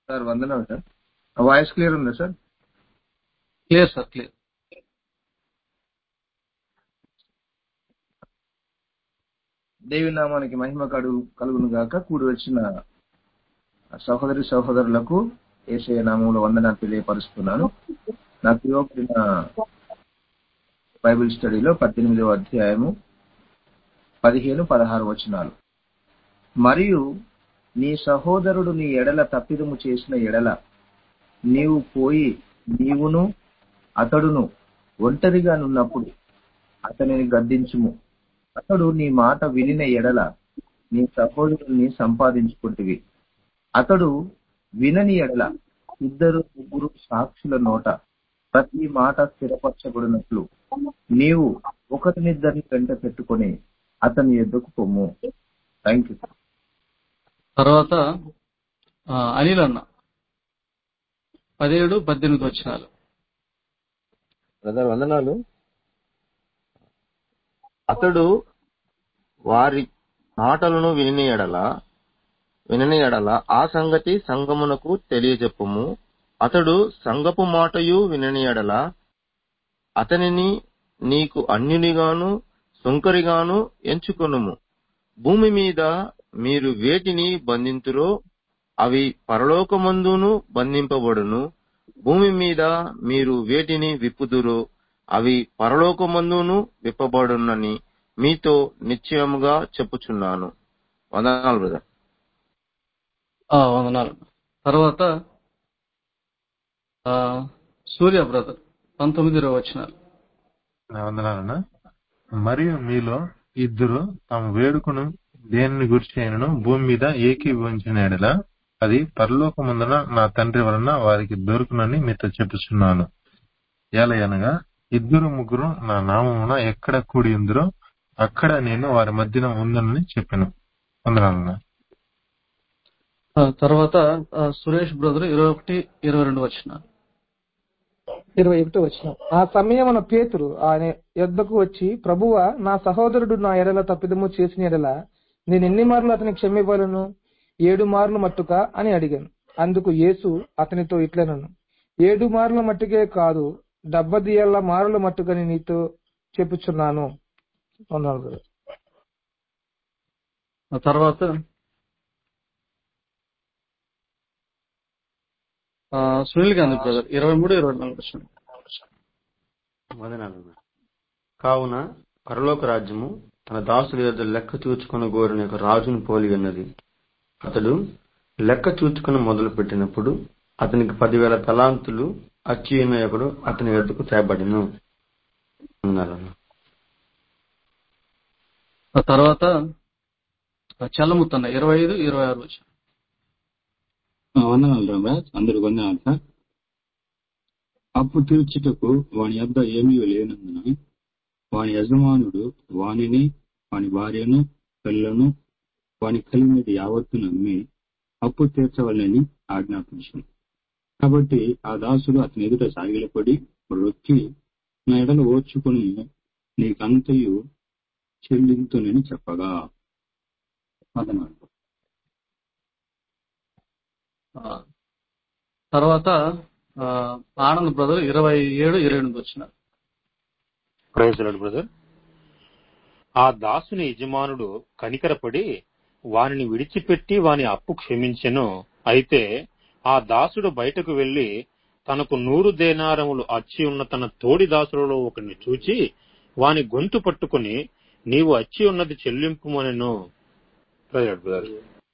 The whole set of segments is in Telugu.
సార్ వందనాలు సార్ వాయిస్ క్లియర్ ఉందా సార్ క్లియర్ సార్ క్లియర్ దేవి నామానికి మహిమ కడు కలుగును గాక కూడి వచ్చిన సహోదరి సహోదరులకు ఏసయ నామంలో వందనాలు తెలియపరుస్తున్నాను నా ప్రియోపడిన బైబిల్ స్టడీలో పద్దెనిమిదవ అధ్యాయము పదిహేను పదహారు వచనాలు మరియు నీ సహోదరుడు నీ ఎడల తప్పిదము చేసిన ఎడల నీవు పోయి నీవును అతడును ఒంటరిగా నున్నప్పుడు అతనిని గద్దించుము అతడు నీ మాట వినిన ఎడల నీ సహోదరుని సంపాదించుకుంటువి అతడు వినని ఎడల ఇద్దరు ముగ్గురు సాక్షుల నోట ప్రతి మాట స్థిరపరచబడినట్లు నీవు ఒకరినిద్దరిని వెంట పెట్టుకొని అతని ఎద్దుకు పొమ్ము థ్యాంక్ యూ తర్వాత ఆ, అనిల్ అన్న పదిహేడు పద్దెనిమిది వచ్చినాలు బ్రదర్ వందనాలు అతడు వారి మాటలను విని ఎడల వినని ఎడల ఆ సంగతి సంగమునకు తెలియజెప్పుము అతడు సంగపు మాటయు వినని ఎడల అతనిని నీకు అన్యునిగాను సుంకరిగాను ఎంచుకొనుము భూమి మీద మీరు వేటిని బంధింతురో అవి పరలోకమందును బంధింపబడును భూమి మీద మీరు వేటిని విప్పుదురో అవి పరలోకమందును విప్పబడునని మీతో నిశ్చయముగా చెప్పుచున్నాను వందనాలు బ్రదర్ ఆ, వందనాలు తర్వాత ఆ, సూర్య బ్రదర్ పంతొమ్మిది ఇరవై వచ్చినాలు నా వందనాలన్నా మరియు మీలో ఇద్దరు తమ వేడుకను దేనిని గురించి అయినను భూమి మీద ఏకీభవించిన ఎడల అది పరలోకముందున నా తండ్రి వలన వారికి దొరుకునని మీతో చెప్పుచున్నాను ఏలయనగా ఇద్దరు ముగ్గురు నా నామమున ఎక్కడ కూడి ఉందరో అక్కడ నేను వారి మధ్యన ఉందనని చెప్పాను వందనాలన్నా ఆ, తర్వాత ఆ, సురేష్ బ్రదర్ ఇరవై ఒకటి ఇరవై రెండు వచ్చినాలు ఇరవై ఒకటి వచ్చిన ఆ సమయమున పేతురు ఆయన యొద్దకు వచ్చి ప్రభువ నా సహోదరుడు నా ఎడల తప్పిదము చేసిన ఎడల నేను ఎన్ని మార్లు అతని క్షమివ్వలను ఏడు మార్లు మట్టుక అని అడిగాను అందుకు యేసు అతనితో ఇట్లనను ఏడు మార్ల మట్టుకే కాదు డెబ్బదియేళ్ల మారుల మట్టుకని నీతో చెప్పుచున్నాను అన్నాడు కదా. ఆ తర్వాత ఆ, సునీల్ గాంధీ బ్రదర్ ఇరవై మూడు ఇరవై నాలుగు వచ్చినాలు వందనాలు కావున పరలోక రాజ్యము తన దాసుల యొద్ద లెక్క చూచుకుని గోరిన యొక్క రాజును పోలి ఉన్నది అతడు లెక్క చూచుకుని మొదలు పెట్టినప్పుడు అతనికి పదివేల తలాంతులు అచ్చి ఉన్న ఒకడు అతని ఎద్దుకు తేబడిను వందనాలు ఆ తర్వాత ఆ, చల్లముత్తన్న ఇరవై ఐదు ఇరవై ఆరు వచ్చిన ఆ, వందనాలు రామరాజ్ అందరు వందనాలు సార్ అప్పు తీర్చుటకు వాని యొద్ద ఏమీ లేనందున వాని యజమానుడు వానిని వాని భార్యను పిల్లను వాని కలిగినది యావత్తు నమ్మి అప్పు తీర్చవలని ఆజ్ఞాపించాను కాబట్టి ఆ దాసుడు అతని ఎదుట సాగిలపడి రొక్కి నా ఎడలు ఓర్చుకుని నీకంతయు చెల్లింతునని చెప్పగా వందనాలు ఆ, తర్వాత ఆ, ఆనంద్ బ్రదర్ ఇరవై ఏడు ఇరవై ఎనిమిది వచ్చిన ప్రైజ్లాడు బ్రదర్ ఆ దాసుని యజమానుడు కనికరపడి వానిని విడిచిపెట్టి వాని అప్పు క్షమించెను అయితే ఆ దాసుడు బయటకు వెళ్లి తనకు నూరు దేనారములు అచ్చి ఉన్న తన తోడి దాసులలో ఒకరిని చూచి వాని గొంతు పట్టుకుని నీవు అచ్చి ఉన్నది చెల్లింపుమనెను ప్రైజ్లాడు బ్రదర్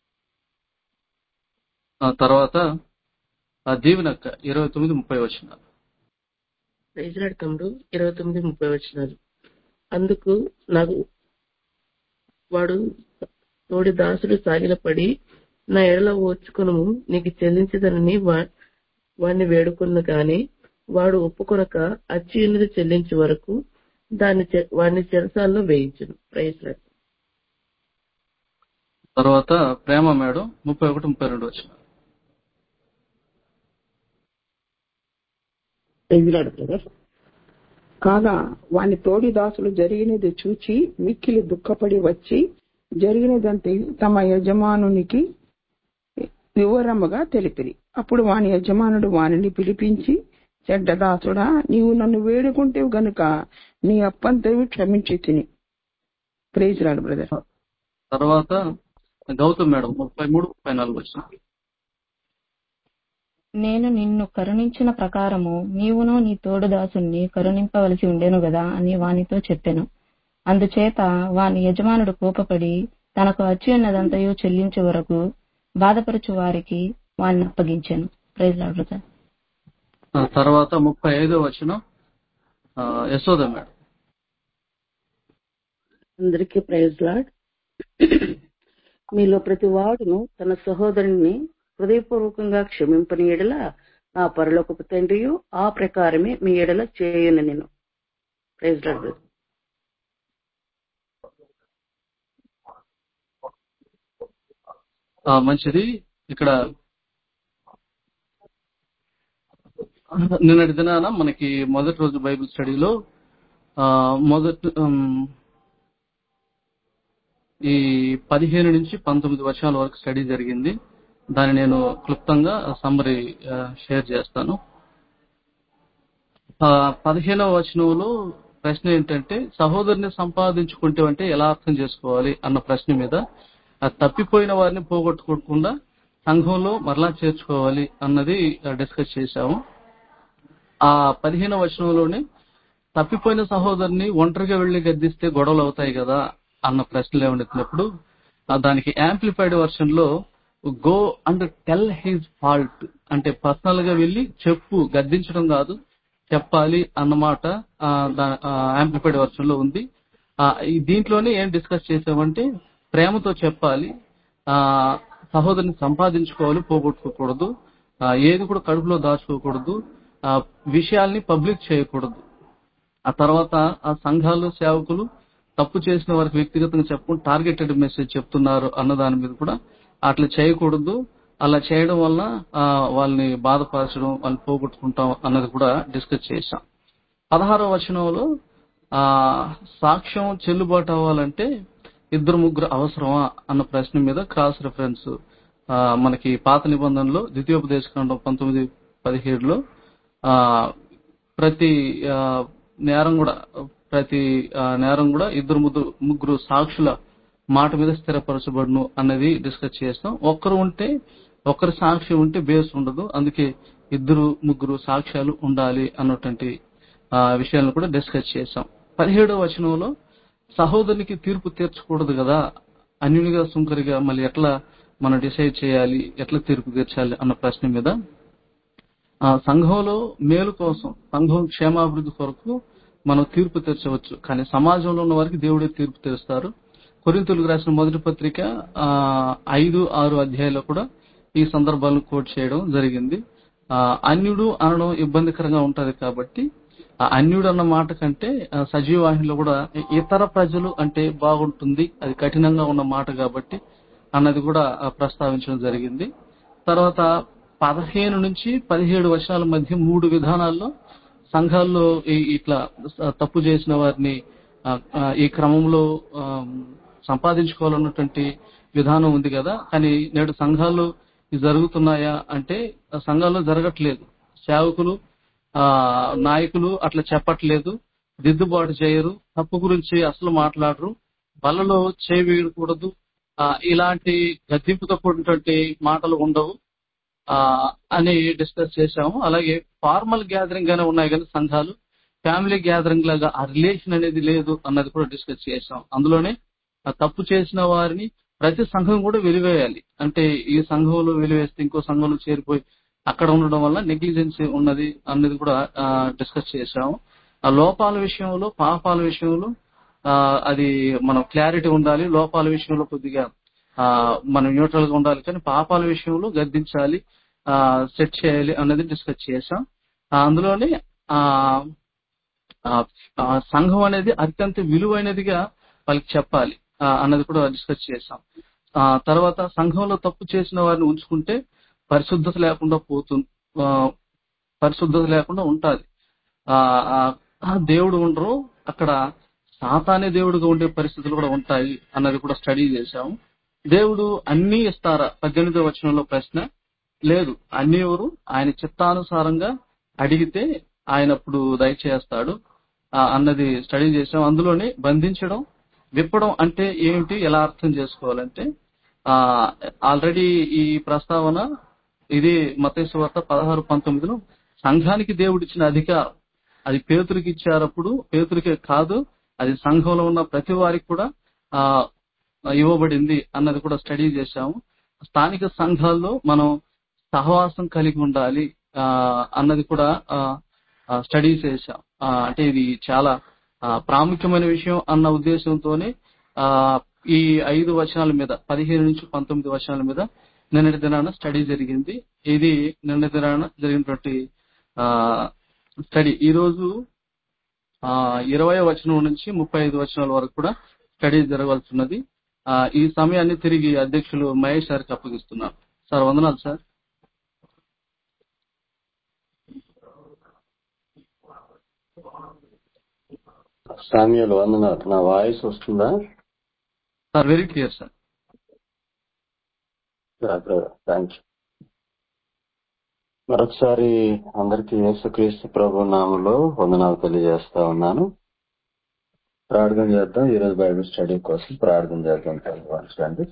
ఆ తర్వాత ఆ దీవెనక్క ఇరవై తొమ్మిది ముప్పై వచ్చిన ప్రైజ్లాడ్ తమ్ముడు ఇరవై తొమ్మిది ముప్పై వచ్చినారు అందుకు నాకు వాడు తోడి దాసుడు సాగిలపడి నా ఎడల ఓర్చుకును నీకు చెల్లించదనని వా- వాణ్ణి వేడుకున్న గాని వాడు ఒప్పుకొనక అచ్చి ఉన్నది చెల్లించే వరకు దాన్ని చె- వాణ్ణి చెరసాల్లో వేయించును ప్రైజ్లాడ్ తర్వాత ప్రేమ మేడం ముప్పై ఒకటి ముప్పై రెండు వచ్చిన ఎగిరాడు బ్రదర్ కాగా వాని తోడి దాసులు జరిగినది చూచి మిక్కిలి దుఃఖపడి వచ్చి జరిగినదంతే తమ యజమానునికి వివరముగా తెలిపిరి అప్పుడు వాని యజమానుడు వానిని పిలిపించి చెడ్డదాసుడా నీవు నన్ను వేడుకుంటేవు గనుక నీ అప్పంతవి క్షమించి తిని ప్రేజ్ రాడు బ్రదర్ తర్వాత గౌతమ్ మేడం ముప్పై మూడు ముప్పై నాలుగు వచ్చిన నేను నిన్ను కరుణించిన ప్రకారము నీవును నీ తోడుదాసుని కరుణింపవలసి ఉండెను గదా అని వానితో చెప్పెను అందుచేత వాని యజమానుడు కోపపడి తనకు వచ్చి ఉన్నదంతయు చెల్లించే వరకు బాధపరచు వారికి వాడిని అప్పగించాను ప్రైజ్ లాడ్ బ్రదర్ ఆ తర్వాత ముప్పై ఐదో వచ్చిన యశోద మేడం అందరికీ ప్రైజ్ లాడ్ మీలో ప్రతి వాడును తన సహోదరుని హృదయపూర్వకంగా క్షమింపని ఎడల నా పరలోకపు తండ్రియు ఆ ప్రకారమే మీ ఎడల చేయును నేను ప్రైజ్ లాడ్ బ్రదర్ ఆ, మంచిది ఇక్కడ నిన్నటి దినాన మనకి మొదటి రోజు బైబిల్ స్టడీలో ఆ, మొదటి ఉమ్, ఈ పదిహేను నుంచి పంతొమ్మిది వర్షాల వరకు స్టడీ జరిగింది దాన్ని నేను క్లుప్తంగా సమ్మరీ షేర్ చేస్తాను ఆ, పదిహేనవ వచనంలో ప్రశ్న ఏంటంటే సహోదరుని సంపాదించుకుంటే అంటే ఎలా అర్థం చేసుకోవాలి అన్న ప్రశ్న మీద ఆ తప్పిపోయిన వారిని పోగొట్టుకోకుండా సంఘంలో మరలా చేర్చుకోవాలి అన్నది డిస్కస్ చేశాము ఆ పదిహేనవ వచనంలోనే తప్పిపోయిన సహోదరుని ఒంటరిగా వెళ్లి గద్దిస్తే గొడవలు అవుతాయి కదా అన్న ప్రశ్నలు లేవనెత్తినప్పుడు ఆ దానికి యాంప్లిఫైడ్ వర్షన్ లో go and tell his fault అంటే పర్సనల్ గా వెళ్లి చెప్పు గద్దించడం కాదు చెప్పాలి అన్నమాట యాంప్లిఫైడ్ వర్షన్ లో ఉంది ఆ, ఈ దీంట్లోనే ఏం డిస్కస్ చేసామంటే ప్రేమతో చెప్పాలి ఆ సహోదరుని సంపాదించుకోవాలి పోగొట్టుకోకూడదు ఆ, ఏది కూడా కడుపులో దాచుకోకూడదు ఆ విషయాల్ని పబ్లిక్ చేయకూడదు ఆ తర్వాత ఆ సంఘాలు సేవకులు తప్పు చేసిన వారికి వ్యక్తిగతంగా చెప్పు టార్గెటెడ్ మెసేజ్ చెప్తున్నారు అన్న దాని మీద కూడా అట్లా చేయకూడదు అలా చేయడం వల్ల ఆ, వాళ్ళని బాధపరచడం వాళ్ళని పోగొట్టుకుంటాం అన్నది కూడా డిస్కస్ చేశాం పదహారవ వచనంలో ఆ సాక్ష్యం చెల్లుబాటు అవ్వాలంటే ఇద్దరు ముగ్గురు అవసరమా అన్న ప్రశ్న మీద క్రాస్ రిఫరెన్స్ ఆ, మనకి పాత నిబంధనలో ద్వితీయోపదేశ ఖండం పంతొమ్మిది పదిహేడులో ఆ, ప్రతి ఆ, నేరం కూడా ప్రతి ఆ, నేరం కూడా ఇద్దరు ముగ్గురు ముగ్గురు సాక్షుల మాట మీద స్థిరపరచబడును అన్నది డిస్కస్ చేస్తాం ఒక్కరు ఉంటే ఒక్కరి సాక్షి ఉంటే బేస్ ఉండదు అందుకే ఇద్దరు ముగ్గురు సాక్ష్యాలు ఉండాలి అన్నటువంటి ఆ, విషయాలను కూడా డిస్కస్ చేశాం పదిహేడవ వచనంలో సహోదరునికి తీర్పు తీర్చకూడదు కదా అన్యునిగా సుంకరిగా మళ్ళీ ఎట్లా మనం డిసైడ్ చేయాలి ఎట్లా తీర్పు తీర్చాలి అన్న ప్రశ్న మీద ఆ సంఘంలో మేలు కోసం సంఘం క్షేమాభివృద్ధి కొరకు మనం తీర్పు తీర్చవచ్చు కానీ సమాజంలో ఉన్న వారికి దేవుడే తీర్పు తీరుస్తారు కొరింతలకు రాసిన మొదటి పత్రిక ఆ, ఐదు ఆరు అధ్యాయాల్లో కూడా ఈ సందర్భాలను కోట్ చేయడం జరిగింది ఆ, అన్యుడు అనడం ఇబ్బందికరంగా ఉంటది కాబట్టి ఆ అన్యుడు అన్న మాట కంటే ఆ, సజీవ వాహినిలో కూడా ఇతర ప్రజలు అంటే బాగుంటుంది అది కఠినంగా ఉన్న మాట కాబట్టి అన్నది కూడా ఆ, ప్రస్తావించడం జరిగింది తర్వాత పదిహేను నుంచి పదిహేడు వర్షాల మధ్య మూడు విధానాల్లో సంఘాల్లో ఈ- ఇట్లా తప్పు చేసిన వారిని ఆ, ఆ, ఈ క్రమంలో ఆ, సంపాదించుకోవాలన్నటువంటి విధానం ఉంది కదా కానీ నేడు సంఘాల్లో ఇవి జరుగుతున్నాయా అంటే ఆ సంఘాల్లో జరగట్లేదు సేవకులు ఆ నాయకులు అట్లా చెప్పట్లేదు దిద్దుబాటు చేయరు తప్పు గురించి అసలు మాట్లాడరు బలలో చేయి వేయకూడదు ఆ, ఇలాంటి గద్దింపుతో కూడినటువంటి మాటలు ఉండవు ఆ అని డిస్కస్ చేశాము అలాగే ఫార్మల్ గ్యాదరింగ్ గానే ఉన్నాయి కానీ సంఘాలు ఫ్యామిలీ గ్యాదరింగ్ లాగా ఆ రిలేషన్ అనేది లేదు అన్నది కూడా డిస్కస్ చేశాం అందులోనే ఆ తప్పు చేసిన వారిని ప్రతి సంఘం కూడా వెలివేయాలి అంటే ఈ సంఘంలో వెలివేస్తే ఇంకో సంఘంలో చేరిపోయి అక్కడ ఉండడం వల్ల నెగ్లిజెన్సీ ఉన్నది అన్నది కూడా డిస్కస్ చేశాము ఆ లోపాల విషయంలో పాపాల విషయంలో ఆ అది మనం క్లారిటీ ఉండాలి లోపాల విషయంలో కొద్దిగా ఆ మనం న్యూట్రల్ గా ఉండాలి కానీ పాపాల విషయంలో గద్దించాలి ఆ సెట్ చేయాలి అన్నది డిస్కస్ చేశాం ఆ, అందులోనే ఆ ఆ, ఆ సంఘం అనేది అత్యంత విలువైనదిగా వాళ్ళకి చెప్పాలి ఆ, అన్నది కూడా డిస్కస్ చేశాం ఆ తర్వాత సంఘంలో తప్పు చేసిన వారిని ఉంచుకుంటే పరిశుద్ధత లేకుండా పోతుంది ఆ, పరిశుద్ధత లేకుండా ఉంటది ఆ ఆ, ఆ దేవుడు ఉండరు అక్కడ సాతానే దేవుడుగా ఉండే పరిస్థితులు కూడా ఉంటాయి అన్నది కూడా స్టడీ చేశాము దేవుడు అన్ని ఇస్తారా పద్దెనిమిదో వచనంలో ప్రశ్న లేదు అన్ని ఎవరు ఆయన చిత్తానుసారంగా అడిగితే ఆయన అప్పుడు దయచేస్తాడు ఆ, అన్నది స్టడీ చేసాం అందులోనే బంధించడం విప్పడం అంటే ఏమిటి ఎలా అర్థం చేసుకోవాలంటే ఆ ఆల్రెడీ ఈ ప్రస్తావన ఇది మతేశ్వార్త పదహారు పంతొమ్మిదిలో సంఘానికి దేవుడిచ్చిన అధికారం అది పేతురికి ఇచ్చారప్పుడు పేతురికే కాదు అది సంఘంలో ఉన్న ప్రతి వారికి కూడా ఆ ఇవ్వబడింది అన్నది కూడా స్టడీ చేశాము స్థానిక సంఘాల్లో మనం సహవాసం కలిగి ఉండాలి ఆ అన్నది కూడా ఆ, ఆ, స్టడీ చేశాం ఆ, అంటే ఇది చాలా ఆ, ప్రాముఖ్యమైన విషయం అన్న ఉద్దేశంతోనే ఆ ఈ ఐదు వచనాల మీద పదిహేను నుంచి పంతొమ్మిది వచనాల మీద నిన్నటి దినాన స్టడీ జరిగింది ఇది నిన్న దినాన జరిగినటువంటి ఆ స్టడీ ఈ రోజు ఆ ఇరవై వచనం నుంచి ముప్పై ఐదు వచనాల వరకు కూడా స్టడీ జరగాల్సి ఉన్నది ఆ ఈ సమయాన్ని తిరిగి అధ్యక్షులు మహేష్ గారికి అప్పగిస్తున్నారు సార్ వందనాలు సార్ సామ్యులు వందనాలు నా వాయిస్ వస్తుందా sir very clear sir thank you మరొకసారి అందరికీ యేసుక్రీస్తు ప్రభు నామంలో వందనాలు తెలియజేస్తా ఉన్నాను ప్రార్థన చేద్దాం ఈరోజు బైబిల్ స్టడీ కోసం ప్రార్థన చేద్దాం తెలుసుకోండి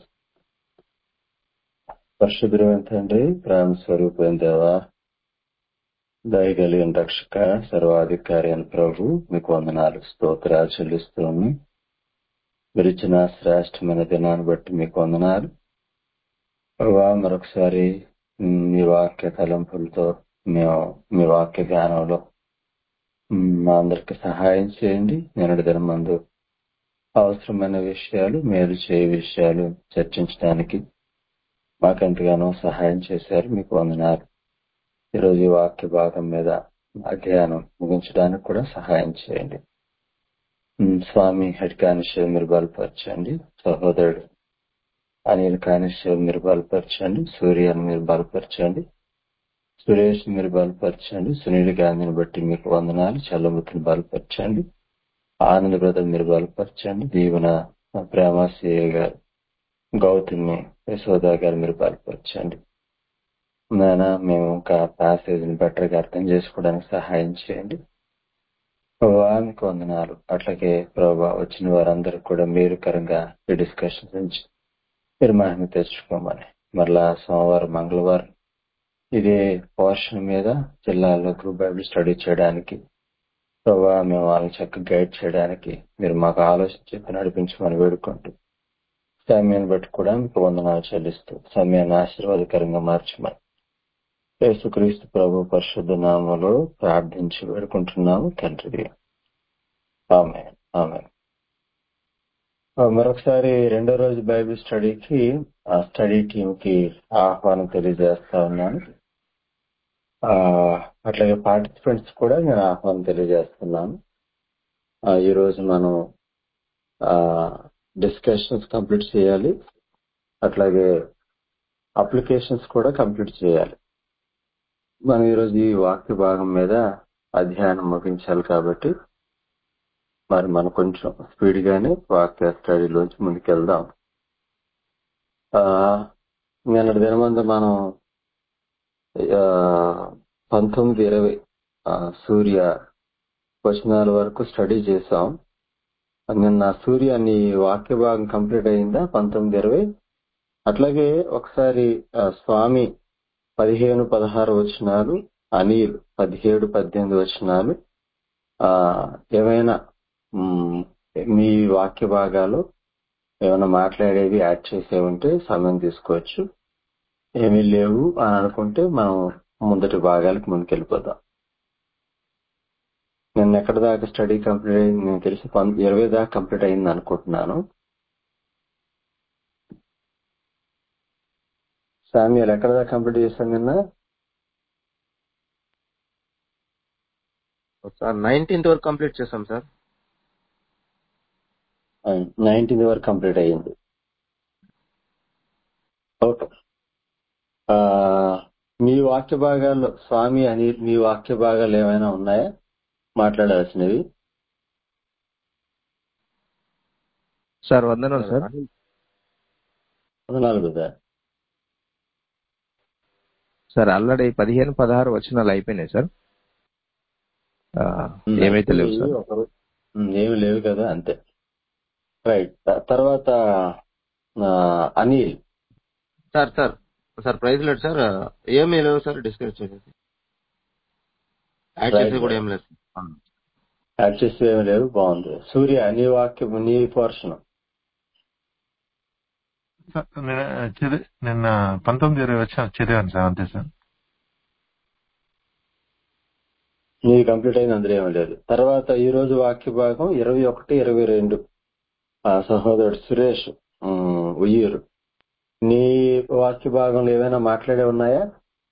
పరిశుద్ధమైన తండ్రి ప్రేమ స్వరూపమైన దేవా దయగలిగిన రక్షక సర్వాధికారి అని ప్రభు మీకు వందనాలు స్తోత్రాలు చెల్లిస్తూ ఉన్నాం విరిచిన శ్రేష్టమైన దినాన్ని బట్టి మీకు వందనాలు ప్రభా మరొకసారి మ్, మీ వాక్య తలంపులతో మేము మీ వాక్య జ్ఞానంలో మ్, మా అందరికి సహాయం చేయండి నిన్నటి దినం మందు అవసరమైన విషయాలు మేలు చేయ విషయాలు చర్చించడానికి మాకెంతగానో సహాయం చేశారు మీకు వందనాలు ఈరోజు ఈ వాక్య భాగం మీద అధ్యయనం ముగించడానికి కూడా సహాయం చేయండి మ్, స్వామి హెడ్ కానిస్టేబుల్ మీరు బలపరచండి సహోదరుడు అనిల్ కానిస్టేబుల్ మీరు బలపరచండి సూర్యని మీరు బలపరచండి సురేష్ మీరు బలపరచండి సునీల్ గాంధీని బట్టి మీకు వందనాలు చల్లముతిని బలపరచండి ఆనంద్ బ్రదర్ మీరు బలపరచండి దీవెన ప్రేమాశయ్య గారు గౌతమి యశోదా గారు మీరు బలపరచండి నాయన మేము ఇంకా ప్యాసేజ్ ని బెటర్ గా అర్థం చేసుకోవడానికి సహాయం చేయండి ప్రభా మీకు వందనాలు అట్లాగే ప్రభా వచ్చిన వారందరూ కూడా మేలుకరంగా ఈ డిస్కషన్ నుంచి మీరు మహిమ తెచ్చుకోమని మరలా సోమవారం మంగళవారం ఇదే పోర్షన్ మీద జిల్లాలో గ్రూప్ బైబిల్ స్టడీ చేయడానికి ప్రభా మేము వాళ్ళని చక్కగా గైడ్ చేయడానికి మీరు మాకు ఆలోచన చెప్పి నడిపించమని వేడుకుంటూ సమయాన్ని బట్టి కూడా మీకు వందనాలు చెల్లిస్తూ సమయాన్ని ఆశీర్వాదకరంగా మార్చమని యేసుక్రీస్తు ప్రభు పరిశుద్ధ నామంలో ప్రార్థించి వేడుకుంటున్నాము తండ్రి ఆమె ఆమె మరొకసారి రెండో రోజు బైబిల్ స్టడీకి ఆ స్టడీ టీమ్ కి ఆహ్వానం తెలియజేస్తా ఉన్నాను ఆ అట్లాగే పార్టిసిపెంట్స్ కూడా నేను ఆహ్వానం తెలియజేస్తున్నాను ఆ, ఈ రోజు మనం డిస్కషన్స్ కంప్లీట్ చేయాలి అట్లాగే అప్లికేషన్స్ కూడా కంప్లీట్ చేయాలి మనం ఈరోజు ఈ వాక్య భాగం మీద అధ్యయనం ముగించాలి కాబట్టి మరి మనం కొంచెం స్పీడ్ గానే వాక్య స్టడీలోంచి ముందుకెళ్దాం ఆ, నిన్నటి దినమందు మనం ఆ, పంతొమ్మిది ఇరవై ఆ, సూర్య వచనాల వరకు స్టడీ చేసాం నిన్న సూర్య నీ వాక్య భాగం కంప్లీట్ అయిందా పంతొమ్మిది ఇరవై అట్లాగే ఒకసారి ఆ, స్వామి పదిహేను పదహారు వచనాలు అనిల్ పదిహేడు పద్దెనిమిది వచనాలు ఆ ఏమైనా మ్, మీ వాక్య భాగాలు ఏమైనా మాట్లాడేవి యాడ్ చేసే ఉంటే సమయం తీసుకోవచ్చు ఏమీ లేవు అని అనుకుంటే మనం ముందటి భాగాలకు ముందుకెళ్ళిపోదాం నిన్న ఎక్కడ దాకా స్టడీ కంప్లీట్ అయింది నేను తెలిసి పం- ఇరవై దాకా కంప్లీట్ అయింది అనుకుంటున్నాను సామ్యాలు ఎక్కడ దాకా కంప్లీట్ చేశాను నిన్న సార్ నైన్టీన్త్ వరకు కంప్లీట్ చేశాం సార్ నైన్టీన్ వరకు కంప్లీట్ అయ్యింది ఓకే ఆ, మీ వాక్య భాగాల్లో స్వామి అని మీ వాక్య భాగాలు ఏమైనా ఉన్నాయా మాట్లాడాల్సినవి సార్ వందనాలు సార్ అనిల్ వందనాలు బ్రదర్ సార్ ఆల్రెడీ పదిహేను పదహారు వచనాలు అయిపోయినాయి సార్ ఆ, ఏమైతే లేవు సార్ ఒకరు ఉమ్, ఏమి లేవు కదా అంతే రైట్ తర్వాత ఆ, Anil sir sir sir praise లేదు సార్ ఏమీ లేవు సార్ డిస్కస్ చేసేసి యాడ్ రైట్ చేసేది కూడా ఏం లేదు ఆ. యాడ్ చేసి ఏమి లేవు బాగుంది సూర్య నీ వాక్యం నీ పోర్షన్ సార్, నేను చదివి నిన్న పంతొమ్మిది ఇరవై వచ్చిన చదివాను సార్ అంతే సార్ నీది కంప్లీట్ అయింది అందులో ఏమీ లేదు తర్వాత ఈ రోజు వాక్య భాగం ఇరవై ఒకటి ఇరవై రెండు ఆ సహోదరుడు సురేష్ ఉమ్, ఉయ్యూరు నీ వాక్య భాగంలో ఏమైనా మాట్లాడే ఉన్నాయా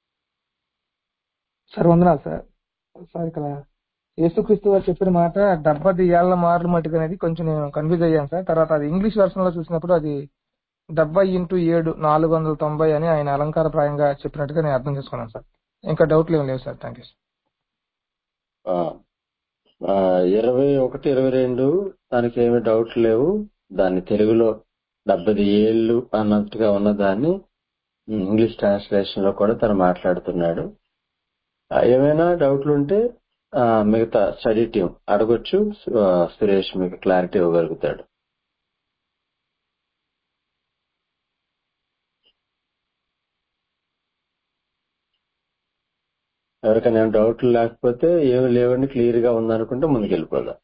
సార్ వందనాలు సార్ సార్ ఇక్కడ యేసుక్రీస్తు వారు చెప్పిన మాట డెబ్బది ఏళ్ల మార్లు మటుకు అనేది కొంచెం నేను కన్ఫ్యూజ్ అయ్యాను సార్ తర్వాత అది ఇంగ్లీష్ వెర్షన్ లో చూసినప్పుడు అది డెబ్బై ఇంటూ ఏడు నాలుగు వందల తొంభై అని ఆయన అలంకారప్రాయంగా చెప్పినట్టుగా నేను అర్థం చేసుకున్నాను సార్ ఇంకా డౌట్లు ఏం లేవు సార్ థ్యాంక్ యూ ఆ, ఆ, ఇరవై ఒకటి ఇరవై రెండు దానికి ఏమి డౌట్ లేవు దాన్ని తెలుగులో డెబ్బై ఏళ్ళు అన్నట్టుగా ఉన్న దాన్ని ఉమ్, ఇంగ్లీష్ ట్రాన్స్లేషన్ లో కూడా తను మాట్లాడుతున్నాడు ఆ, ఏమైనా డౌట్లు ఉంటే ఆ, మిగతా స్టడీ టీం అడగొచ్చు సు- ఆ, సురేష్ మీకు క్లారిటీ ఇవ్వగలుగుతాడు ఎవరికైనా ఏమైనా డౌట్లు లేకపోతే ఏమి లేవని క్లియర్ గా ఉందనుకుంటే ముందుకు వెళ్ళిపోదాం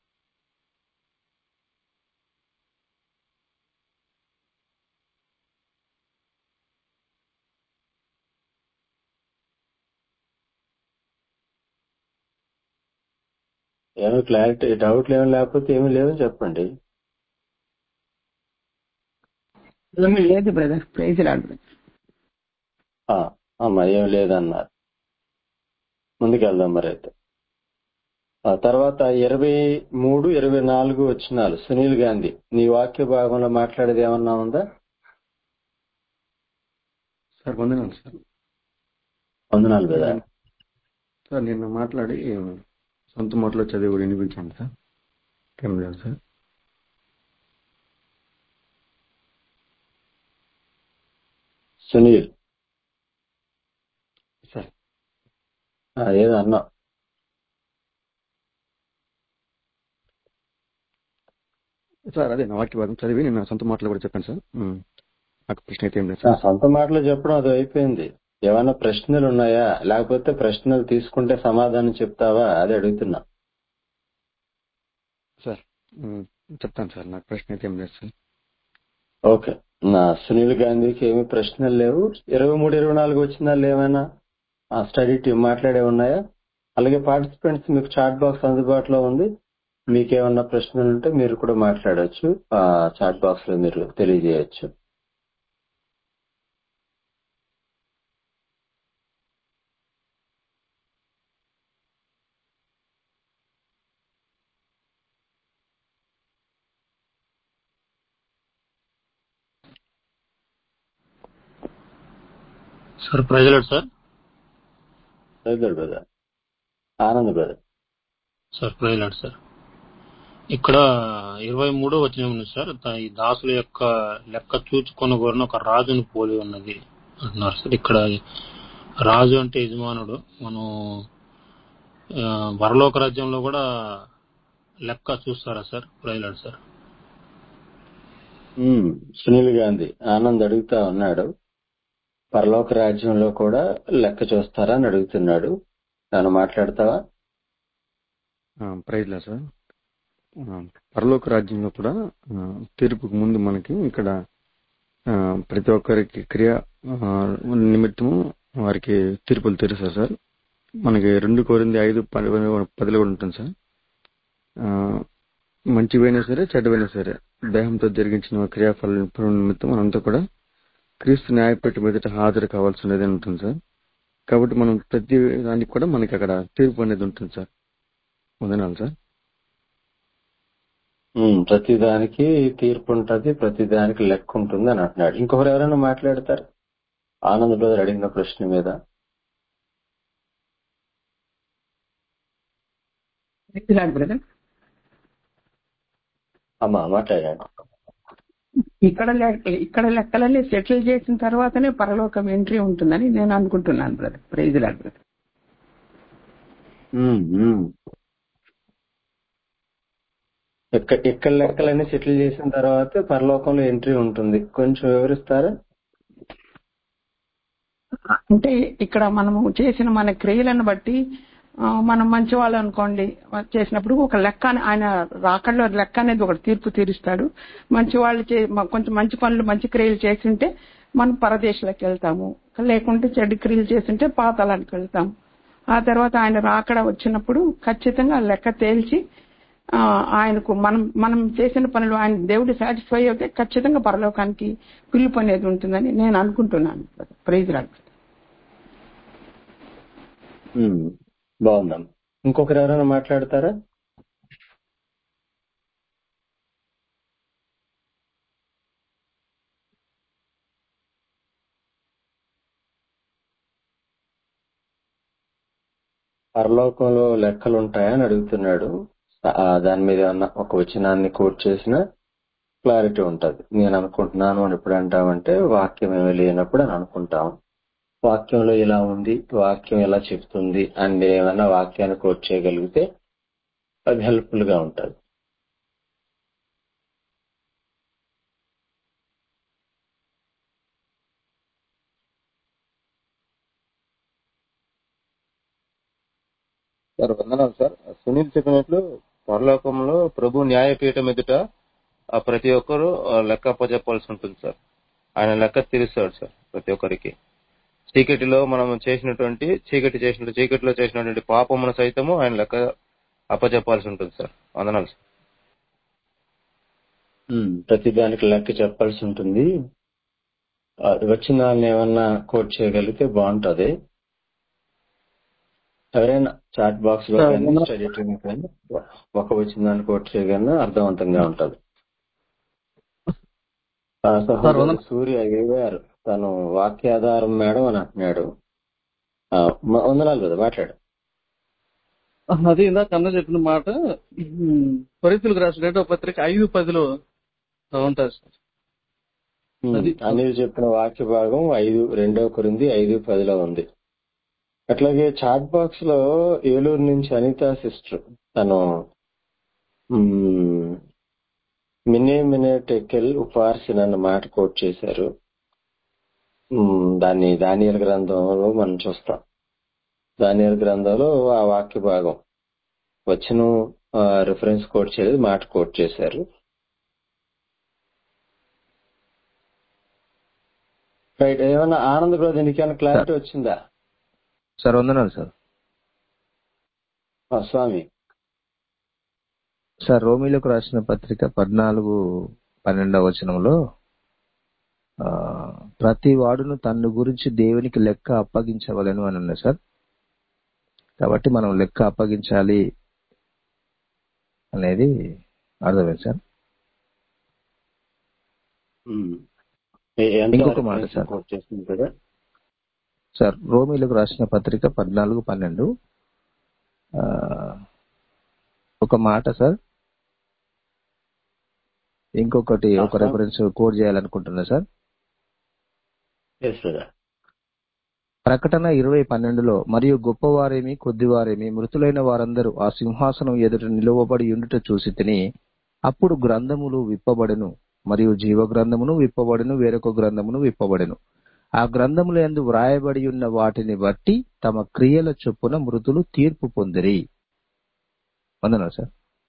ఏమి క్లారిటీ డౌట్లు ఏమి లేకపోతే ఏమి లేవని చెప్పండి ఏమీ లేదు బ్రదర్ ప్రైజ్ లాడ్ బ్రదర్ ఆ, అమ్మా ఏమి లేదన్నారు ముందుకెళ్దాం మరి అయితే ఆ తర్వాత ఇరవై మూడు ఇరవై నాలుగు వచ్చినాలు సునీల్ గాంధీ నీ వాక్య భాగంలో మాట్లాడేది ఏమన్నా ఉందా సార్ వందనాలు సార్ వందనాలు కదా సార్ నిన్న మాట్లాడి సొంత మాటలో చదివి కూడా వినిపించాను సార్ ఏం లేదు సార్ సునీల్ సార్ ఆ, ఏదో అన్నా సార్ అదే నా వాక్య భాగం చదివి నిన్న సొంత మాటలో కూడా చెప్పాను సార్ ఉమ్. నాకు ప్రశ్న అయితే ఏం లేదు నా సార్ సొంత మాటలు చెప్పడం అది అయిపోయింది ఏమైనా ప్రశ్నలు ఉన్నాయా లేకపోతే ప్రశ్నలు తీసుకుంటే సమాధానం చెప్తావా అది అడుగుతున్నా సార్ ఉమ్, చెప్తాను సార్ నాకు ప్రశ్న అయితే ఏం లేదు సార్ ఓకే నా సునీల్ గాంధీకి ఏమి ప్రశ్నలు లేవు ఇరవై మూడు ఇరవై నాలుగు వచ్చిన ఏమైనా ఆ స్టడీ టీం మాట్లాడే ఉన్నాయా అలాగే పార్టిసిపెంట్స్ మీకు చాట్ బాక్స్ అందుబాటులో ఉంది మీకేమన్నా ప్రశ్నలు ఉంటే మీరు కూడా మాట్లాడొచ్చు ఆ చాట్ బాక్స్ లో మీరు తెలియజేయచ్చు sir praise lord sir brother brother Anand brother sir praise lord sir ఇక్కడ ఇరవై మూడో వచ్చిన ఉంది సార్ దా- ఈ దాసుల యొక్క లెక్క చూచుకొని కోరిన ఒక రాజును పోలి ఉన్నది అంటున్నారు సార్ ఇక్కడ రాజు అంటే యజమానుడు మనం ఆ, పరలోక రాజ్యంలో కూడా లెక్క చూస్తారా సార్ ప్రజలాడు సార్ ఉమ్, సునీల్ గాంధీ ఆనంద్ అడుగుతా ఉన్నాడు పరలోక రాజ్యంలో కూడా లెక్క చూస్తారా అని అడుగుతున్నాడు తను మాట్లాడతావా ప్రైజ్లా సార్ ఆ, పరలోక రాజ్యంలో కూడా ఆ, తీర్పుకు ముందు మనకి ఇక్కడ ఆ, ప్రతి ఒక్కరికి క్రియ ఆ, నిమిత్తము వారికి తీర్పులు తీరుస్తారు సార్ మనకి రెండు కోరింది ఐదు పది పదిలో కూడా ఉంటుంది సార్ ఆ, మంచివైనా సరే చెడ్డవైనా సరే దేహంతో జరిగించిన క్రియాఫల నిమిత్తం మనంతా కూడా క్రీస్తు న్యాయపేట మీదట హాజరు కావాల్సినది ఉంటుంది సార్ కాబట్టి మనం ప్రతి దానికి కూడా మనకి అక్కడ తీర్పు అనేది ఉంటుంది సార్ వందనాలు సార్ ఉమ్, ప్రతిదానికి తీర్పు ఉంటది ప్రతిదానికి లెక్క ఉంటుంది అని అంటున్నాడు ఇంకొకరు ఎవరైనా మాట్లాడతారు ఆనంద్ బ్రదర్ అడిగిన ప్రశ్న మీద ప్రైజ్ లాడ్ బ్రదర్ అమ్మా మాట్లాడండి ఇక్కడ లెక్క- ఇక్కడ లెక్కలన్నీ సెటిల్ చేసిన తర్వాతనే పరలోకం ఎంట్రీ ఉంటుందని నేను అనుకుంటున్నాను బ్రదర్ ప్రైజ్ లాడ్ బ్రదర్ ఉమ్, ఉమ్. ఎక్క- ఇక్కడ లెక్కలన్నీ సెటిల్ చేసిన తర్వాత పరలోకంలో ఎంట్రీ ఉంటుంది కొంచెం వివరిస్తారా అంటే ఇక్కడ మనము చేసిన మన క్రియలను బట్టి ఆ, మనం మంచి వాళ్ళు అనుకోండి చేసినప్పుడు ఒక లెక్క అని- ఆయన రాకడలో లెక్క అనేది ఒక తీర్పు తీరుస్తాడు మంచి వాళ్ళు చే మ- కొంచెం మంచి పనులు మంచి క్రియలు చేసింటే మనం పరదేశాలకు వెళ్తాము లేకుంటే చెడు క్రియలు చేసింటే పాతాళానికి వెళ్తాము ఆ తర్వాత ఆయన రాకడ వచ్చినప్పుడు ఖచ్చితంగా ఆ లెక్క తేల్చి ఆ, ఆయనకు మనం మనం చేసిన పనులు ఆయన దేవుడు సాటిస్ఫై అయితే ఖచ్చితంగా పరలోకానికి పిలుపు అనేది ఉంటుందని నేను అనుకుంటున్నాను ప్రైజ్ రాడు ఉమ్, బాగుందమ్మా ఇంకొకరు ఎవరైనా మాట్లాడతారా పరలోకంలో లెక్కలు ఉంటాయా అని అడుగుతున్నాడు ఆ, దాని మీద ఏమన్నా ఒక వచనాన్ని కోట్ చేసిన క్లారిటీ ఉంటది నేను అనుకుంటున్నాను అని ఎప్పుడు అంటామంటే వాక్యం ఏమీ లేనప్పుడు అని అనుకుంటాం వాక్యంలో ఇలా ఉంది వాక్యం ఎలా చెప్తుంది అని మీరు ఏమైనా వాక్యాన్ని కోట్ చేయగలిగితే అది హెల్ప్ఫుల్ గా ఉంటది సార్ వందనాలు సార్ సునీల్ చెప్పినట్లు పరలోకంలో ప్రభు న్యాయపీఠం ఎదుట ఆ ప్రతి ఒక్కరూ ఆ లెక్క అప్పచెప్పాల్సి ఉంటుంది సార్ ఆయన లెక్క తీరుస్తాడు సార్ ప్రతి ఒక్కరికి చీకటిలో మనం చేసినటువంటి చీకటి చేసిన చీకటిలో చేసినటువంటి పాపమును సైతము ఆయన లెక్క అప్పచెప్పాల్సి ఉంటుంది సార్ వందనాలు సార్ ఉమ్, ప్రతి దానికి లెక్క చెప్పాల్సి ఉంటుంది ఆ, వచనాలను ఏమన్నా కోట్ చేయగలిగితే బాగుంటది ఎవరైనా చాట్ బాక్స్ లో సార్, కానీ వందనాలు. స్టడీ టైం కానీ ఒక వచనాన్ని కోట్ చేయగలనా అర్థవంతంగా ఉంటది ఆ సహోదరుడు వందనాలు. సూర్య గారు తను వాక్యాధారం మేడం అని అంటున్నాడు ఆ, మ- వందనాలు కదా మాట్లాడు అది ఇందాక అన్న చెప్పిన మాట పరితులకు రాసిన రెండో పత్రిక ఐదు పదిలో ఉంటుంది సార్ ఉమ్, అది అనిల్ చెప్పిన వాక్య భాగం ఐదు రెండో కొరింది ఐదు పదిలో ఉంది అట్లాగే చాట్ బాక్స్ లో ఏలూరు నుంచి అనితా సిస్టర్ తను మ్మ్, మినే మినే టెకెల్ ఉపార్సిన అన్న మాట కోట్ చేశారు మ్మ్, దాన్ని దానియల్ గ్రంథంలో మనం చూస్తాం దానియల్ గ్రంథంలో ఆ వాక్య భాగం వచ్చిన రిఫరెన్స్ కోట్ చేయలేదు మాట కోట్ చేశారు రైట్ ఏమన్నా ఆనంద్ బ్రదర్ నీకేమైనా క్లారిటీ వచ్చిందా సార్ వందనాలు సార్ ఆ, స్వామి సార్ రోమిలకు రాసిన పత్రిక పద్నాలుగు పన్నెండవ వచనంలో ఆ, ప్రతి వాడును తన్ను గురించి దేవునికి లెక్క అప్పగించవలను అని ఉన్నది సార్ కాబట్టి మనం లెక్క అప్పగించాలి అనేది అర్థమైంది సార్ మ్మ్. ఏ- ఎంత ఇంకొక మాట reference సార్ కోట్ చేసింది కదా సార్ రోమిలకు రాసిన పత్రిక పద్నాలుగు పన్నెండు ఆ, ఒక మాట సార్ ఇంకొకటి ఆ, ఒక సార్ రెఫరెన్స్ కోడ్ చేయాలనుకుంటున్నా సార్ ఎస్ బ్రదర్ ప్రకటన ఇరవై పన్నెండులో మరియు గొప్పవారేమి కొద్దివారేమి మృతులైన వారందరూ ఆ సింహాసనం ఎదుట నిలువబడి ఉండుట చూసి తిని అప్పుడు గ్రంథములు విప్పబడెను మరియు జీవ గ్రంథమును విప్పబడెను వేరొక గ్రంథమును విప్పబడెను ఆ గ్రంథముల యందు వ్రాయబడి ఉన్న వాటిని బట్టి తమ క్రియల చొప్పున మృతులు తీర్పు పొందిరి వందనా sir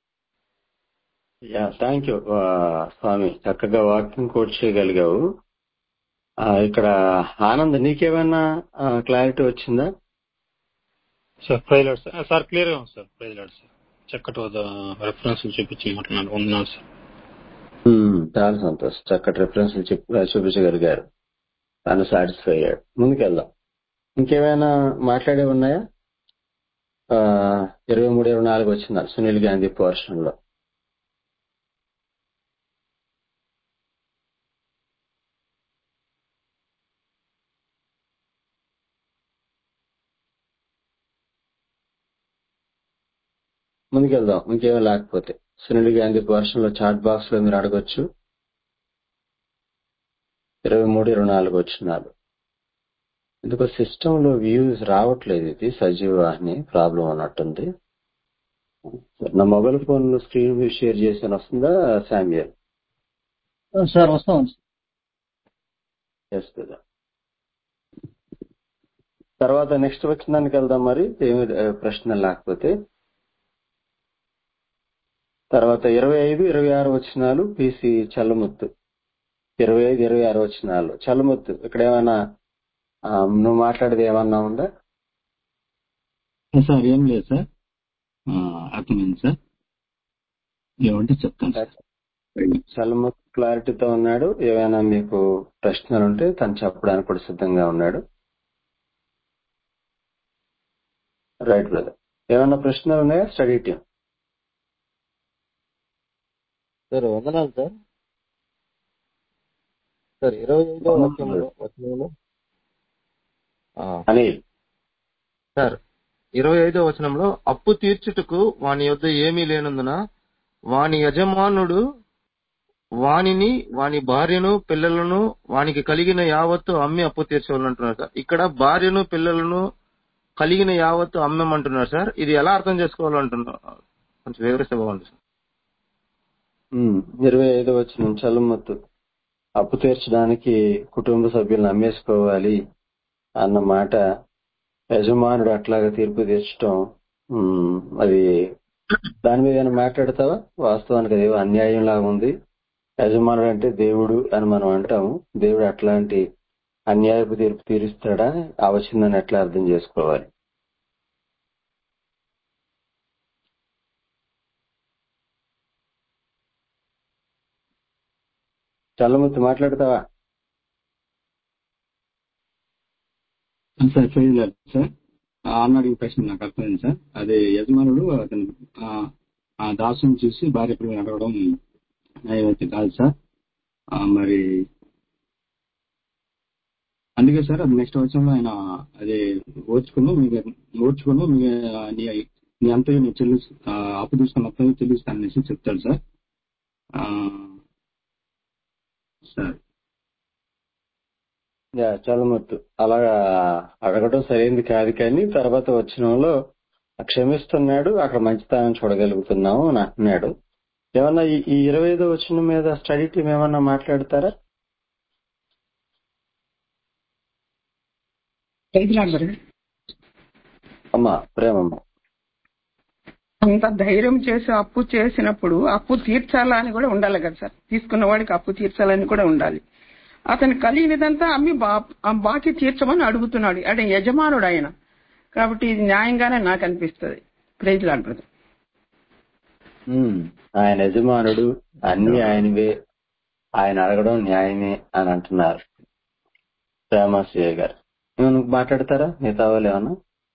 yeah thank you Swami చక్కగా వాక్యం కోట్ చేయగలిగావు ఆ, ఇక్కడ ఆనంద్ నీకేమైనా క్లారిటీ వచ్చిందా sir praise lord sir sir clear గా ఉంది సార్ ప్రైజ్ లాడ్ సార్ చక్కటి రెఫరెన్స్ చూపించి మాట్లాడాను వందనాలు సార్ మ్మ్, చాలా సంతోషం చక్కటి రిఫరెన్స్ చూపించగలిగారు తను సాటిస్ఫై అయ్యాడు ముందుకెళ్దాం ఇంకేమైనా మాట్లాడే ఉన్నాయా ఆ, ఇరవై మూడు ఇరవై నాలుగు వచ్చిన సునీల్ గాంధీ పోర్షన్ లో ముందుకెళ్దాం ఇంకేమీ లేకపోతే సునీల్ గాంధీ పోర్షన్ లో చాట్ బాక్స్ లో మీరు అడగొచ్చు ఇరవై మూడు ఇరవై నాలుగు వచ్చినాలు ఎందుకో సిస్టమ్ లో వ్యూస్ రావట్లేదు ఇది సజీవాహిని ప్రాబ్లం అన్నట్టుంది నా మొబైల్ ఫోన్ లో స్క్రీన్ వ్యూ షేర్ చేసిన వస్తుందా శామ్యల్ సార్ వస్తాం ఎస్ కదా తర్వాత నెక్స్ట్ వచ్చిన దానికి వెళ్దాం మరి ఏమి ఆ, ప్రశ్న లేకపోతే తర్వాత ఇరవై ఐదు ఇరవై ఆరు వచ్చినాలు పిసి చల్లముత్తు ఇరవై ఐదు ఇరవై ఆరు వచ్చినాలు చల్లముత్తు ఇక్కడ ఏమైనా ఆ, నువ్వు మాట్లాడేది ఏమన్నా ఉందా సార్ ఏం లేదు సార్ ఆ, అర్థమైంది సార్ ఏమంటే చెప్తాను సార్ చల్లముత్తు క్లారిటీతో ఉన్నాడు ఏమైనా మీకు ప్రశ్నలు ఉంటే తను చెప్పడానికి కూడా సిద్ధంగా ఉన్నాడు రైట్ బ్రదర్ ఏమైనా ప్రశ్నలు ఉన్నాయా స్టడీ టీం సార్ వందనాలు సార్ సార్ ఇరవై ఐదో వచనంలో వచనంలో ఆ, అనిల్ సార్ ఇరవై ఐదో వచనంలో అప్పు తీర్చుటకు వాని యొద్ద ఏమీ లేనందున వాని యజమానుడు వానిని వాని భార్యను పిల్లలను వానికి కలిగిన యావత్తు అమ్మి అప్పు తీర్చవాలంటున్నారు సార్ ఇక్కడ భార్యను పిల్లలను కలిగిన యావత్తు అమ్మమంటున్నారు సార్ ఇది ఎలా అర్థం చేసుకోవాలంటున్నారు కొంచెం వివరిస్తే బాగుంది సార్ ఉమ్, ఇరవై ఐదు వచ్చిన చల్లముత్తు అప్పు తీర్చడానికి కుటుంబ సభ్యులను అమ్మేసుకోవాలి అన్న మాట యజమానుడు అట్లాగా తీర్పు తీర్చడం ఉమ్, అది దాని మీద ఏమైనా మాట్లాడతావా వాస్తవానికి అది అన్యాయం లాగా ఉంది యజమానుడు అంటే దేవుడు అని మనం అంటాము దేవుడు అట్లాంటి అన్యాయపు తీర్పు తీరుస్తాడా ఆ వచ్చిందని ఎట్లా అర్థం చేసుకోవాలి చల్లముత్తు మాట్లాడతావా సార్ ఫెయిల్ లేదు సార్ ఆ అన్న అడిగిన ప్రశ్న నాకు అర్థమైంది సార్ అదే యజమానుడు అతను ఆ, ఆ దాసుని చూసి భార్య పిల్లలు అడగడం నైవేద్యం కాదు సార్ ఆ, మరి అందుకే సార్ అది నెక్స్ట్ వచ్చంలో ఆయన అదే ఓర్చుకుని మీకు ఓర్చుకుని మీ నీ నీ అంతగా నీ చెల్లి అప్పు తీసుకున్న మొత్తం చెల్లిస్తాననేసి చెప్తాడు సార్ ఆ, సార్ యా చలమొద్దు అలాగా అడగడం సరైంది కాదు కానీ తర్వాత వచ్చినంలో క్షమిస్తున్నాడు అక్కడ మంచితనం చూడగలుగుతున్నాము అని అంటున్నాడు ఏమన్నా ఈ ఈ ఇరవై ఐదో వచ్చిన మీద స్టడీ టీం ఏమన్నా మాట్లాడతారా అమ్మా ప్రేమమ్మ అంత ధైర్యం చేసి అప్పు చేసినప్పుడు అప్పు తీర్చాలా అని కూడా ఉండాలి కదా సార్ తీసుకున్న వాడికి అప్పు తీర్చాలని కూడా ఉండాలి అతను కలిగినదంతా అమ్మి బా- ఆ బాకీ తీర్చమని అడుగుతున్నాడు అంటే యజమానుడు ఆయన కాబట్టి ఇది న్యాయంగానే నాకు అనిపిస్తుంది ప్రైజ్ లాంటి ఉమ్, ఆయన యజమానుడు అన్ని ఆయనవే ఆయన అడగడం న్యాయమే అని అంటున్నారు రామాశ్రయ గారు ఏమన్నా మాట్లాడతారా మిగతా వాళ్ళు ఏమన్నా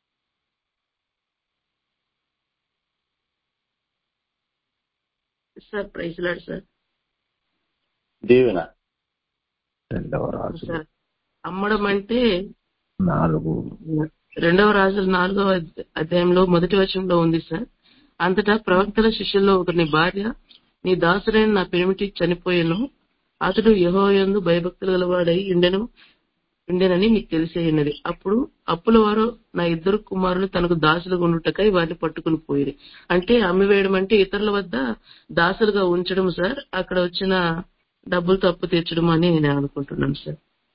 సార్ ప్రైజ్ లాడ్ సార్ దీవెన రెండవ రాజు సార్ అమ్మడం అంటే నాలుగు రెండవ రాజుల నాలుగవ అధ్య- అధ్యాయంలో మొదటి వచనంలో ఉంది సార్ అంతటా ప్రవక్తల శిష్యుల్లో ఒకరిని భార్య నీ దాసుడైన నా పెనిమిటి చనిపోయాను అతడు యెహోవాయందు భయభక్తులు గలవాడై ఉండెను ఉండెనని నీకు తెలిసే ఉన్నది అప్పుడు అప్పుల వారు నా ఇద్దరు కుమారులు తనకు దాసులుగా ఉండుటకై వారిని పట్టుకుని పోయి అంటే అమ్మివేయడం అంటే ఇతరుల వద్ద దాసులుగా ఉంచడం సార్ అక్కడ వచ్చిన డబ్బులు తప్పు తీర్చడం అని నేను అనుకుంటున్నాను సార్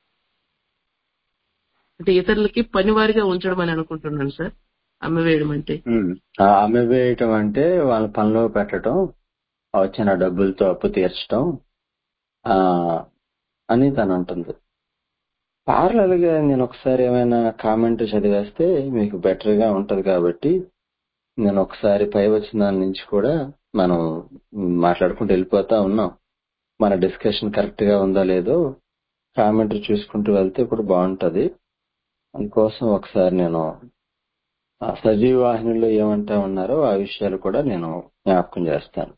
అంటే ఇతరులకి పనివారిగా ఉంచడం అని అనుకుంటున్నాను సార్ అమ్మివేయడం అంటే ఉమ్, ఆ అమ్మి వేయటం అంటే వాళ్ళ పనిలో పెట్టడం ఆ వచ్చిన డబ్బులతో అప్పు తీర్చడం ఆ అని తను అంటుంది పార్లల్ గా నేను ఒకసారి ఏమైనా కామెంట్ చదివేస్తే మీకు బెటర్ గా ఉంటది కాబట్టి నేను ఒకసారి పై వచ్చిన నుంచి కూడా మనం మాట్లాడుకుంటూ వెళ్ళిపోతా ఉన్నాం మన డిస్కషన్ కరెక్ట్ గా ఉందా లేదో కామెంట్ చూసుకుంటూ వెళ్తే ఇప్పుడు బాగుంటది అందుకోసం ఒకసారి నేను ఆ సజీవ వాహినిలో ఏమంటా ఉన్నారో ఆ విషయాలు కూడా నేను జ్ఞాపకం చేస్తాను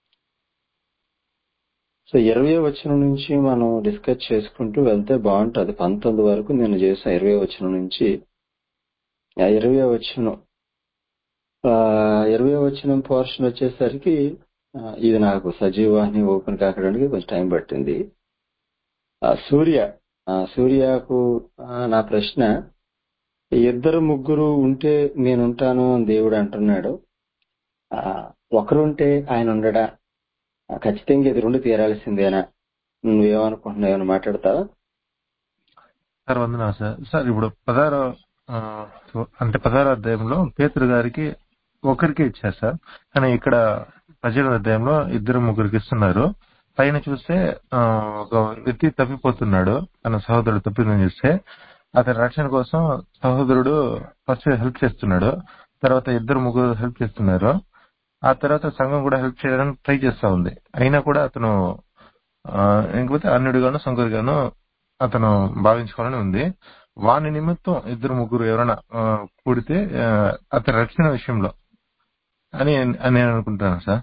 సో ఇరవై వచనం నుంచి మనం డిస్కస్ చేసుకుంటూ వెళ్తే బాగుంటది పంతొమ్మిది వరకు నేను చేసిన ఇరవై వచనం నుంచి ఆ ఇరవై వచనం ఆ ఇరవై వచనం పోర్షన్ వచ్చేసరికి ఆ, ఇది నాకు సజీవ వాహిని ఓపెన్ కాకడానికి కొంచెం టైం పట్టింది ఆ, సూర్య ఆ, సూర్యకు ఆ, నా ప్రశ్న ఇద్దరు ముగ్గురు ఉంటే నేనుంటాను అని దేవుడు అంటున్నాడు ఆ, ఒకరుంటే ఆయన ఉండడా ఆ, ఖచ్చితంగా ఇది రెండు తీరాల్సిందేనా నువ్వేమనుకుంటున్నావు ఏమైనా మాట్లాడతావా సార్ వందనా సార్ సార్ ఇప్పుడు పదహారో ఆ, అంటే పదహారో అధ్యాయంలో పేతురు గారికి ఒకరికి ఇచ్చారు సార్ కానీ ఇక్కడ పదిహేడు అధ్యాయంలో ఇద్దరు ముగ్గురికి ఇస్తున్నారు పైన చూస్తే ఆ, ఒక వ్యక్తి తప్పిపోతున్నాడు తన సహోదరుడు తప్పిందని చూస్తే అతని రక్షణ కోసం సహోదరుడు ఫస్ట్ హెల్ప్ చేస్తున్నాడు తర్వాత ఇద్దరు ముగ్గురు హెల్ప్ చేస్తున్నారు ఆ తర్వాత సంఘం కూడా హెల్ప్ చేయడానికి ట్రై చేస్తా ఉంది అయినా కూడా అతను ఆ, ఇంకపోతే అన్యుడిగాను సంకుడిగాను అతను భావించుకోవాలని ఉంది వాని నిమిత్తం ఇద్దరు ముగ్గురు ఎవరైనా ఆ, కూడితే ఆ, అతని రక్షణ విషయంలో అని అని నేను అనుకుంటాను సార్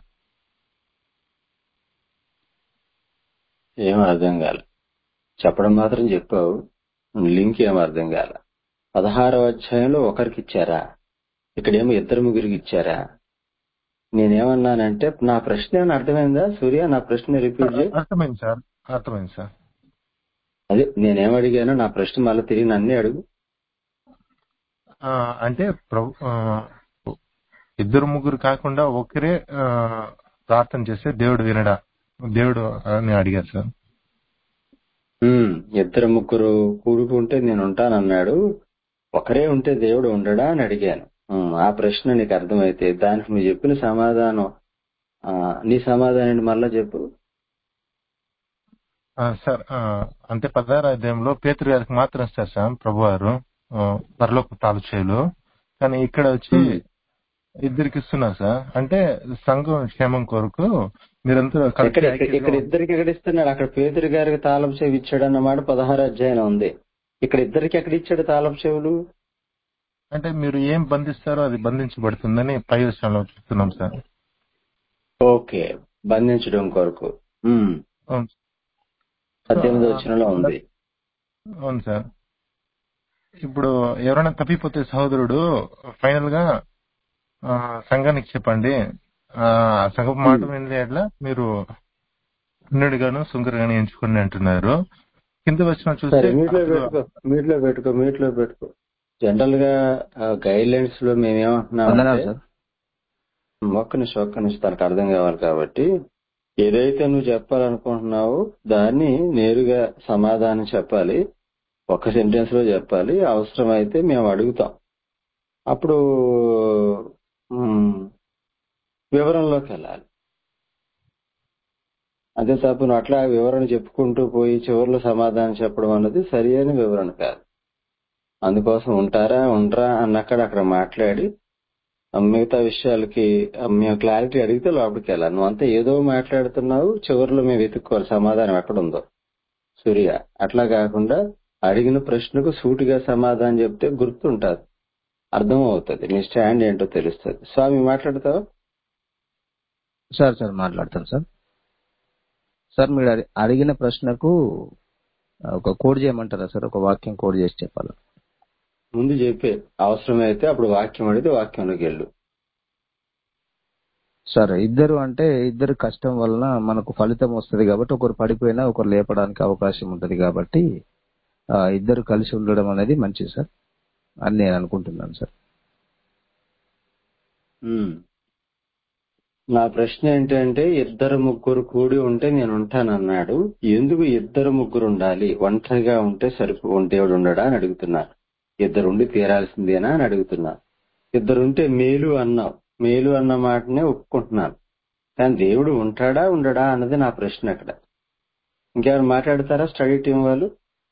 ఏం అర్థం కాల చెప్పడం మాత్రం చెప్పావు లింక్ ఏం అర్థం కాల పదహారవ అధ్యాయంలో ఒకరికి ఇచ్చారా ఇక్కడేమో ఇద్దరు ముగ్గురికి ఇచ్చారా నేనేమన్నానంటే నా ప్రశ్న ఏమైనా అర్థమైందా సూర్య నా ప్రశ్న రిపీట్ చేయి అర్థమైంది సార్ అర్థమైంది సార్ అదే నేనేం అడిగానో నా ప్రశ్న మళ్ళీ తిరిగి నన్నే అడుగు ఆ, అంటే ప్రభు ఆ, ఇద్దరు ముగ్గురు కాకుండా ఒకరే ఆ, ప్రార్థన చేస్తే దేవుడు వినడా దేవుడు అని అడిగారు సార్ ఉమ్, ఇద్దరు ముగ్గురు కూడుకుంటే నేను ఉంటానన్నాడు ఒకరే ఉంటే దేవుడు ఉండడా అని అడిగాను ఉమ్, ఆ ప్రశ్న నీకు అర్థమైతే దానికి నువ్వు చెప్పిన సమాధానం ఆ, నీ సమాధానం మళ్ళా చెప్పు ఆ, సార్ ఆ, అంటే పదహారు అధ్యాయంలో పేతురు గారికి మాత్రం ఇస్తారు సార్ ప్రభు వారు పరలోక తాలుచేయులు కానీ ఇక్కడ వచ్చి ఇద్దరికి ఇస్తున్నారు సార్ అంటే సంఘం క్షేమం కొరకు మీరంతా ఇక్కడ కలిసి ఇక్కడ- ఇక్కడ ఐక్యంగా ఇద్దరికి ఎక్కడ ఇస్తున్నాడు అక్కడ పేదరి గారికి తాళం చెవి ఇచ్చాడు అన్నమాట పదహారు అధ్యాయం ఉంది ఇక్కడ ఇద్దరికి ఎక్కడ ఇచ్చాడు తాళం చెవులు అంటే మీరు ఏం బంధిస్తారో అది బంధించబడుతుందని పై విషయంలో చెప్తున్నాం సార్ ఓకే బంధించడం కొరకు ఉమ్, అవును పద్దెనిమిది వచనంలో ఉంది అవును సార్ ఇప్పుడు ఎవరైనా తప్పిపోతే సహోదరుడు ఫైనల్ గా ఆ, సంఘానికి చెప్పండి ఆ సంఘం మాట వినలే అట్లా మీరు అన్నుడిగాను సుంకరుగాను ఎంచుకోండి అంటున్నారు కింద వచ్చిన చూస్తే సరే మీట్లో అసలు పెట్టుకో మీట్లో పెట్టుకో మీట్లో పెట్టుకో జనరల్ గా గైడ్ లైన్స్ లో వందనాలు మేమేమంటున్నామంటే సార్ ఒక్క నిమిషం ఒక్క నిమిషం తనకు అర్థం కావాలి కాబట్టి ఏదైతే నువ్వు చెప్పాలనుకుంటున్నావో దాన్ని నేరుగా సమాధానం చెప్పాలి ఒక సెంటెన్స్ లో చెప్పాలి అవసరమైతే మేము అడుగుతాం అప్పుడు మ్, వివరంలోకి వెళ్ళాలి అదే తప్ప నువ్వు అట్లా వివరణ చెప్పుకుంటూ పోయి చివరిలో సమాధానం చెప్పడం అన్నది సరి అయిన వివరణ కాదు అందుకోసం ఉంటారా ఉండరా అన్నక్కడ అక్కడ మాట్లాడి ఆ మిగతా విషయాలకి ఆ మేము క్లారిటీ అడిగితే లోపలికి వెళ్ళాలి నువ్వు అంతా ఏదో మాట్లాడుతున్నావు చివరిలో మేము వెతుక్కోవాలి సమాధానం ఎక్కడుందో సూర్య అట్లా కాకుండా అడిగిన ప్రశ్నకు సూటిగా సమాధానం చెప్తే గుర్తుంటుంది అర్థం అవుతుంది నీ స్టాండ్ ఏంటో తెలుస్తుంది స్వామి మాట్లాడతావా సార్ సార్ మాట్లాడతాను సార్ సార్ మీరు అడి- అడిగిన ప్రశ్నకు ఒక కోడ్ చేయమంటారా సార్ ఒక వాక్యం కోడ్ చేసి చెప్పాలి ముందు చెప్పే అవసరమైతే అప్పుడు వాక్యం అడిగితే వాక్యంలోకి వెళ్ళు సరే ఇద్దరు అంటే ఇద్దరు కష్టం వలన మనకు ఫలితం వస్తుంది కాబట్టి ఒకరు పడిపోయినా ఒకరు లేపడానికి అవకాశం ఉంటది కాబట్టి ఆ, ఇద్దరు కలిసి ఉండడం అనేది మంచిది సార్ అని నేను అనుకుంటున్నాను సార్ ఉమ్. నా ప్రశ్న ఏంటంటే ఇద్దరు ముగ్గురు కూడి ఉంటే నేను ఉంటానన్నాడు ఎందుకు ఇద్దరు ముగ్గురు ఉండాలి ఒంటరిగా ఉంటే సరిపో దేవుడు ఉండడా అని అడుగుతున్నా ఇద్దరు ఉండి తీరాల్సిందేనా అని అడుగుతున్నా ఇద్దరు ఉంటే మేలు అన్నావు మేలు అన్న మాటనే ఒప్పుకుంటున్నాను కానీ దేవుడు ఉంటాడా ఉండడా అన్నది నా ప్రశ్న అక్కడ ఇంకెవరు మాట్లాడతారా స్టడీ టీం వాళ్ళు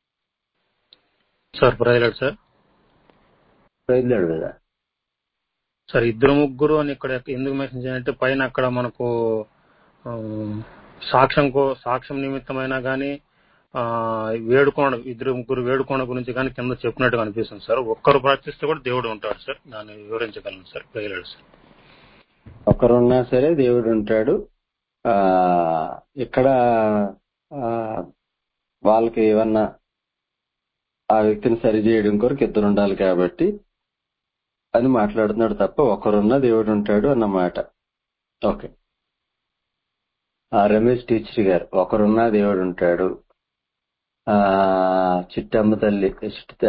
సార్ ప్రజలాడు సార్ బయలుదేరు కదా సార్ ఇద్దరు ముగ్గురు అని ఇక్కడ ఎందుకు మెన్షన్ చేయాలంటే పైన అక్కడ మనకు ఆ, సాక్ష్యం కో- సాక్ష్యం నిమిత్తమైనా కానీ వేడుకోణ ఇద్దరు ముగ్గురు వేడుకోణ గురించి కానీ కింద చెప్పినట్టుగా అనిపిస్తుంది సార్ ఒక్కరు ప్రార్థిస్తే కూడా దేవుడు ఉంటాడు సార్ దాన్ని వివరించగలను సార్ ప్రజలాడు సార్ ఒకరున్నా సరే దేవుడు ఉంటాడు ఆ ఇక్కడ ఆ, వాళ్ళకి ఏమన్నా ఆ వ్యక్తిని సరి చేయడం కొరకు ఇద్దరు ఉండాలి కాబట్టి అని మాట్లాడుతున్నాడు తప్ప ఒకరున్నా దేవుడు ఉంటాడు అన్నమాట ఓకే ఆ రమేష్ టీచర్ గారు ఒకరున్నా దేవుడు ఉంటాడు ఆ చిట్టమ్మ తల్లి చిట్ట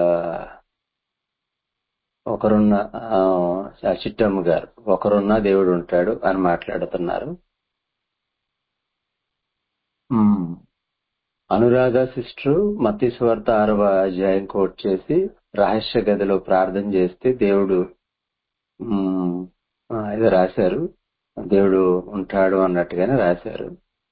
ఒకరున్న ఆ, ఆ చిట్టమ్మ గారు ఒకరున్న దేవుడు ఉంటాడు అని మాట్లాడుతున్నారు ఉమ్. అనురాధ సిస్టర్ మతీశ్వార్త ఆరవ అధ్యాయం కోట్ చేసి రహస్య గదిలో ప్రార్థన చేస్తే దేవుడు ఉమ్, ఆ, ఏదో రాశారు దేవుడు ఉంటాడు అన్నట్టుగానే రాశారు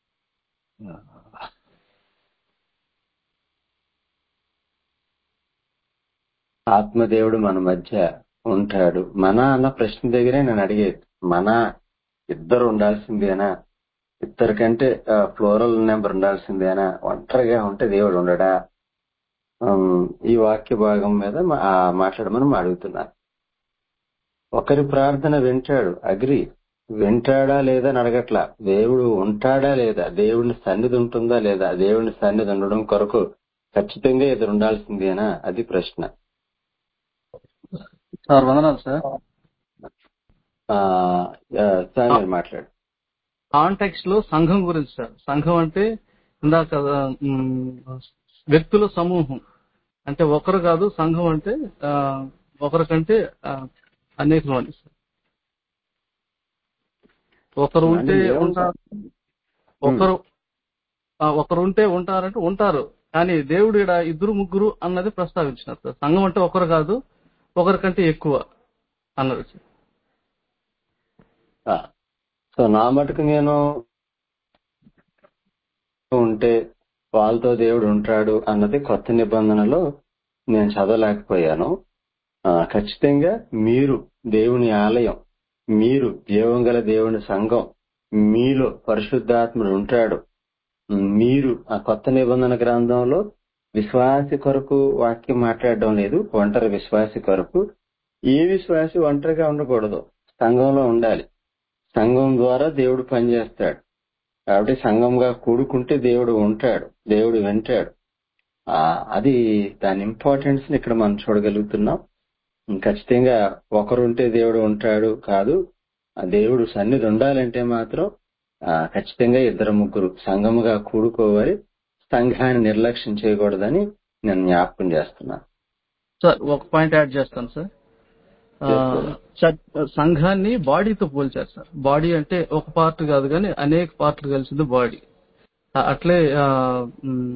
ఆత్మదేవుడు మన మధ్య ఉంటాడు మన అన్న ప్రశ్న దగ్గరే నేను అడిగేది మన ఇద్దరు ఉండాల్సిందేనా ఇద్దరు కంటే ఫ్లోరల్ నెంబర్ ఉండాల్సిందేనా ఒంటరిగా ఉంటే దేవుడు ఉండడా ఉమ్, ఈ వాక్య భాగం మీద మా- ఆ మాట్లాడమని మా అడుగుతున్నారు ఒకరి ప్రార్థన వింటాడు అగ్రి వింటాడా లేదా అని అడగట్లా దేవుడు ఉంటాడా లేదా దేవుని సన్నిధి ఉంటుందా లేదా దేవుని సన్నిధి ఉండడం కొరకు ఖచ్చితంగా ఎదురు ఉండాల్సిందేనా అది ప్రశ్న సార్ వందనాలు సార్ ఆ, ఆ, సార్ మీరు మాట్లాడు కాంటెక్స్ట్ లో సంఘం గురించి సార్ సంఘం అంటే ఇందాక ఉమ్, వ్యక్తుల సమూహం అంటే ఒకరు కాదు సంఘం అంటే ఆ, ఒకరికంటే ఆ, అనేకం అని సార్ ఒకరు అంటే ఉంటే ఏముంది ఉంటారు ఉమ్, ఒకరు ఆ, ఒకరు ఉంటే ఉంటారంటే ఉంటారు కానీ దేవుడు ఈడ ఇద్దరు ముగ్గురు అన్నది ప్రస్తావించినారు సార్ సంఘం అంటే ఒకరు కాదు ఒకరికంటే ఎక్కువ అన్నది సార్ ఆ. సో నా మటుకు నేను ఉంటే వాళ్ళతో దేవుడు ఉంటాడు అన్నది కొత్త నిబంధనలో నేను చదవలేకపోయాను ఆ, ఖచ్చితంగా మీరు దేవుని ఆలయం మీరు జీవం గల దేవుని సంఘం మీలో పరిశుద్ధాత్ముడు ఉంటాడు మీరు ఆ కొత్త నిబంధన గ్రంథంలో విశ్వాసి కొరకు వాక్యం మాట్లాడడం లేదు ఒంటరి విశ్వాసి కొరకు ఏ విశ్వాసి ఒంటరిగా ఉండకూడదు సంఘంలో ఉండాలి సంఘం ద్వారా దేవుడు పనిచేస్తాడు కాబట్టి సంఘంగా కూడుకుంటే దేవుడు ఉంటాడు దేవుడు వింటాడు ఆ, అది దాని ఇంపార్టెన్స్ ని ఇక్కడ మనం చూడగలుగుతున్నాం ఖచ్చితంగా ఒకరుంటే దేవుడు ఉంటాడు కాదు ఆ దేవుడు సన్నిధి ఉండాలంటే మాత్రం ఆ, ఖచ్చితంగా ఇద్దరు ముగ్గురు సంఘముగా కూడుకోవాలి సంఘాన్ని నిర్లక్ష్యం చేయకూడదని నేను జ్ఞాపకం చేస్తున్నాను సార్ ఒక పాయింట్ యాడ్ చేస్తాను సార్ ఆ, చ- సంఘాన్ని బాడీతో పోల్చారు సార్ బాడీ అంటే ఒక పార్ట్ కాదు కానీ అనేక పార్ట్లు కలిసింది బాడీ అట్లే ఆ, ఉమ్,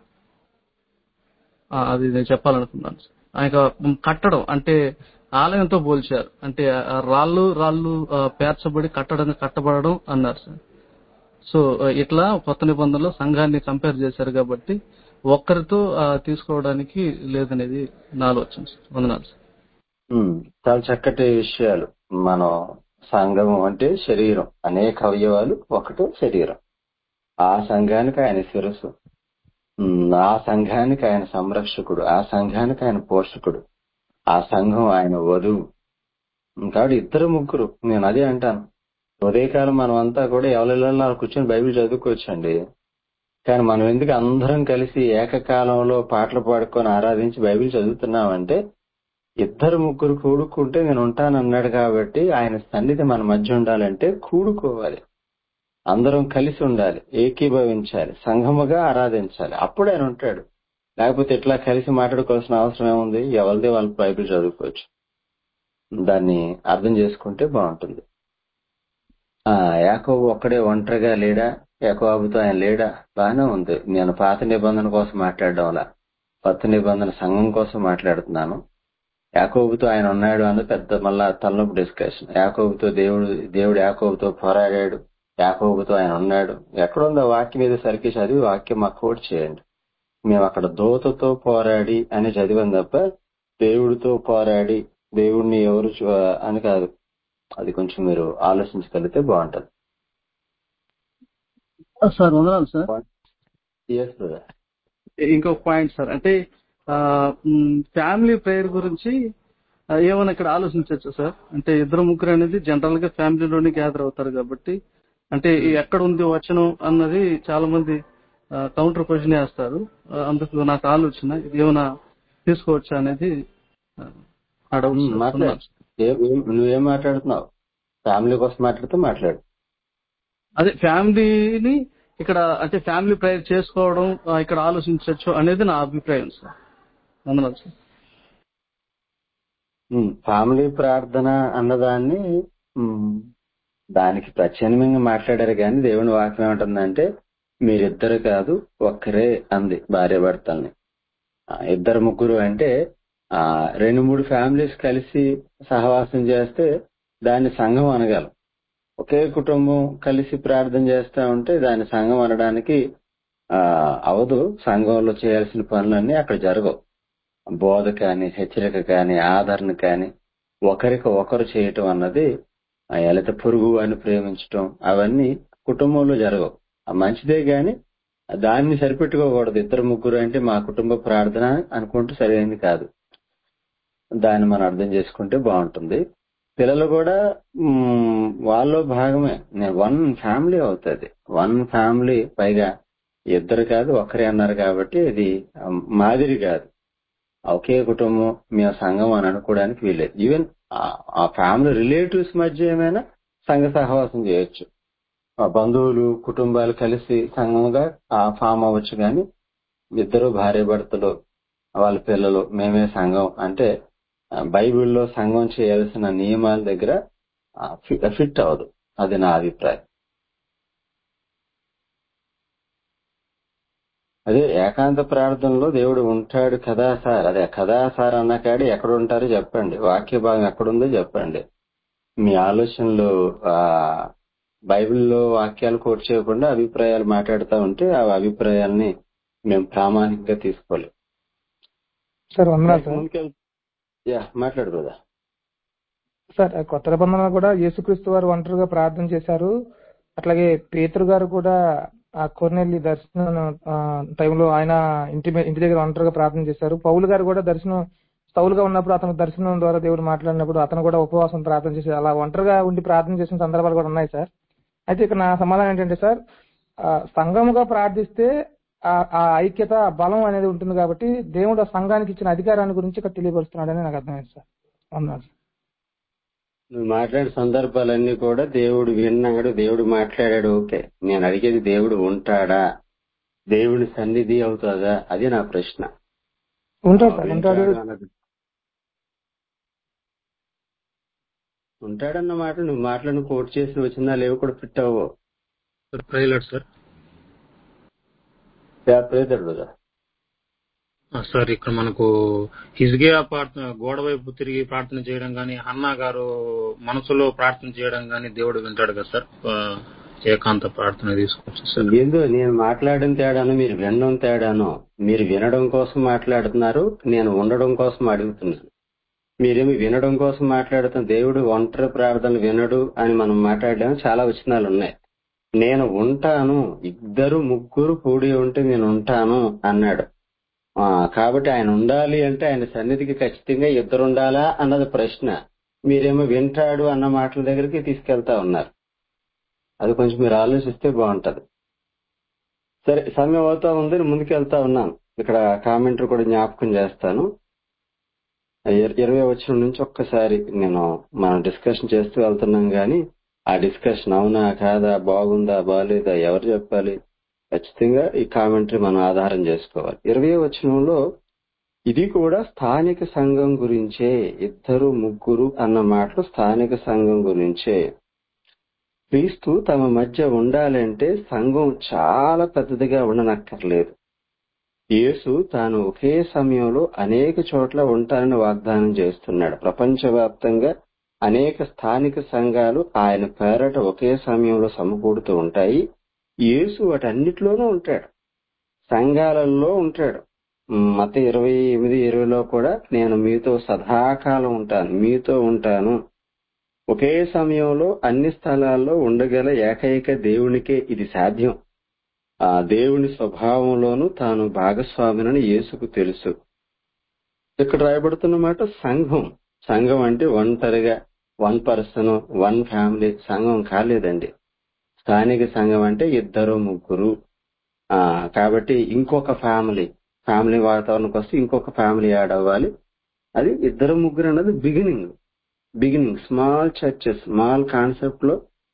ఆ, అది నేను చెప్పాలనుకున్నాను సార్. ఆయన కట్టడం అంటే ఆలయంతో పోల్చారు అంటే ఆ రాళ్ళు రాళ్ళు ఆ, పేర్చబడి కట్టడం కట్టబడడం అన్నారు సార్ సో ఆ, ఇట్లా కొత్త నిబంధనలో సంఘాన్ని కంపేర్ చేశారు కాబట్టి ఒక్కరితో ఆ, తీసుకోవడానికి లేదనేది నా ఆలోచన సార్ వందనాలు సార్ ఉమ్, చాలా చక్కటి విషయాలు మనం సంఘం అంటే శరీరం అనేక అవయవాలు ఒకటే శరీరం ఆ సంఘానికి ఆయన శిరస్సు ఉమ్, ఆ సంఘానికి ఆయన సంరక్షకుడు ఆ సంఘానికి ఆయన పోషకుడు ఆ సంఘం ఆయన వధువు ఉమ్, కాబట్టి ఇద్దరు ముగ్గురు నేను అదే అంటాను ఉదయకాలం మనం అంతా కూడా ఎవరిలో కూర్చొని బైబిల్ చదువుకోవచ్చండి కానీ మనం ఎందుకు అందరం కలిసి ఏకకాలంలో పాటలు పాడుకొని ఆరాధించి బైబిల్ చదువుతున్నామంటే ఇద్దరు ముగ్గురు కూడుకుంటే నేను ఉంటాను అన్నాడు కాబట్టి ఆయన సన్నిధి మన మధ్య ఉండాలంటే కూడుకోవాలి అందరం కలిసి ఉండాలి ఏకీభవించాలి సంఘముగా ఆరాధించాలి అప్పుడు ఆయన ఉంటాడు లేకపోతే ఇట్లా కలిసి మాట్లాడుకోవాల్సిన అవసరం ఏముంది ఎవరిదే వాళ్ళు బైబిల్ చదువుకోవచ్చు దాన్ని అర్థం చేసుకుంటే బాగుంటుంది ఆ యాకోబు ఒక్కడే ఒంటరిగా లేడా యాకోబుతో ఆయన లేడా బాగానే ఉంది నేను పాత నిబంధన కోసం మాట్లాడడం వల్ల కొత్త నిబంధన సంఘం కోసం మాట్లాడుతున్నాను యాకోబుతో ఆయన ఉన్నాడు అని పెద్ద మళ్ళా తలనొప్పి డిస్కషన్ యాకోబుతో దేవుడు దేవుడు యాకోబుతో పోరాడాడు యాకోబుతో ఆయన ఉన్నాడు ఎక్కడుందో వాక్యం మీద సరికి చదివి వాక్యం మాకు కోట్ చేయండి మేము అక్కడ దోతతో పోరాడి అని చదివాం తప్ప దేవుడితో పోరాడి దేవుడిని ఎవరు చూ- అని కాదు అది కొంచెం మీరు ఆలోచించగలిగితే బాగుంటది సార్ వందనాలు సార్ ఎస్ బ్రదర్ ఇంకొక పాయింట్ సార్ అంటే ఫ్యామిలీ ప్రేయర్ గురించి ఆ, ఏమైనా ఇక్కడ ఆలోచించవచ్చు సార్ అంటే ఇద్దరు ముగ్గురు అనేది జనరల్ గా ఫ్యామిలీలోనే గ్యాదర్ అవుతారు కాబట్టి అంటే ఈ ఎక్కడ ఉంది వచనం అన్నది చాలా మంది కౌంటర్ క్వశ్చన్ వేస్తారు ఆ, అందుకు నాకు ఆలోచన ఇది ఏమైనా తీసుకోవచ్చా అనేది ఆ, నా డౌట్ ఉమ్, సార్. మాట్లాడు వందనాలు సార్. ఏం- ఏం- నువ్వేం మాట్లాడుతున్నావు ఫ్యామిలీ కోసం మాట్లాడితే మాట్లాడు అదే ఫ్యామిలీని ఇక్కడ అంటే ఫ్యామిలీ ప్రేయర్ చేసుకోవడం ఆ, ఇక్కడ ఆలోచించవచ్చు అనేది నా అభిప్రాయం సార్ వందనాలు సార్ ఉమ్, ఫ్యామిలీ ప్రార్థన అన్నదాన్ని ఉమ్, దానికి ప్రత్యామ్నాయంగా మాట్లాడారు కానీ దేవుని వాక్యం ఏమంటుందంటే మీరిద్దరు కాదు ఒక్కరే అంది భార్య భర్తల్ని ఆ, ఇద్దరు ముగ్గురు అంటే ఆ రెండు మూడు ఫ్యామిలీస్ కలిసి సహవాసం చేస్తే దాన్ని సంఘం అనగలం ఒకే కుటుంబం కలిసి ప్రార్థన చేస్తా ఉంటే దాన్ని సంఘం అనడానికి ఆ అవదు సంఘంలో చేయాల్సిన పనులన్నీ అక్కడ జరగవు బోధ కానీ హెచ్చరిక కానీ ఆదరణ కానీ ఒకరికి ఒకరు చేయటం అన్నది ఆ, లేకపోతే పొరుగు అని ప్రేమించటం అవన్నీ కుటుంబంలో జరగవు ఆ మంచిదే గాని దాన్ని సరిపెట్టుకోకూడదు ఇద్దరు ముగ్గురు అంటే మా కుటుంబ ప్రార్థన అనుకుంటూ సరైనది కాదు దాన్ని మనం అర్థం చేసుకుంటే బాగుంటుంది పిల్లలు కూడా మ్, వాళ్ళలో భాగమే నేను వన్ ఫ్యామిలీ అవుతుంది వన్ ఫ్యామిలీ పైగా ఇద్దరు కాదు ఒకరే అన్నారు కాబట్టి ఇది ఆ, మాదిరి కాదు ఒకే కుటుంబం మేము సంఘం అని అనుకోవడానికి వీలేదు ఈవెన్ ఆ ఫ్యామిలీ రిలేటివ్స్ మధ్య ఏమైనా సంఘ సహవాసం చేయొచ్చు ఆ బంధువులు కుటుంబాలు కలిసి సంఘంగా ఆ ఫామ్ అవ్వచ్చు కానీ ఇద్దరు భార్య భర్తలు వాళ్ళ పిల్లలు మేమే సంఘం అంటే ఆ, బైబిల్లో సంఘం చేయాల్సిన నియమాల దగ్గర ఆ, ఫి- ఫిట్ అవ్వదు అది నా అభిప్రాయం అదే ఏకాంత ప్రార్థనలో దేవుడు ఉంటాడు కదా సార్ అదే కదా సార్ అన్న కాడి ఎక్కడ ఉంటారో చెప్పండి వాక్య భాగం ఎక్కడుందో చెప్పండి మీ ఆలోచనలు ఆ బైబిల్లో వాక్యాలు కోట్ చేయకుండా అభిప్రాయాలు మాట్లాడుతూ ఉంటే ఆ అభిప్రాయాల్ని మేము ప్రామాణికంగా తీసుకోలేం సార్ వందనాలు సార్ ముందుకెళ్ యా మాట్లాడు బ్రదర్ సార్ ఆ కొత్త నిబంధనలో కూడా యేసుక్రీస్తు వారు ఒంటరిగా ప్రార్థన చేశారు అట్లాగే పేతురు గారు కూడా ఆ కొర్నెల్లి దర్శనం ఆ, టైంలో ఆయన ఇంటి మీ- ఇంటి దగ్గర ఒంటరిగా ప్రార్థన చేశారు పౌలు గారు కూడా దర్శనం సౌలుగా ఉన్నప్పుడు అతను దర్శనం ద్వారా దేవుడు మాట్లాడినప్పుడు అతను కూడా ఉపవాసం ప్రార్థన చేశారు అలా ఒంటరిగా ఉండి ప్రార్థన చేసిన సందర్భాలు కూడా ఉన్నాయి సార్ అయితే ఇక్కడ నా సమాధానం ఏంటంటే సార్ ఆ, సంఘముగా ప్రార్థిస్తే ఆ ఆ ఐక్యత ఆ బలం అనేది ఉంటుంది కాబట్టి దేవుడు ఆ సంఘానికి ఇచ్చిన అధికారాన్ని గురించి ఇక్కడ తెలియపరుస్తున్నాడని నాకు అర్థమైంది సార్ వందనాలు సార్. నువ్వు మాట్లాడిన సందర్భాలన్నీ కూడా దేవుడు విన్నాడు దేవుడు మాట్లాడాడు ఓకే నేను అడిగేది దేవుడు ఉంటాడా దేవుడి సన్నిధి అవుతుందా అది నా ప్రశ్న ఉంటాడు ఆ, సార్ ఉంటాడు వింటాడు అన్నది ఉంటాడన్న మాట నువ్వు మాటలను కోట్ చేసి వచ్చినా లేవు కూడా ఫిట్ అవ్వవు సార్ ప్రైలాడ్ సార్ ప్రేతాడు కదా ఆ, సార్ ఇక్కడ మనకు హిజ్గియా ప్రార్థన గోడ వైపు తిరిగి ప్రార్థన చేయడం గాని హన్నా గారు మనసులో ప్రార్థన చేయడం గాని దేవుడు వింటాడు కదా సార్ ఆ, ఏకాంత ప్రార్థన తీసుకోవచ్చు సార్ ఏందో నేను మాట్లాడడం తేడాను మీరు వినడం తేడాను మీరు వినడం కోసం మాట్లాడుతున్నారు నేను ఉండడం కోసం అడుగుతున్నాను మీరేమి వినడం కోసం మాట్లాడుతున్న దేవుడు ఒంటరి ప్రార్థనలు వినడు అని మనం మాట్లాడడం చాలా వచనాలు ఉన్నాయి నేను ఉంటాను ఇద్దరు ముగ్గురు కూడి ఉంటే నేను ఉంటాను అన్నాడు ఆ, కాబట్టి ఆయన ఉండాలి అంటే ఆయన సన్నిధికి ఖచ్చితంగా ఇద్దరు ఉండాలా అన్నది ప్రశ్న మీరేమో వింటాడు అన్న మాటల దగ్గరికి తీసుకెళ్తా ఉన్నారు అది కొంచెం మీరు ఆలోచిస్తే బాగుంటది సరే సమయం అవుతా ఉంది నేను ముందుకెళ్తా ఉన్నాను ఇక్కడ కామెంటర్ కూడా జ్ఞాపకం చేస్తాను ఇర- ఇరవై వచ్చిన నుంచి ఒక్కసారి నేను మనం డిస్కషన్ చేస్తూ వెళ్తున్నాం గాని ఆ డిస్కషన్ అవునా కాదా బాగుందా బాగాలేదా ఎవరు చెప్పాలి ఖచ్చితంగా ఈ కామెంటరీ మనం ఆధారం చేసుకోవాలి ఇరవై వచనంలో ఇది కూడా స్థానిక సంఘం గురించే ఇద్దరు ముగ్గురు అన్న మాటలు స్థానిక సంఘం గురించే క్రీస్తు తమ మధ్య ఉండాలంటే సంఘం చాలా పెద్దదిగా ఉండనక్కర్లేదు యేసు తాను ఒకే సమయంలో అనేక చోట్ల ఉంటానని వాగ్దానం చేస్తున్నాడు ప్రపంచవ్యాప్తంగా అనేక స్థానిక సంఘాలు ఆయన పేరట ఒకే సమయంలో సమకూడుతూ ఉంటాయి యేసు వాటన్నిటిలోనూ ఉంటాడు సంఘాలలో ఉంటాడు మత ఇరవై ఎనిమిది ఇరవైలో కూడా నేను మీతో సదాకాలం ఉంటాను మీతో ఉంటాను ఒకే సమయంలో అన్ని స్థలాల్లో ఉండగల ఏకైక దేవునికే ఇది సాధ్యం ఆ దేవుని స్వభావంలోనూ తాను భాగస్వామినని యేసుకు తెలుసు ఇక్కడ రాయబడుతున్న మాట సంఘం సంఘం అంటే ఒంటరిగా వన్ పర్సన్ వన్ ఫ్యామిలీ సంఘం కాలేదండి స్థానిక సంఘం అంటే ఇద్దరు ముగ్గురు ఆ కాబట్టి ఇంకొక ఫ్యామిలీ ఫ్యామిలీ వాతావరణంకి వస్తే ఇంకొక ఫ్యామిలీ యాడ్ అవ్వాలి అది ఇద్దరు ముగ్గురు అన్నది beginning beginning small churches small concept లో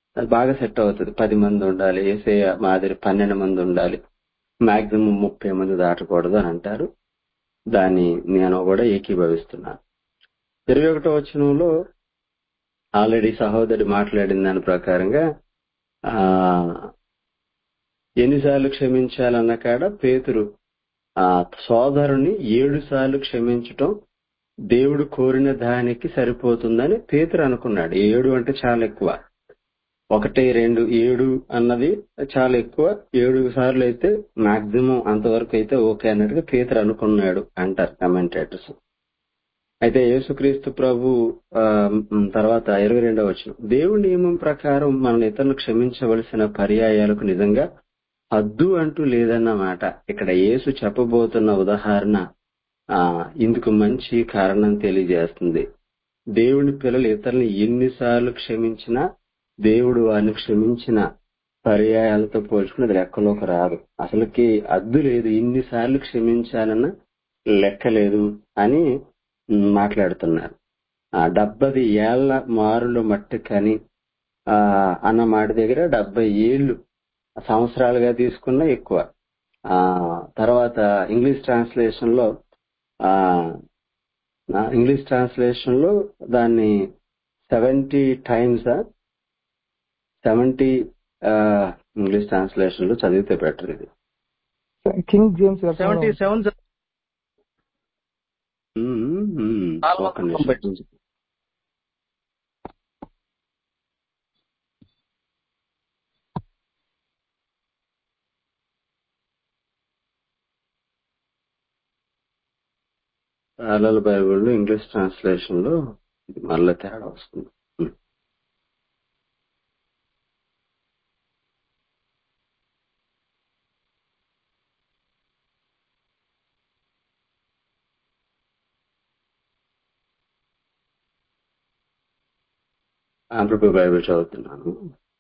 అది బాగా సెట్ అవుతుంది పది మంది ఉండాలి ఏసే మాదిరి పన్నెండు మంది ఉండాలి మాక్సిమం ముప్పై మంది దాటకూడదు అని అంటారు దాన్ని నేను కూడా ఏకీభవిస్తున్నాను ఇరవై ఒకటో వచనంలో ఆల్రెడీ సహోదరి మాట్లాడిన దాని ప్రకారంగా ఆ ఎన్నిసార్లు క్షమించాలన్న కాడ పేతురు ఆ సోదరుని ఏడు సార్లు క్షమించటం దేవుడు కోరిన దానికి సరిపోతుందని పేతురు అనుకున్నాడు ఏడు అంటే చాలా ఎక్కువ ఒకటి రెండు ఏడు అన్నది చాలా ఎక్కువ ఏడు సార్లు అయితే మాక్సిమం అంతవరకు అయితే ఓకే అన్నట్టుగా పేతురు అనుకున్నాడు అంటారు కమెంటేటర్స్ అయితే యేసుక్రీస్తు ప్రభు ఆ, మ్, తర్వాత ఇరవై రెండవ వచ్చిన దేవుడి నియమం ప్రకారం మన ఇతరులు క్షమించవలసిన పర్యాయాలకు నిజంగా హద్దు అంటూ లేదన్నమాట ఇక్కడ యేసు చెప్పబోతున్న ఉదాహరణ ఆ ఇందుకు మంచి కారణం తెలియజేస్తుంది దేవుని పిల్లలు ఇతరులను ఎన్నిసార్లు క్షమించినా దేవుడు వారిని క్షమించిన పర్యాయాలతో పోల్చుకున్నది లెక్కలోకి రాదు అసలుకి అద్దు లేదు ఇన్నిసార్లు క్షమించాలన్న లెక్క లేదు అని మాట్లాడుతున్నారు ఆ డెబ్బది ఏళ్ల మారుల మట్టుకని ఆ అన్న మాట దగ్గర డెబ్బై ఏళ్ళు సంవత్సరాలుగా తీసుకున్న ఎక్కువ ఆ తర్వాత ఇంగ్లీష్ ట్రాన్స్లేషన్ లో ఆ నా ఇంగ్లీష్ ట్రాన్స్లేషన్ లో దాన్ని seventy times seventy English translation లో చదివితే బెటర్ ఇది కింగ్ జేమ్స్ సెవెంటీ సెవెన్ మ్మ్, మ్మ్. నాలుగు ఒక్క వందల తొంభై నిమిషం పాలల బైబిల్లో ఇంగ్లీష్ ట్రాన్స్లేషన్ లో ఇది మళ్ళీ తేడా వస్తుంది మ్మ్. ఆంధ్రప్రభు బైబిల్ చదువుతున్నాను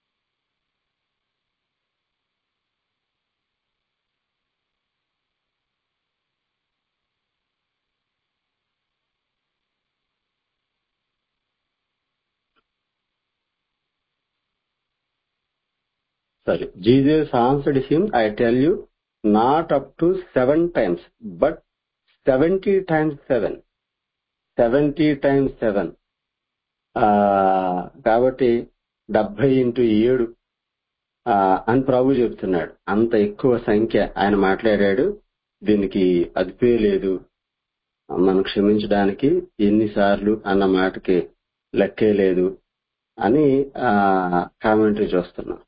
సరే Jesus answered him I tell you not up to seven times but seventy times seven seventy times seven కాబట్టి డెబ్బై ఇంటూ ఏడు ఆ, అని ప్రభు చెప్తున్నాడు అంత ఎక్కువ సంఖ్య ఆయన మాట్లాడాడు దీనికి అదిపే లేదు మనం క్షమించడానికి ఎన్నిసార్లు అన్న మాటకి లెక్కే లేదు అని కామెంటరీ చూస్తున్నాం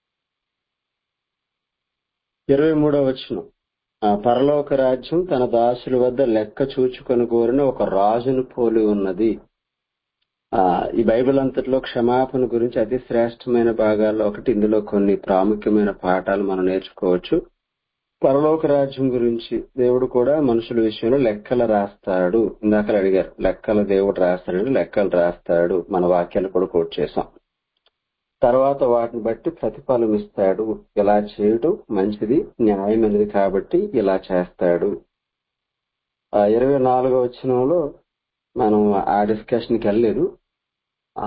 ఇరవై మూడవ వచనం ఆ పరలోక రాజ్యం తన దాసుల వద్ద లెక్క చూచుకొని కోరిన ఒక రాజును పోలి ఉన్నది ఆ ఈ బైబిల్ అంతట్లో క్షమాపణ గురించి అతి శ్రేష్టమైన భాగాల్లో ఒకటి ఇందులో కొన్ని ప్రాముఖ్యమైన పాఠాలు మనం నేర్చుకోవచ్చు పరలోక రాజ్యం గురించి దేవుడు కూడా మనుషుల విషయంలో లెక్కలు రాస్తాడు ఇందాక అడిగారు లెక్కలు దేవుడు రాస్తాడు లెక్కలు రాస్తాడు మన వాక్యాలు కూడా కోట్ చేశాం తర్వాత వాటిని బట్టి ప్రతిఫలం ఇస్తాడు ఇలా చేయడం మంచిది న్యాయమైనది కాబట్టి ఇలా చేస్తాడు ఆ ఇరవై నాలుగో వచనంలో మనం ఆ డిస్కషన్ కి వెళ్ళలేదు ఆ,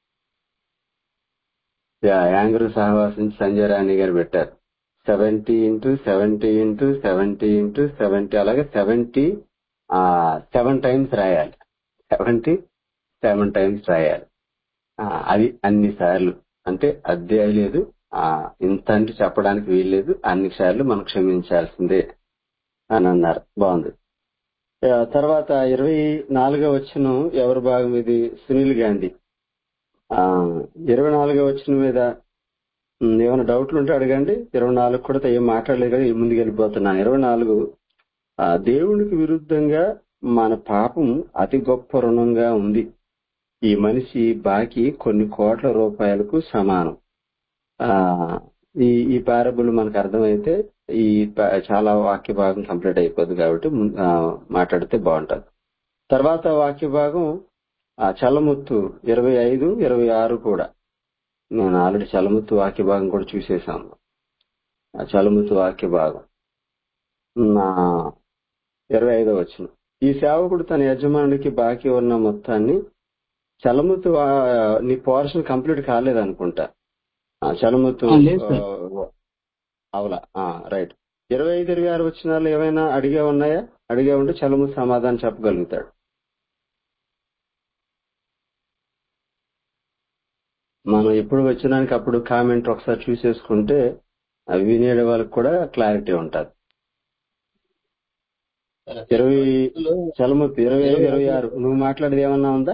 యా- యాంగ్రీ సహవాసం సంజయ్ రాణి గారు పెట్టారు seventy into seventy into seventy into seventy అలాగే సెవెంటీ సెవెన్ టైమ్స్ రాయాలి సెవెంటీ సెవెన్ టైమ్స్ రాయాలి ఆ, అది అన్ని సార్లు అంటే అధ్యాయ లేదు ఆ, ఇంత అంటే చెప్పడానికి వీల్లేదు అన్ని సార్లు మనం క్షమించాల్సిందే అని అన్నారు బాగుంది ఆ, తర్వాత ఇరవై నాలుగో వచ్చిన ఎవరి భాగం ఇది సునీల్ గాంధీ ఆ ఇరవై నాలుగో వచ్చిన మీద ఉమ్, ఏమైనా డౌట్లు ఉంటే అడగండి ఇరవై నాలుగు కూడా ఏం మాట్లాడలేదు కదా ముందుకు వెళ్ళిపోతున్నాను ఇరవై నాలుగు ఆ, దేవునికి విరుద్ధంగా మన పాపం అతి గొప్ప రుణంగా ఉంది ఈ మనిషి బాకీ కొన్ని కోట్ల రూపాయలకు సమానం ఆ ఈ ఈ పారబుల్ మనకు అర్థమైతే ఈ ప- చాలా వాక్య భాగం కంప్లీట్ అయిపోద్ది కాబట్టి ముం- ఆ, మాట్లాడితే బాగుంటది తర్వాత వాక్య భాగం ఆ చల్లముత్తు ఇరవై ఐదు ఇరవై ఆరు కూడా నేను ఆల్రెడీ చలముత్తు వాక్య భాగం కూడా చూసేసాను ఆ చలముత్తు వాక్య భాగం నా ఇరవై ఐదో వచ్చిన ఈ సేవకుడు తన యజమానికి బాకీ ఉన్న మొత్తాన్ని చలముత్తు వా- నీ పోర్షన్ కంప్లీట్ కాలేదనుకుంటా ఆ, చలమత్తు ఆ, లేదు సార్ ఆ, అవులా ఆ, రైట్ ఇరవై ఐదు ఇరవై ఆరు వచ్చినాలు ఏమైనా అడిగే ఉన్నాయా అడిగే ఉంటే చలము సమాధానం చెప్పగలుగుతాడు మనం ఎప్పుడు వచ్చినానికి అప్పుడు కామెంట్ ఒకసారి చూసేసుకుంటే అవి వినేడే వాళ్ళకి కూడా క్లారిటీ ఉంటుంది ఇరవై చలమత్తు ఇరవై ఐదు ఇరవై ఆరు నువ్వు మాట్లాడేది ఏమన్నా ఉందా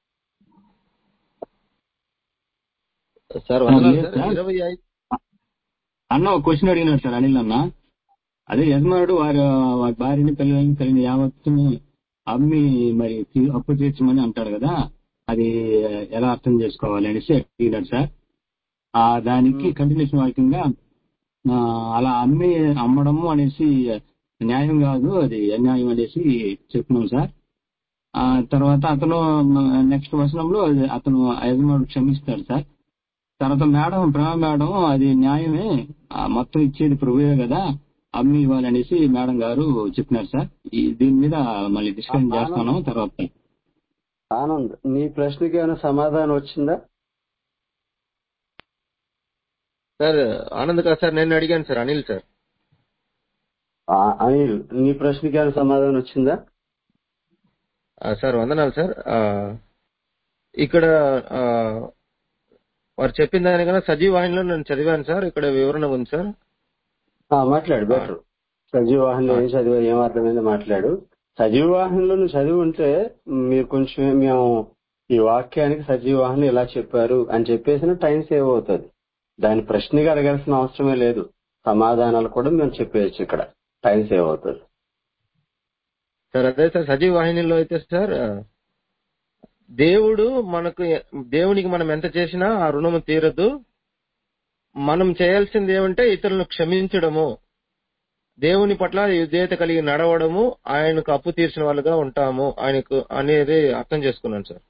సార్ ఆ, వందనాలు లేదు సార్ సార్ ఇరవై ఐదు అన్న ఒక క్వశ్చన్ అడిగినాడు సార్ అనిల్ అన్న అదే యజమానుడు వారి వారి భార్యని పిల్లలని కలిగిన యావత్తుని అమ్మి మరి తీ- అప్పు తీర్చమని అంటాడు కదా అది ఎలా అర్థం చేసుకోవాలి అనేసి అడిగినాడు సార్ ఆ దానికి కంటిన్యూషన్ వాక్యంగా ఆ, అలా అమ్మి అమ్మడము అనేసి న్యాయం కాదు అది అన్యాయం అనేసి చెప్తున్నాం సార్ ఆ తర్వాత అతను నెక్స్ట్ వచనంలో అది అతను ఆ యజమానుడు క్షమిస్తాడు సార్ తర్వాత మేడం ప్రేమ మేడం అది న్యాయమే ఆ మొత్తం ఇచ్చేది ప్రభువే కదా అమ్మి ఇవ్వాలనేసి మేడం గారు చెప్పినారు సార్ ఈ దీని మీద మళ్ళీ డిస్కషన్ ఆనంద్ చేస్తాను తర్వాత ఆనంద్ నీ ప్రశ్నకి ఏమైనా సమాధానం వచ్చిందా సార్ ఆనంద్ కాదు సార్ నేను అడిగాను సార్ అనిల్ సార్ ఆ, అనిల్ నీ ప్రశ్నకి ఏమైనా సమాధానం వచ్చిందా ఆ, సార్ వందనాలు సార్ ఆ, ఇక్కడ ఆ, వారు చెప్పిన దానికన్నా సజీవాహినిలో నేను చదివాను సార్ ఇక్కడ వివరణ ఉంది సార్ ఆ, మాట్లాడు ఆ, బెటర్ సజీవాహనంలో ఆ, ఏం చదివా ఏం అర్థమైందో మాట్లాడు సజీవాహనంలో నువ్వు చదివి ఉంటే మీరు కొంచెం మేము ఈ వాక్యానికి సజీవాహనం ఇలా చెప్పారు అని చెప్పేసిన టైం సేవ్ అవుతుంది దాని ప్రశ్నగా అడగాల్సిన అవసరమే లేదు సమాధానాలు కూడా మేము చెప్పేయచ్చు ఇక్కడ టైం సేవ్ అవుతుంది సార్ అదే సార్ సజీవాహినిలో అయితే సార్ ఆ, దేవుడు మనకు దేవునికి మనం ఎంత చేసినా ఆ రుణము తీరదు మనం చేయాల్సింది ఏమంటే ఇతరులను క్షమించడము దేవుని పట్ల విధేయత కలిగి నడవడము ఆయనకు అప్పు తీర్చిన వాళ్ళుగా ఉంటాము ఆయనకు అనేది అర్థం చేసుకున్నాను సార్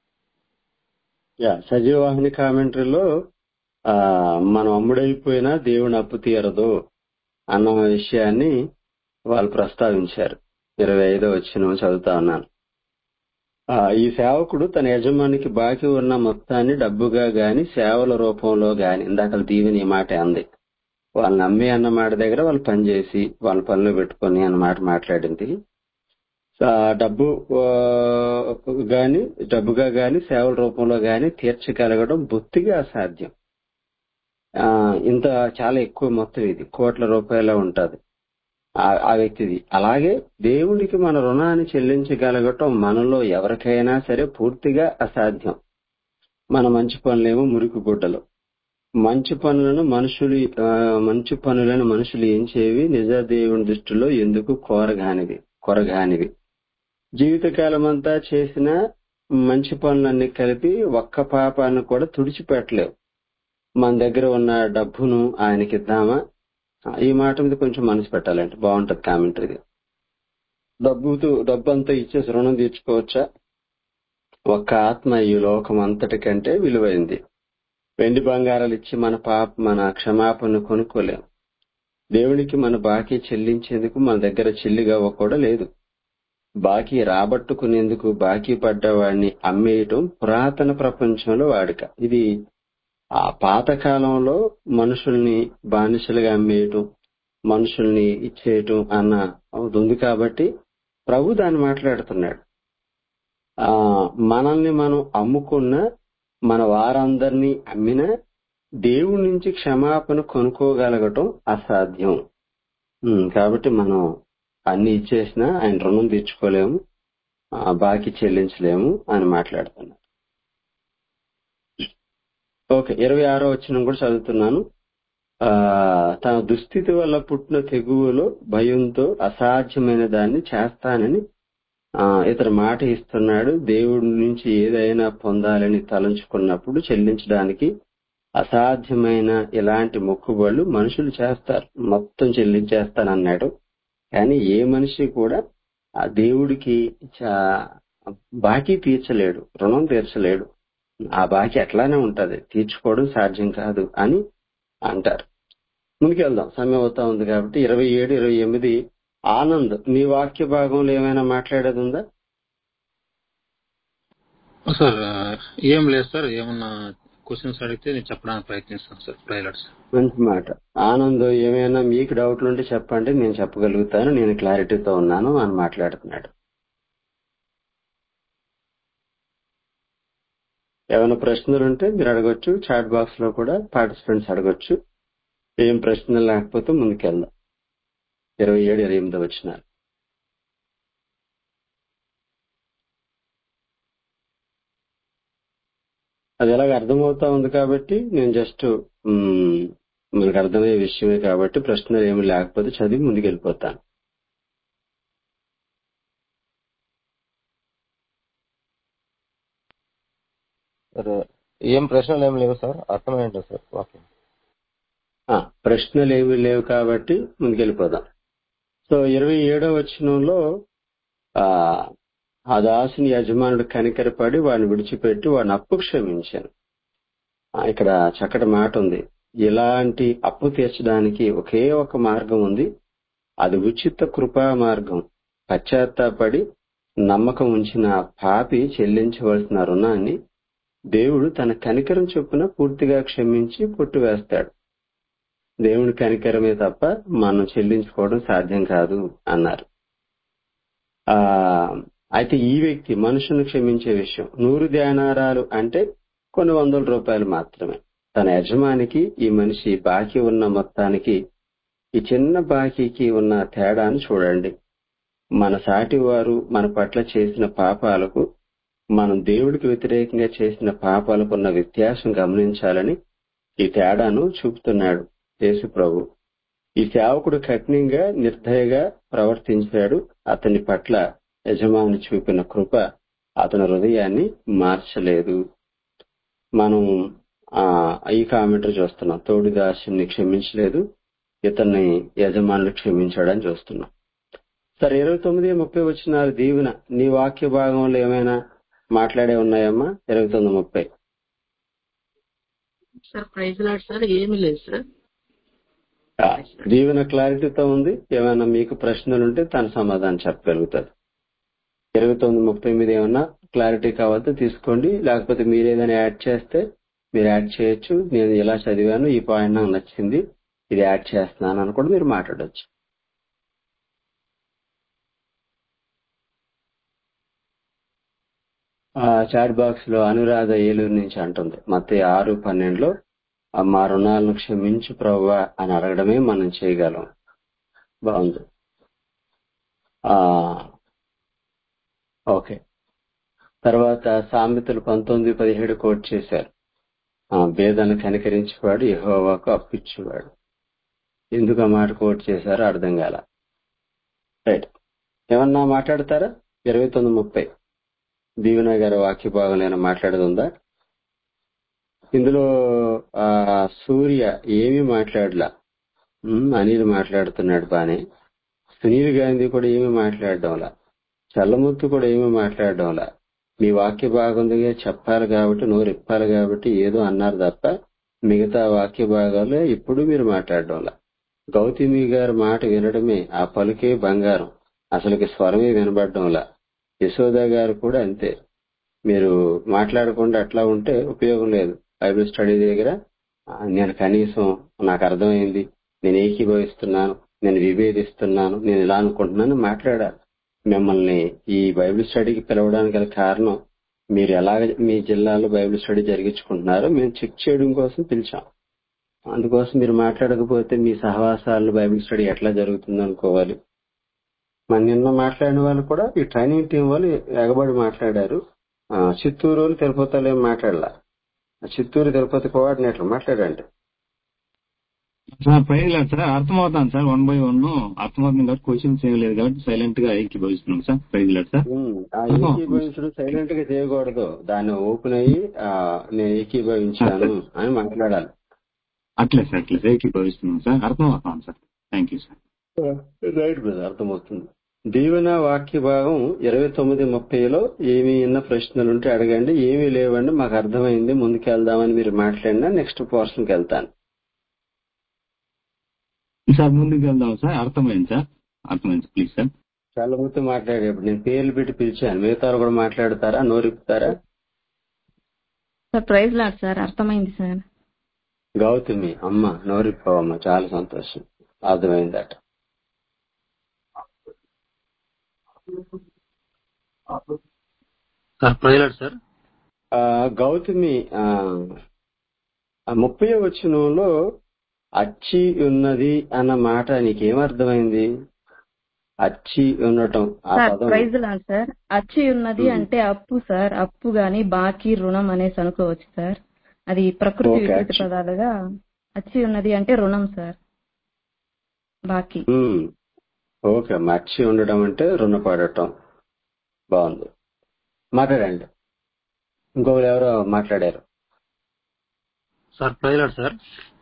యా సజీవాహిని కామెంటరీలో ఆ మనం అమ్ముడైపోయినా దేవుని అప్పు తీరదు అన్న విషయాన్ని వాళ్ళు ప్రస్తావించారు ఇరవై ఐదో వచ్చిన చదువుతా ఉన్నాను ఆ, ఈ సేవకుడు తన యజమానికి బాకీ ఉన్న మొత్తాన్ని డబ్బుగా గాని సేవల రూపంలో గాని ఇందాక దీవెని ఈ మాట అంది వాళ్ళని నమ్మి అన్న మాట దగ్గర వాళ్ళు పనిచేసి వాళ్ళ పనిలో పెట్టుకొని అన్న మాట మాట్లాడింది ఆ, డబ్బు ఆ, గాని డబ్బుగా గాని సేవల రూపంలో గాని తీర్చగలగడం బొత్తిగా అసాధ్యం ఆ, ఇంత చాలా ఎక్కువ మొత్తం ఇది కోట్ల రూపాయల ఉంటది ఆ ఆ వ్యక్తిది అలాగే దేవునికి మన రుణాన్ని చెల్లించగలగటం మనలో ఎవరికైనా సరే పూర్తిగా అసాధ్యం మన మంచి పనులేమో మురికి గుడ్డలు మంచి పనులను మనుషులు ఆ, మంచి పనులను మనుషులు ఏం చేవి నిజ దేవుని దృష్టిలో ఎందుకు కోరగానివి కొరగానివి జీవితకాలం అంతా చేసిన మంచి పనులన్నీ కలిపి ఒక్క పాపాన్ని కూడా తుడిచిపెట్టలేవు మన దగ్గర ఉన్న డబ్బును ఆయనకి ఇద్దామా ఈ మాట మీద కొంచెం మనసు పెట్టాలంటే బాగుంటది కామెంటరీ డబ్బుతో డబ్బు అంతా ఇచ్చేసి రుణం తీర్చుకోవచ్చా ఒక్క ఆత్మ ఈ లోకం అంతటి కంటే విలువైంది వెండి బంగారాలు ఇచ్చి మన పాప మన క్షమాపణను కొనుక్కోలేం దేవునికి మన బాకీ చెల్లించేందుకు మన దగ్గర చిల్లిగా కూడా లేదు బాకీ రాబట్టుకునేందుకు బాకీ పడ్డవాడిని అమ్మేయటం పురాతన ప్రపంచంలో వాడుక ఇది ఆ పాత కాలంలో మనుషుల్ని బానిసలుగా అమ్మేయటం మనుషుల్ని ఇచ్చేయటం అన్న ఒకటి ఉంది కాబట్టి ప్రభు దాన్ని మాట్లాడుతున్నాడు ఆ మనల్ని మనం అమ్ముకున్న మన వారందరినీ అమ్మినా దేవుడి నుంచి క్షమాపణ కొనుక్కోగలగటం అసాధ్యం ఉమ్, కాబట్టి మనం అన్ని ఇచ్చేసినా ఆయన రుణం తీర్చుకోలేము ఆ, బాకీ చెల్లించలేము అని మాట్లాడుతున్నాడు ఓకే ఇరవై ఆరో వచ్చిన కూడా చదువుతున్నాను ఆ తన దుస్థితి వల్ల పుట్టిన తెగువలో భయంతో అసాధ్యమైన దాన్ని చేస్తానని ఆ ఇతను మాట ఇస్తున్నాడు దేవుడి నుంచి ఏదైనా పొందాలని తలంచుకున్నప్పుడు చెల్లించడానికి అసాధ్యమైన ఇలాంటి మొక్కుబళ్ళు మనుషులు చేస్తారు మొత్తం చెల్లించేస్తానన్నాడు కానీ ఏ మనిషి కూడా ఆ దేవుడికి చా- బాకీ తీర్చలేడు రుణం తీర్చలేడు ఆ బాకీ అట్లానే ఉంటది తీర్చుకోవడం సాధ్యం కాదు అని అంటారు ముందుకెళ్దాం సమయం అవుతా ఉంది కాబట్టి ఇరవై ఏడు ఇరవై ఎనిమిది ఆనంద్ నీ వాక్య భాగంలో ఏమైనా మాట్లాడేది ఉందా సార్ ఏం లేదు సార్ ఏమన్నా క్వశ్చన్స్ అడిగితే నేను చెప్పడానికి ప్రయత్నిస్తాను సార్ ప్రైలట్ సార్ మంచి మాట ఆనంద్ ఏమైనా మీకు డౌట్లు ఉంటే చెప్పండి నేను చెప్పగలుగుతాను నేను క్లారిటీతో ఉన్నాను అని మాట్లాడుతున్నాడు ఏమైనా ప్రశ్నలు ఉంటే మీరు అడగొచ్చు చాట్ బాక్స్ లో కూడా పార్టిసిపెంట్స్ అడగొచ్చు ఏం ప్రశ్నలు లేకపోతే ముందుకెళ్దాం ఇరవై ఏడు ఇరవై ఎనిమిది వచ్చినారు అది ఎలాగ అర్థమవుతా ఉంది కాబట్టి నేను జస్ట్ మనకు అర్థమయ్యే విషయమే కాబట్టి ప్రశ్నలు ఏమి లేకపోతే చదివి ముందుకు వెళ్ళిపోతాను సార్ ఏం ప్రశ్నలు ఏం లేవు సార్ అర్థమైందా సార్ వాక్యం ఆ, ప్రశ్నలు ఏమీ లేవు కాబట్టి ముందుకెళ్ళిపోదాం సో ఇరవై ఏడో వచనంలో ఆ ఆ దాసుని యజమానుడు కనికరపడి వాడిని విడిచిపెట్టి వాడిని అప్పు క్షమించాను ఆ, ఇక్కడ చక్కటి మాట ఉంది ఇలాంటి అప్పు తీర్చడానికి ఒకే ఒక మార్గం ఉంది అది ఉచిత కృపా మార్గం పశ్చాత్తాపడి నమ్మకం ఉంచిన పాపి చెల్లించవలసిన రుణాన్ని దేవుడు తన కనికరం చొప్పున పూర్తిగా క్షమించి పుట్టివేస్తాడు దేవుని కనికరమే తప్ప మనం చెల్లించుకోవడం సాధ్యం కాదు అన్నారు ఆ అయితే ఈ వ్యక్తి మనుషును క్షమించే విషయం నూరు ధ్యానారాలు అంటే కొన్ని వందల రూపాయలు మాత్రమే తన యజమానికి ఈ మనిషి బాకీ ఉన్న మొత్తానికి ఈ చిన్న బాకీకి ఉన్న తేడాను చూడండి మన సాటి వారు మన పట్ల చేసిన పాపాలకు మనం దేవుడికి వ్యతిరేకంగా చేసిన పాపాలకు ఉన్న వ్యత్యాసం గమనించాలని ఈ తేడాను చూపుతున్నాడు యేసు ప్రభు ఈ సేవకుడు కఠినంగా నిర్దయగా ప్రవర్తించాడు అతని పట్ల యజమాని చూపిన కృప అతని హృదయాన్ని మార్చలేదు మనం ఆ ఈ కామెంటరీ చూస్తున్నాం తోడి దాసుని క్షమించలేదు ఇతన్ని యజమానులు క్షమించాడని చూస్తున్నాం సరే ఇరవై తొమ్మిది ముప్పై వచ్చిన దీవెన నీ వాక్య భాగంలో ఏమైనా మాట్లాడే ఉన్నాయమ్మా ఇరవై తొమ్మిది ముప్పై సార్ ప్రైజ్ లాడ్ సార్ ఏమీ లేదు సార్ ఆ, దీవెన క్లారిటీతో ఉంది ఏమైనా మీకు ప్రశ్నలు ఉంటే తన సమాధానం చెప్పగలుగుతారు ఇరవై తొమ్మిది ముప్పై మీద ఏమన్నా క్లారిటీ కావాలంటే తీసుకోండి లేకపోతే మీరు ఏదైనా యాడ్ చేస్తే మీరు యాడ్ చేయొచ్చు నేను ఇలా చదివాను ఈ పాయింట్ నాకు నచ్చింది ఇది యాడ్ చేస్తున్నాను అని కూడా మీరు మాట్లాడొచ్చు ఆ చాట్ బాక్స్ లో అనురాధ ఏలూరు నుంచి అంటుంది మత ఆరు పన్నెండులో "ఆ మా రుణాలను క్షమించు ప్రవ్వా అని అడగడమే మనం చేయగలం బాగుంది ఆ ఓకే తర్వాత సామెతలు పంతొమ్మిది పదిహేడు కోట్ చేశారు ఆ భేదాన్ని కనికరించేవాడు యెహోవాకు అప్పిచ్చేవాడు ఎందుకు ఆ మాట కోట్ చేశారో అర్థం కాల రైట్ ఏమన్నా మాట్లాడతారా ఇరవై తొమ్మిది ముప్పై దీవెన గారి వాక్య భాగం నేను మాట్లాడేది ఉందా ఇందులో ఆ సూర్య ఏమీ మాట్లాడలా ఉమ్, అనిల్ మాట్లాడుతున్నాడు బానే సునీల్ గాంధీ కూడా ఏమీ మాట్లాడడంలా చల్లముత్తు కూడా ఏమీ మాట్లాడడంలా మీ వాక్య భాగంగా చెప్పాలి కాబట్టి నోరు ఇప్పాలి కాబట్టి ఏదో అన్నారు తప్ప మిగతా వాక్య భాగాల్లో ఇప్పుడు మీరు మాట్లాడడంలా గౌతమి గారి మాట వినడమే ఆ పలుకే బంగారం అసలుకి స్వరమే వినబడడంలా యశోద గారు కూడా అంతే మీరు మాట్లాడకుండా అట్లా ఉంటే ఉపయోగం లేదు బైబిల్ స్టడీ దగ్గర ఆ, నేను కనీసం నాకు అర్థమైంది నేను ఏకీభవిస్తున్నాను నేను విభేదిస్తున్నాను నేను ఇలా అనుకుంటున్నాను మాట్లాడాలి మిమ్మల్ని ఈ బైబిల్ స్టడీకి పిలవడానికి గల కారణం మీరు ఎలాగ మీ జిల్లాలో బైబిల్ స్టడీ జరిగించుకుంటున్నారో మేము చెక్ చేయడం కోసం పిలిచాం అందుకోసం మీరు మాట్లాడకపోతే మీ సహవాసాలు బైబిల్ స్టడీ ఎట్లా జరుగుతుంది అనుకోవాలి మన నిన్న మాట్లాడిన వాళ్ళు కూడా ఈ ట్రైనింగ్ టీం వాళ్ళు ఎగబడి మాట్లాడారు ఆ, చిత్తూరు వాళ్ళు తిరుపతి వాళ్ళు ఏం మాట్లాడలా చిత్తూరు తిరుపతి కోఆర్డినేటర్ మాట్లాడండి సార్ ప్రైజ్ లేదు సార్ అర్థమవుతాను సార్ వన్ బై వన్ అర్థమవుతుంది కాబట్టి క్వశ్చన్స్ ఏం లేదు కాబట్టి సైలెంట్ గా ఏకీభవిస్తున్నాం సార్ ప్రైజ్ లేదు సార్ ఉమ్, ఆ ఏకీభవించడం సైలెంట్ గా చేయకూడదు దాన్ని ఓపెన్ అయ్యి ఆ, నేను ఏకీభవించాను అని మాట్లాడాలి అట్లే సార్ అట్లే సార్ ఏకీభవిస్తున్నాం సార్ అర్థమవుతాం sir thank you sir right brother అర్థమవుతుంది దీవెన వాక్య భాగం ఇరవై తొమ్మిది ముప్పైలో ఏమి ఉన్న ప్రశ్నలు ఉంటే అడగండి ఏమీ లేవండి మాకు అర్థమైంది ముందుకు వెళ్దామని మీరు మాట్లాడినా నెక్స్ట్ పోర్షన్కి వెళ్తాను సార్ ముందుకు వెళ్దాం సార్ అర్థమైంది సార్ అర్థమైంది ప్లీజ్ సార్ చాలా ముందు మాట్లాడేప్పుడు నేను పేర్లు పెట్టి పిలిచాను మిగతా వాళ్ళు కూడా మాట్లాడతారా నోరిపుతారా సార్ ప్రైజ్ లాడ్ సార్ అర్థమైంది సార్ గౌతమి అమ్మ నోరిపోవమ్మ చాలా సంతోషం అర్థమైందట సార్ ప్రైలాడ్ సార్ ఆ, గౌతమి ఆ, ఆ ముప్పై వచనంలో అచ్చి ఉన్నది అన్న మాట నీకేమర్థమైంది అచ్చి ఉండటం ఆ సార్ పదం ప్రైజ్ లాడ్ సార్ అచ్చి ఉన్నది ఉమ్. అంటే అప్పు సార్ అప్పు గాని బాకీ రుణం అనేసి అనుకోవచ్చు సార్ అది ప్రకృతి ఓకే వికృతి అచ్చి పదాలుగా అచ్చి ఉన్నది అంటే రుణం సార్ బాకీ ఉమ్. ఓకే మర్చి ఉండడం అంటే రుణపడటం బాగుంది మాట్లాడండి ఇంకొకరు ఎవరో మాట్లాడారు సార్ ప్రైలాడ్ సార్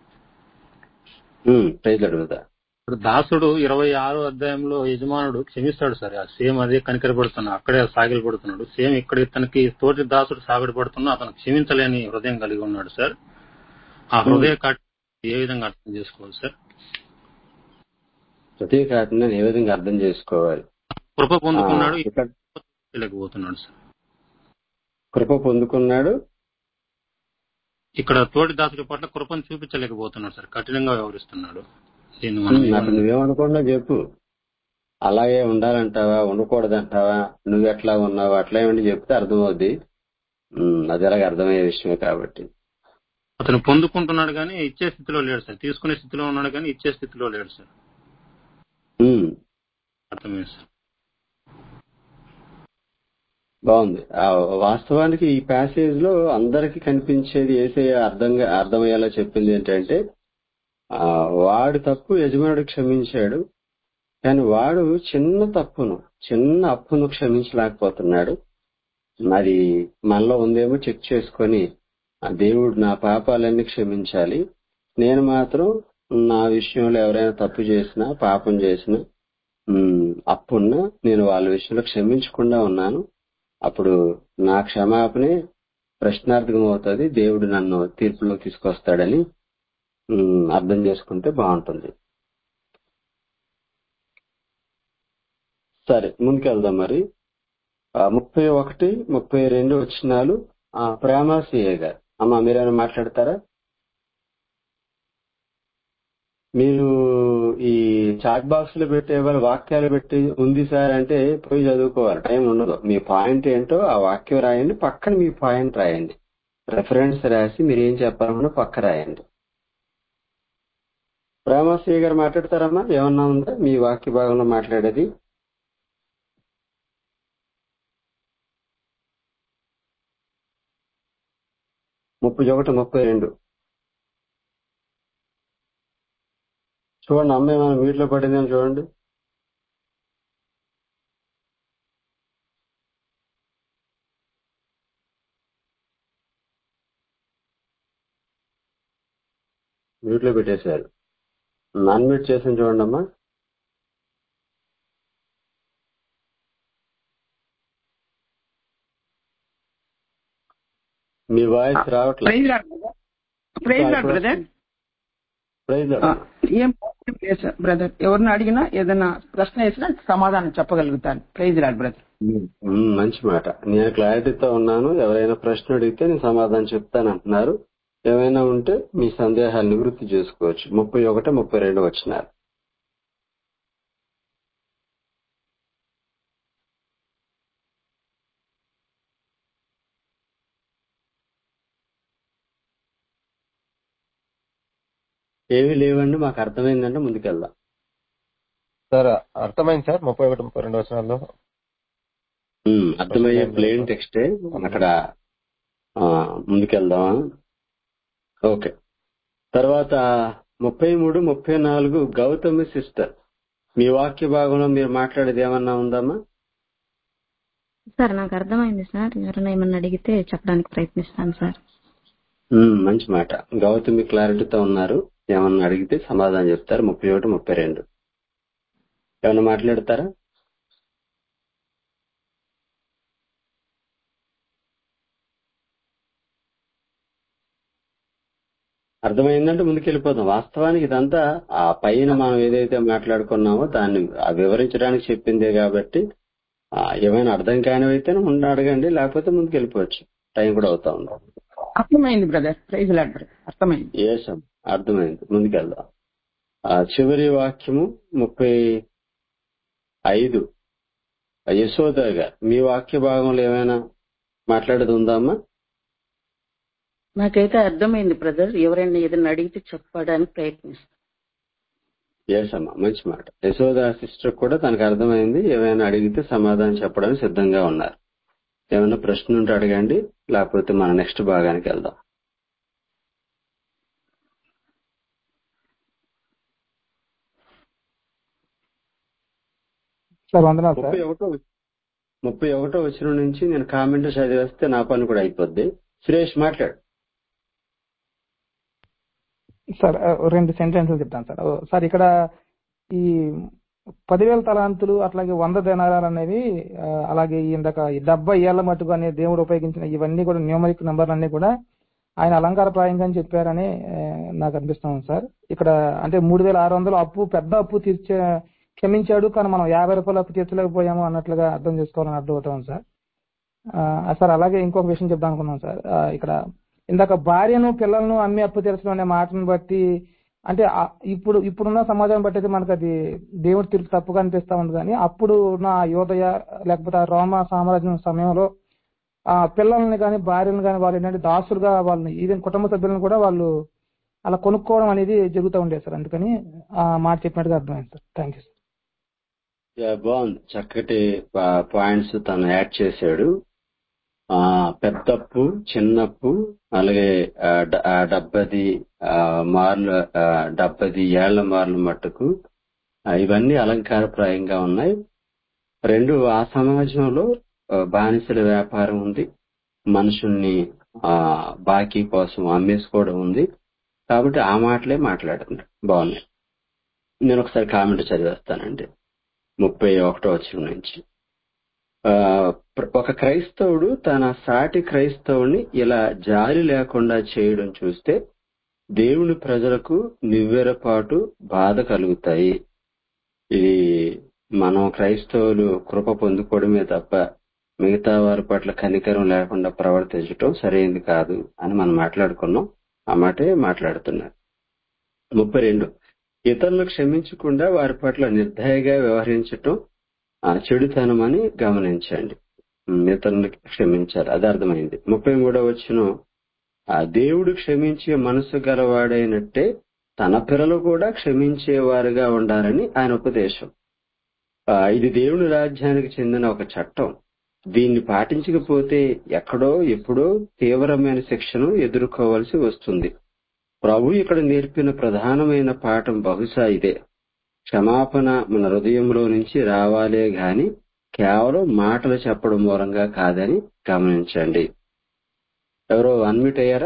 ప్రైజ్ అడుగుతా ఇప్పుడు దాసుడు ఇరవై ఆరో అధ్యాయంలో యజమానుడు క్షమిస్తాడు సార్ ఆ సేమ్ అదే కనికరపడుతున్నాడు అక్కడే సాగిలు పడుతున్నాడు సేమ్ ఇక్కడ ఇతనికి తోటి దాసుడు సాగుడు పడుతున్నా అతను క్షమించలేని హృదయం కలిగి ఉన్నాడు సార్ ఆ హృదయ కాట్ ఏ విధంగా అర్థం చేసుకోవాలి సార్ ప్రత్యేకాత్మని ఏ విధంగా అర్థం చేసుకోవాలి కృప పొందుకున్నాడు ఆ, ఇక్కడ లేకపోతున్నాడు సార్ కృప పొందుకున్నాడు ఇక్కడ తోటి దాసుడి పట్ల కృపను చూపించలేకపోతున్నాడు సార్ కఠినంగా వ్యవహరిస్తున్నాడు దీన్ని మనం ఉమ్, అటు ఏమని- నువ్వేమనుకున్నా చెప్పు అలాగే ఉండాలంటావా ఉండకూడదంటావా నువ్వు ఎట్లా ఉన్నావు అట్లా ఏమంటే చెప్తే అర్థమవుద్ది ఉమ్, అది ఎలాగ అర్థమయ్యే విషయమే కాబట్టి అతను పొందుకుంటున్నాడు కానీ ఇచ్చే స్థితిలో లేడు సార్ తీసుకునే స్థితిలో ఉన్నాడు కానీ ఇచ్చే స్థితిలో లేడు సార్ ఉమ్, అర్థమైంది సార్ బాగుంది ఆ వాస్తవానికి ఈ ప్యాసేజ్ లో అందరికి కనిపించేది ఏసే అర్థంగా అర్థమయ్యేలా చెప్పింది ఏంటంటే ఆ, వాడు తప్పు యజమానుడు క్షమించాడు కానీ వాడు చిన్న తప్పును చిన్న అప్పును క్షమించలేకపోతున్నాడు మరి మనలో ఉందేమో చెక్ చేసుకొని ఆ దేవుడు నా పాపాలన్నీ క్షమించాలి నేను మాత్రం నా విషయంలో ఎవరైనా తప్పు చేసినా పాపం చేసినా ఉమ్, అప్పున్నా నేను వాళ్ళ విషయంలో క్షమించకుండా ఉన్నాను అప్పుడు నా క్షమాపణే ప్రశ్నార్థకం అవుతుంది దేవుడు నన్ను తీర్పులో తీసుకొస్తాడని ఉమ్, అర్థం చేసుకుంటే బాగుంటుంది సరే ముందుకెళ్దాం మరి ఆ, ముప్పై ఒకటి ముప్పై రెండు వచ్చినాలు ఆ, ప్రేమ సిఏ గారు అమ్మా మీరేమైనా మాట్లాడతారా మీరు ఈ చాట్ బాక్స్ లో పెట్టే వాళ్ళు వాక్యాలు పెట్టి ఉంది సార్ అంటే పోయి చదువుకోవాలి టైం ఉండదు మీ పాయింట్ ఏంటో ఆ వాక్యం రాయండి పక్కన మీ పాయింట్ రాయండి రెఫరెన్స్ రాసి మీరు ఏం చెప్పాలన్నా పక్క రాయండి ప్రేమశ్రీ గారు మాట్లాడతారమ్మా ఏమన్నా ఉందా మీ వాక్య భాగంలో మాట్లాడేది ముప్పై ఒకటి ముప్పై రెండు చూడండి అమ్మాయి మనం వీటిలో పడిందని చూడండి వీటిలో పెట్టేశారు అన్మ్యూట్ చేసి చూడండి అమ్మా మీ వాయిస్ రావట్లేదు praise lord praise lord brother praise ఆ, ఏం ప్రాబ్లం లేదు సార్ బ్రదర్ ఎవరిని అడిగినా ఏదైనా ప్రశ్న వేసినా సమాధానం చెప్పగలుగుతాను ప్రైజ్ లాడ్ బ్రదర్ మ్మ్, మంచి మాట నేను క్లారిటీతో ఉన్నాను ఎవరైనా ప్రశ్న అడిగితే నేను సమాధానం చెప్తాను అంటున్నారు ఏమైనా ఉంటే మీ సందేహాలు నివృత్తి చేసుకోవచ్చు ముప్పై ఒకటి ముప్పై రెండు వచ్చినారు ఏమీ లేవండి మాకు అర్థమైందంటే ముందుకెళ్దాం సార్ అర్థమైంది సార్ ముప్పై ఒకటి ముప్పై రెండు వచనాల్లో మ్మ్, అర్థమయ్యే ప్లేన్ టెక్స్టే అక్కడ ఆ, ముందుకెళ్దామా ఓకే తర్వాత ముప్పై మూడు ముప్పై నాలుగు గౌతమి సిస్టర్ మీ వాక్య భాగంలో మీరు మాట్లాడేది ఏమన్నా ఉందమ్మా సార్ నాకు అర్థమైంది సార్ ఎవరైనా ఏమన్నా అడిగితే చెప్పడానికి ప్రయత్నిస్తాను సార్ మ్మ్, మంచి మాట గౌతమి క్లారిటీతో ఉన్నారు ఏమన్నా అడిగితే సమాధానం చెప్తారు ముప్పై ఒకటి ముప్పై రెండు ఏమన్నా మాట్లాడతారా అర్థమైందంటే ముందుకెళ్ళిపోతాం వాస్తవానికి ఇదంతా ఆ పైన మనం ఏదైతే మాట్లాడుకున్నామో దాన్ని ఆ వివరించడానికి చెప్పిందే కాబట్టి ఆ, ఏమైనా అర్థం కానివైతే ముందు అడగండి లేకపోతే ముందుకు వెళ్ళిపోవచ్చు టైం కూడా అవుతా ఉంది అర్థమైంది బ్రదర్ ప్రైజ్ లాడ్ బ్రదర్ అర్థమైంది ఏసం అర్థమైంది ముందుకెళ్దాం ఆ చివరి వాక్యము ముప్పై ఐదు యశోద గారు మీ వాక్య భాగంలో ఏమైనా మాట్లాడేది ఉందామా నాకైతే అర్థమైంది బ్రదర్ ఎవరైనా ఏదైనా అడిగితే చెప్పడానికి ప్రయత్నిస్తాను ఏసమ్మా మంచి మాట యశోద సిస్టర్ కూడా తనకు అర్థమైంది ఏమైనా అడిగితే సమాధానం చెప్పడానికి సిద్ధంగా ఉన్నారు ఏమైనా ప్రశ్న ఉంటే అడగండి లేకపోతే మన నెక్స్ట్ భాగానికి వెళ్దాం సార్ వందనాలు సార్ ముప్పై ఒకటో ముప్పై ఒకటో వచ్చిన నుంచి నేను కామెంట్ చదివేస్తే నా పని కూడా అయిపోద్ది సురేష్ మాట్లాడు సార్ ఆ, రెండు సెంటెన్సులు చెప్తాను సార్ ఓ, సార్ ఇక్కడ ఈ పదివేల తలాంతులు అట్లాగే వంద దినారాలు అనేవి ఆ, అలాగే ఈ ఇందాక ఈ డెబ్బై ఏళ్ల మటుకు అనే దేవుడు ఉపయోగించిన ఇవన్నీ కూడా న్యూమరిక్ నంబర్లు అన్ని కూడా ఆయన అలంకారప్రాయంగా అని చెప్పారని ఆ, నాకు అనిపిస్తుంది సార్ ఇక్కడ అంటే మూడు వేల ఆరు వందలు అప్పు పెద్ద అప్పు తీర్చే క్షమించాడు కానీ మనం యాభై రూపాయలు అప్పు తీర్చలేకపోయాము అన్నట్లుగా అర్థం చేసుకోవాలని అర్థం అవుతాం సార్ ఆ, సార్ అలాగే ఇంకొక విషయం చెప్దాం అనుకున్నాం సార్ ఆ, ఇక్కడ ఇందాక భార్యను పిల్లలను అమ్మి అప్పు తీర్చడం అనే మాటను బట్టి అంటే ఆ- ఇప్పుడు ఇప్పుడున్న సమాజం బట్టి అయితే మనకు అది దేవుడి తీర్పు తప్పుగా అనిపిస్తా ఉంది కానీ అప్పుడు ఉన్న ఆ యోదయ లేకపోతే ఆ రోమ సామ్రాజ్యం సమయంలో ఆ పిల్లల్ని కానీ భార్యలను కానీ వాళ్ళు ఏంటంటే దాసులుగా వాళ్ళని ఈవెన్ కుటుంబ సభ్యులను కూడా వాళ్ళు అలా కొనుక్కోవడం అనేది జరుగుతూ ఉండేది సార్ అందుకని ఆ మాట చెప్పినట్టుగా అర్థమైంది sir thank you sir yeah, బాగుంది చక్కటి పాయింట్స్ తను యాడ్ చేశాడు ఆ పెద్దప్పు చిన్నప్పు అలాగే ఆ, డ- ఆ డెబ్బది ఆ, మార్లు ఆ, డెబ్బది ఏళ్ల మార్లు మట్టుకు ఆ, ఇవన్నీ అలంకారప్రాయంగా ఉన్నాయి రెండు ఆ సమాజంలో ఆ, బానిసల వ్యాపారం ఉంది మనుషుల్ని ఆ బాకీ కోసం అమ్మేసుకోవడం ఉంది కాబట్టి ఆ మాటలే మాట్లాడుతున్నాడు బాగున్నాయి నేను ఒకసారి కామెంట్ చదివేస్తానండి ముప్పై ఒకటో వచ్చిన నుంచి ఆ, ప్ర- ఒక క్రైస్తవుడు తన సాటి క్రైస్తవుని ఇలా జాలి లేకుండా చేయడం చూస్తే దేవుని ప్రజలకు నివ్వెరపాటు బాధ కలుగుతాయి ఇది మనం క్రైస్తవులు కృప పొందుకోవడమే తప్ప మిగతా వారి పట్ల కనికరం లేకుండా ప్రవర్తించడం సరైంది కాదు అని మనం మాట్లాడుకున్నాం ఆ మాటే మాట్లాడుతున్నారు ముప్పై రెండు ఇతరులను క్షమించకుండా వారి పట్ల నిర్దయగా వ్యవహరించటం ఆ చెడుతనమని గమనించండి ఉమ్, ఇతరులను క్షమించాలి అది అర్థమైంది ముప్పై మూడో వచ్చిన ఆ దేవుడు క్షమించే మనసు గలవాడైనట్టే తన పిల్లలు కూడా క్షమించేవారుగా ఉండాలని ఆయన ఉపదేశం ఆ, ఇది దేవుని రాజ్యానికి చెందిన ఒక చట్టం దీన్ని పాటించకపోతే ఎక్కడో ఎప్పుడో తీవ్రమైన శిక్షను ఎదుర్కోవాల్సి వస్తుంది ప్రభు ఇక్కడ నేర్పిన ప్రధానమైన పాఠం బహుశా ఇదే క్షమాపణ మన హృదయంలో నుంచి రావాలే గాని కేవలం మాటలు చెప్పడం మూలంగా కాదని గమనించండి ఎవరో అన్మిట్ అయ్యారా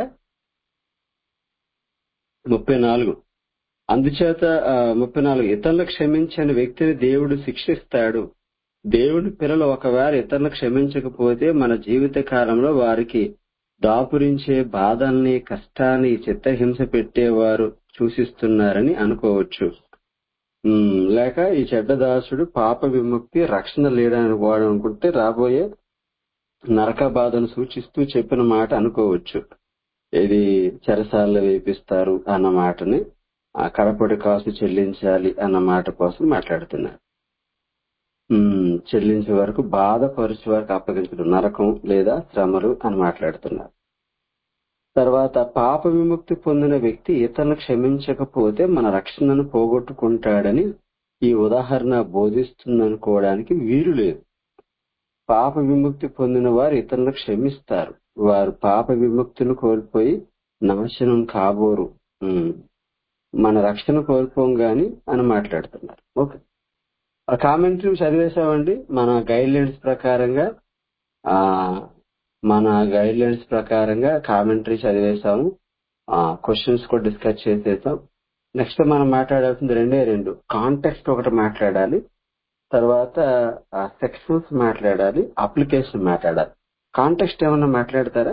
ముప్పై నాలుగు అందుచేత ఆ, ముప్పై నాలుగు ఇతరులు క్షమించని వ్యక్తిని దేవుడు శిక్షిస్తాడు దేవుడి పిల్లలు ఒకవేళ ఇతరులు క్షమించకపోతే మన జీవిత కాలంలో వారికి దాపురించే బాధల్ని కష్టాన్ని చిత్తహింస పెట్టేవారు సూచిస్తున్నారని అనుకోవచ్చు ఉమ్, లేక ఈ చెడ్డదాసుడు పాప విముక్తి రక్షణ లేడని వాడు అనుకుంటే రాబోయే నరక బాధను సూచిస్తూ చెప్పిన మాట అనుకోవచ్చు ఇది చెరసాల్లో వేపిస్తారు అన్న మాటని ఆ కడపటి కాసు చెల్లించాలి అన్న మాట కోసం మాట్లాడుతున్నారు ఉమ్, చెల్లించే వరకు బాధపరిచే వరకు అప్పగించడం నరకం లేదా శ్రమలు అని మాట్లాడుతున్నారు తర్వాత పాప విముక్తి పొందిన వ్యక్తి ఇతరులను క్షమించకపోతే మన రక్షణను పోగొట్టుకుంటాడని ఈ ఉదాహరణ బోధిస్తుందనుకోవడానికి వీలు లేదు పాప విముక్తి పొందిన వారు ఇతరులను క్షమిస్తారు వారు పాప విముక్తిని కోల్పోయి నాశనం కాబోరు ఉమ్. మన రక్షణ కోల్పోం గాని అని మాట్లాడుతున్నారు ఓకే ఆ కామెంటరీ చదివేశామండి మన గైడ్ లైన్స్ ప్రకారంగా ఆ మన గైడ్ లైన్స్ ప్రకారంగా కామెంటరీ చదివేశాము ఆ క్వశ్చన్స్ కూడా డిస్కస్ చేసేసాం నెక్స్ట్ మనం మాట్లాడాల్సింది రెండే రెండు కాంటెక్స్ట్ ఒకటి మాట్లాడాలి తర్వాత సెక్షన్స్ మాట్లాడాలి అప్లికేషన్ మాట్లాడాలి కాంటెక్స్ట్ ఏమన్నా మాట్లాడతారా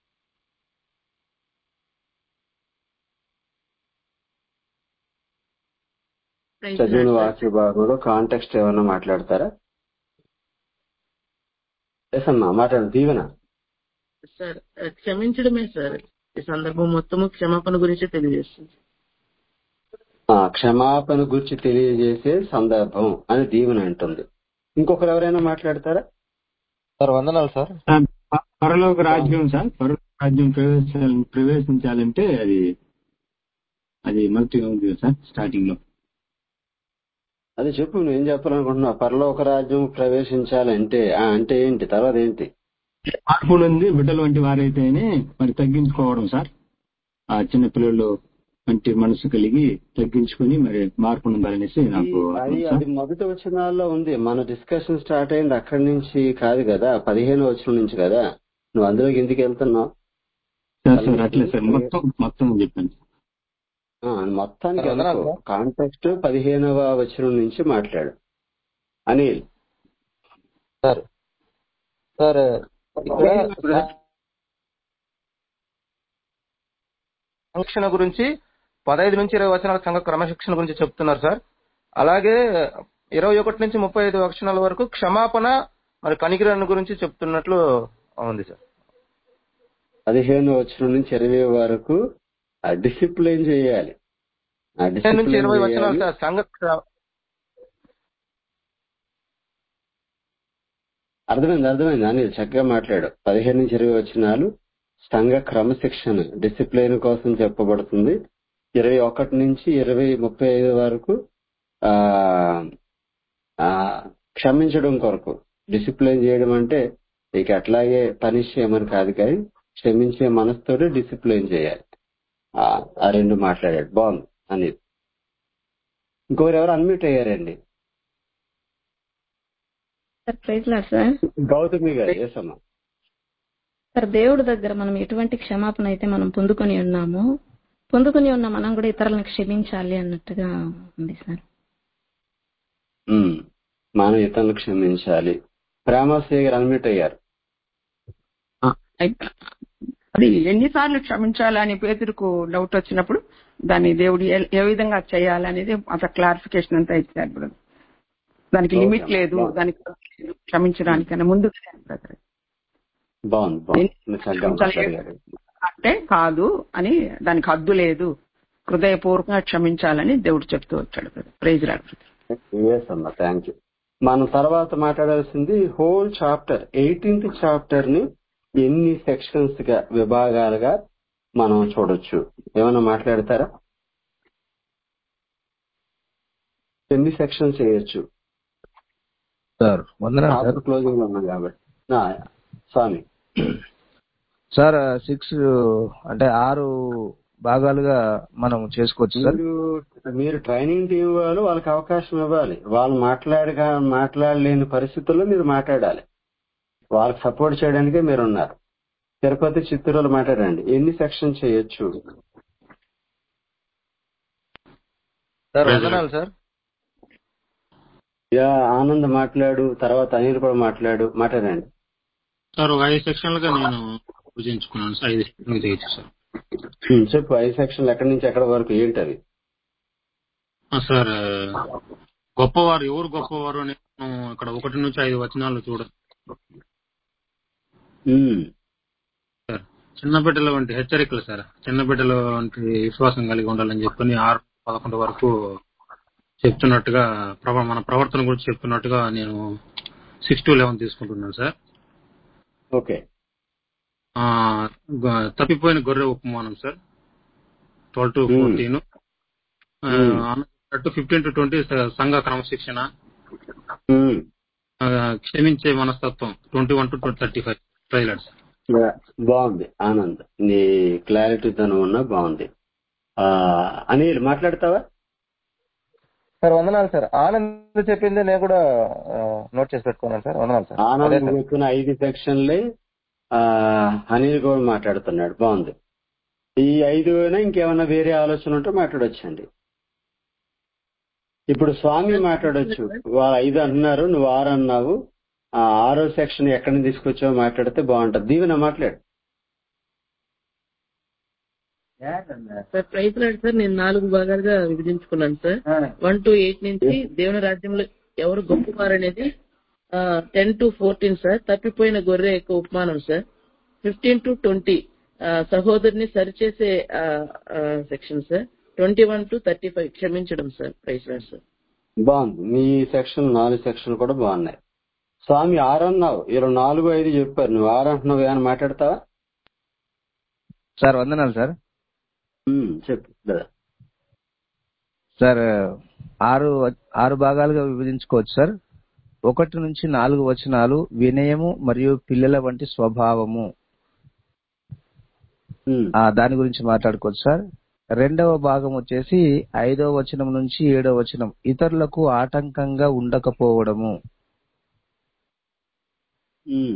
ప్రైజ్ చదివిన లార్డ్ సార్ వాక్య భాగంలో కాంటెక్స్ట్ ఏమన్నా మాట్లాడతారా ఎస్ అమ్మా మాట్లాడు దీవెన సార్ క్షమించడమే సార్ ఈ సందర్భం మొత్తము క్షమాపణ గురించి తెలియజేస్తుంది ఆ క్షమాపణ గురించి తెలియజేసే సందర్భం అని దీవెన అంటుంది ఇంకొకరు ఎవరైనా మాట్లాడతారా సార్ వందనాలు సార్ సార్, ప- పరలోక రాజ్యం సార్ పరలోక రాజ్యం ప్రవేశించాలి ప్రవేశించాలంటే అది అది మొదటిగా ఉంది కదా సార్ స్టార్టింగ్ లో అది చెప్పు నువ్వేం చెప్పాలనుకుంటున్నావు పరలోక రాజ్యం ప్రవేశించాలంటే ఆ అంటే ఏంటి తర్వాత ఏంటి మార్పు నుండి బిడ్డలు వంటి వారైతేనే మరి తగ్గించుకోవడం సార్ ఆ చిన్న పిల్లలు వంటి మనసు కలిగి తగ్గించుకుని మరి మార్పు పొందాలనేసి నాకు అది అర్థం సార్ అది మొదటి వచనాల్లో ఉంది మన డిస్కషన్ స్టార్ట్ అయింది అక్కడి నుంచి కాదు కదా పదిహేను వచనం నుంచి కదా నువ్వు అందులోకి ఎందుకు వెళ్తున్నావు సార్ సార్ అట్లే సార్ మొత్తం మొత్తం చెప్పాను ఆ, మొత్తానికి సార్, వందనాలు అనుకో సార్. కాంటెక్స్ట్ పదిహేనవ వచనం నుంచి మాట్లాడు అనిల్ సార్ సార్ ఇక్కడ సంరక్షణ గురించి పదహైదు నుంచి ఇరవై వచనాల సంఘ క్రమశిక్షణ గురించి చెప్తున్నారు సార్ అలాగే ఇరవై ఒకటి నుంచి ముప్పై ఐదు వచనాల వరకు క్షమాపణ మరి కనికిరణ గురించి చెప్తున్నట్లు ఉంది సార్ పదిహేను వచనం నుంచి ఇరవై వరకు డిసిప్లైన్ చేయాలి ఆ పదిహేను నుంచి discipline ఇరవై వచనాలు చేయాలి. సార్ సంఘ క్ర- అర్థమైంది అర్థమైంది అనిల్ చక్కగా మాట్లాడు పదిహేను నుంచి ఇరవై వచనాలు సంఘ క్రమశిక్షణ డిసిప్లైన్ కోసం చెప్పబడుతుంది ఇరవై ఒకటి నుంచి ఇరవై ముప్పై ఐదు వరకు ఆ ఆ, క్షమించడం కొరకు డిసిప్లైన్ చేయడం అంటే ఇక అట్లాగే పనిష్ చేయమని కాదు కానీ క్షమించే మనసుతోటి డిసిప్లైన్ చేయాలి ఆ ఆ రెండు మాట్లాడాడు బాగుంది అనేది ఇంకొకరు ఎవరు అన్మ్యూట్ అయ్యారండి sir praise lord sir Gautami గారు ఎస్ అమ్మా సార్ దేవుడి దగ్గర మనం ఎటువంటి క్షమాపణ అయితే మనం పొందుకొని ఉన్నామో పొందుకొని ఉన్న మనం కూడా ఇతరులను క్షమించాలి అన్నట్టుగా ఉంది సార్ ఉమ్. మనం ఇతరులు క్షమించాలి ప్రేమాశ్రీ గారు అన్మ్యూట్ అయ్యారు అయిప- అది ఎన్నిసార్లు క్షమించాలని పేతురుకు డౌట్ వచ్చినప్పుడు దాన్ని దేవుడు ఏ- ఏ విధంగా చేయాలి అనేది అసలు క్లారిఫికేషన్ అంతా ఇచ్చారు బ్రదర్ దానికి ఓకే లిమిట్ అమ్మా, లేదు బాగుంది. దానికి లేదు, క్షమించడానికన్నా ముందు బ్రదర్ బాగుంది బాగుంది మీరు చక్కగా మాట్లాడారు అంటే కాదు అని దానికి హద్దు లేదు హృదయపూర్వకంగా క్షమించాలని దేవుడు చెప్తూ వచ్చాడు బ్రదర్ ప్రైజ్ రాడు ఎస్ అమ్మా థ్యాంక్ యూ మనం తర్వాత మాట్లాడాల్సింది హోల్ చాప్టర్ ఎయిటీన్త్ చాప్టర్ ని ఎన్ని సెక్షన్స్ గా విభాగాలుగా మనం చూడొచ్చు ఏమైనా మాట్లాడతారా ఎన్ని సెక్షన్స్ చేయొచ్చు సార్ వందనాలు సార్ చాప్టర్ క్లోజింగ్ లో ఉన్నాం కాబట్టి ఆ, స్వామి సార్ సిక్స్ అంటే ఆరు భాగాలుగా మనం చేసుకోవచ్చు సార్ మీరు మీరు ట్రైనింగ్ టీం వాళ్ళు వాళ్ళకి అవకాశం ఇవ్వాలి వాళ్ళు మాట్లాడగా మాట్లాడలేని పరిస్థితుల్లో మీరు మాట్లాడాలి వాళ్ళకి సపోర్ట్ చేయడానికే మీరు ఉన్నారు తిరుపతి చిత్తూరులో మాట్లాడండి ఎన్ని సెక్షన్ చేయొచ్చు సార్ వందనాలు సార్ యా ఆనంద్ మాట్లాడు తర్వాత అనిల్ కూడా మాట్లాడు మాట్లాడండి సార్ ఒక ఐదు సెక్షన్లుగా నేను పూజించుకున్నాను సార్ ఐదు సెక్షన్లు చేయొచ్చు సార్ ఉమ్, చెప్పు ఐదు సెక్షన్లు ఎక్కడి నుంచి ఎక్కడి వరకు ఏంటవి ఆ, సార్ గొప్పవారు ఎవరు గొప్పవారు అని మనం ఇక్కడ ఒకటి నుంచి ఐదు వచనాలు చూడ ఉమ్, సార్ చిన్న బిడ్డల వంటి హెచ్చరికలు సార్ చిన్న బిడ్డల వంటి విశ్వాసం కలిగి ఉండాలని చెప్పని ఆరు పదకొండు వరకు చెప్తున్నట్టుగా ప్రవ- మన ప్రవర్తన గురించి చెప్తున్నట్టుగా నేను సిక్స్ టు లెవెన్ తీసుకుంటున్నాను సార్ ఓకే ఆ, గ- తప్పిపోయిన గొర్రె ఉపమానం sir twelve to Hmm. Fourteen Hmm. Fifteen to twenty సంఘ క్రమశిక్షణ ఉమ్, ఆ, క్షమించే మనస్తత్వం twenty one to thirty five ట్రైలర్స్ యా, బాగుంది ఆనంద్ నీ క్లారిటీతో ఉన్న బాగుంది ఆ, అనిల్ మాట్లాడతావా సార్ వందనాలు సార్ ఆనంద్ చెప్పింది నేను కూడా ఆ, నోట్ చేసి పెట్టుకున్నాను సార్ వందనాలు సార్ అదే ఆనంద్ సార్ చెప్పిన ఐదు సెక్షన్లే ఆ, అనిల్ కూడా మాట్లాడుతున్నాడు బాగుంది ఈ ఐదు అయినా ఇంకేమైనా వేరే ఆలోచన ఉంటే మాట్లాడొచ్చండి ఇప్పుడు స్వామి మాట్లాడొచ్చు వాళ్ళు ఐదు అంటున్నారు నువ్వు ఆరు అన్నావు ఆ ఆరో సెక్షన్ ఎక్కడి నుంచి తీసుకొచ్చావో మాట్లాడితే బాగుంటది దీవెన మాట్లాడు సార్ ప్రైజ్ లాడ్ సార్ నేను నాలుగు భాగాలుగా విభజించుకున్నాను సార్ వన్ టు ఎయిట్ నుంచి దేవుని రాజ్యంలో ఎవరు గొప్పవారు అనేది టెన్ టు ఫోర్టీన్ సార్ తప్పిపోయిన గొర్రె యొక్క ఉపమానం సార్ ఫిఫ్టీన్ టు ట్వంటీ సహోదరిని సరిచేసే section sir twenty one to thirty five క్షమించడం సార్ ప్రైజ్ లాడ్ సార్ బాగుంది మీ సెక్షన్ నాలుగు సెక్షన్ కూడా బాగున్నాయి స్వామి ఆరు అన్నావు ఇరవై నాలుగు ఐదు చెప్పారు నువ్వు ఆరు అంటున్నావు ఏమైనా మాట్లాడతావా సార్ వందనాలు సార్ ఉమ్, చెప్పు బ్రదర్ సార్ ఆరు ఆరు భాగాలుగా విభజించుకోవచ్చు సార్ ఒకటి నుంచి నాలుగు వచనాలు వినయము మరియు పిల్లల వంటి స్వభావము ఆ, దాని గురించి మాట్లాడుకోవచ్చు సార్ రెండవ భాగం వచ్చేసి ఐదవ వచనం నుంచి ఏడవ వచనం ఇతరులకు ఆటంకంగా ఉండకపోవడము ఉమ్,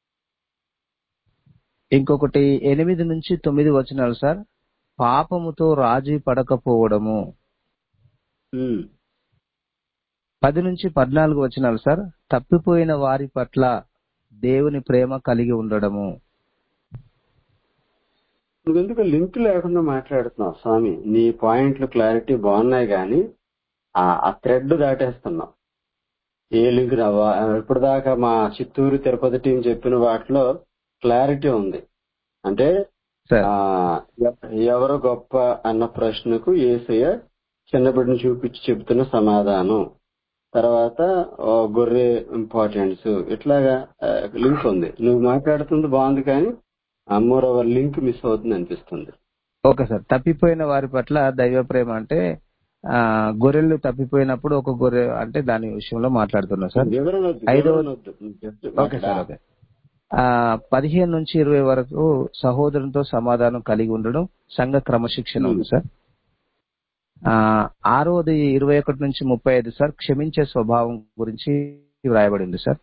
ఇంకొకటి ఎనిమిది నుంచి తొమ్మిది వచనాలు సార్ పాపముతో రాజీ పడకపోవడము ఉమ్, పది నుంచి పద్నాలుగు వచనాలు సార్ తప్పిపోయిన వారి పట్ల దేవుని ప్రేమ కలిగి ఉండడము నువ్వెందుకు లింక్ లేకుండా మాట్లాడుతున్నావు స్వామి నీ పాయింట్లు క్లారిటీ బాగున్నాయి కానీ ఆ ఆ థ్రెడ్ దాటేస్తున్నావు ఏ లింక్ రావా ఇప్పటిదాకా మా చిత్తూరు తిరుపతి టీం చెప్పిన వాటిలో క్లారిటీ ఉంది అంటే ఆ ఎ- ఎవరు గొప్ప అన్న ప్రశ్నకు ఏసయ్య చిన్న బిడ్డను చూపించి చెబుతున్న సమాధానం తర్వాత ఓ గొర్రె ఇంపార్టెన్స్ ఇట్లాగా లింక్ ఉంది నువ్వు మాట్లాడుతుంది బాగుంది కానీ మోరవర్ లింక్ మిస్ అవుతుంది అనిపిస్తుంది ఓకే సార్ తప్పిపోయిన వారి పట్ల దైవ ప్రేమ అంటే ఆ గొర్రెలు తప్పిపోయినప్పుడు ఒక గొర్రె అంటే దాని విషయంలో మాట్లాడుతున్నా సార్ వివరణ వద్దు ఐదవ వివరణ వద్దు నువ్వు just ఓకే మాట్లాడు. సార్ ఓకే ఆ పదిహేను నుంచి ఇరవై వరకు సహోదరునితో సమాధానం కలిగి ఉండడం సంఘ క్రమశిక్షణ ఉంది సార్ ఆ ఆరోది ఇరవై ఒకటి నుంచి ముప్పై ఐదు సార్ క్షమించే స్వభావం గురించి వ్రాయబడింది సార్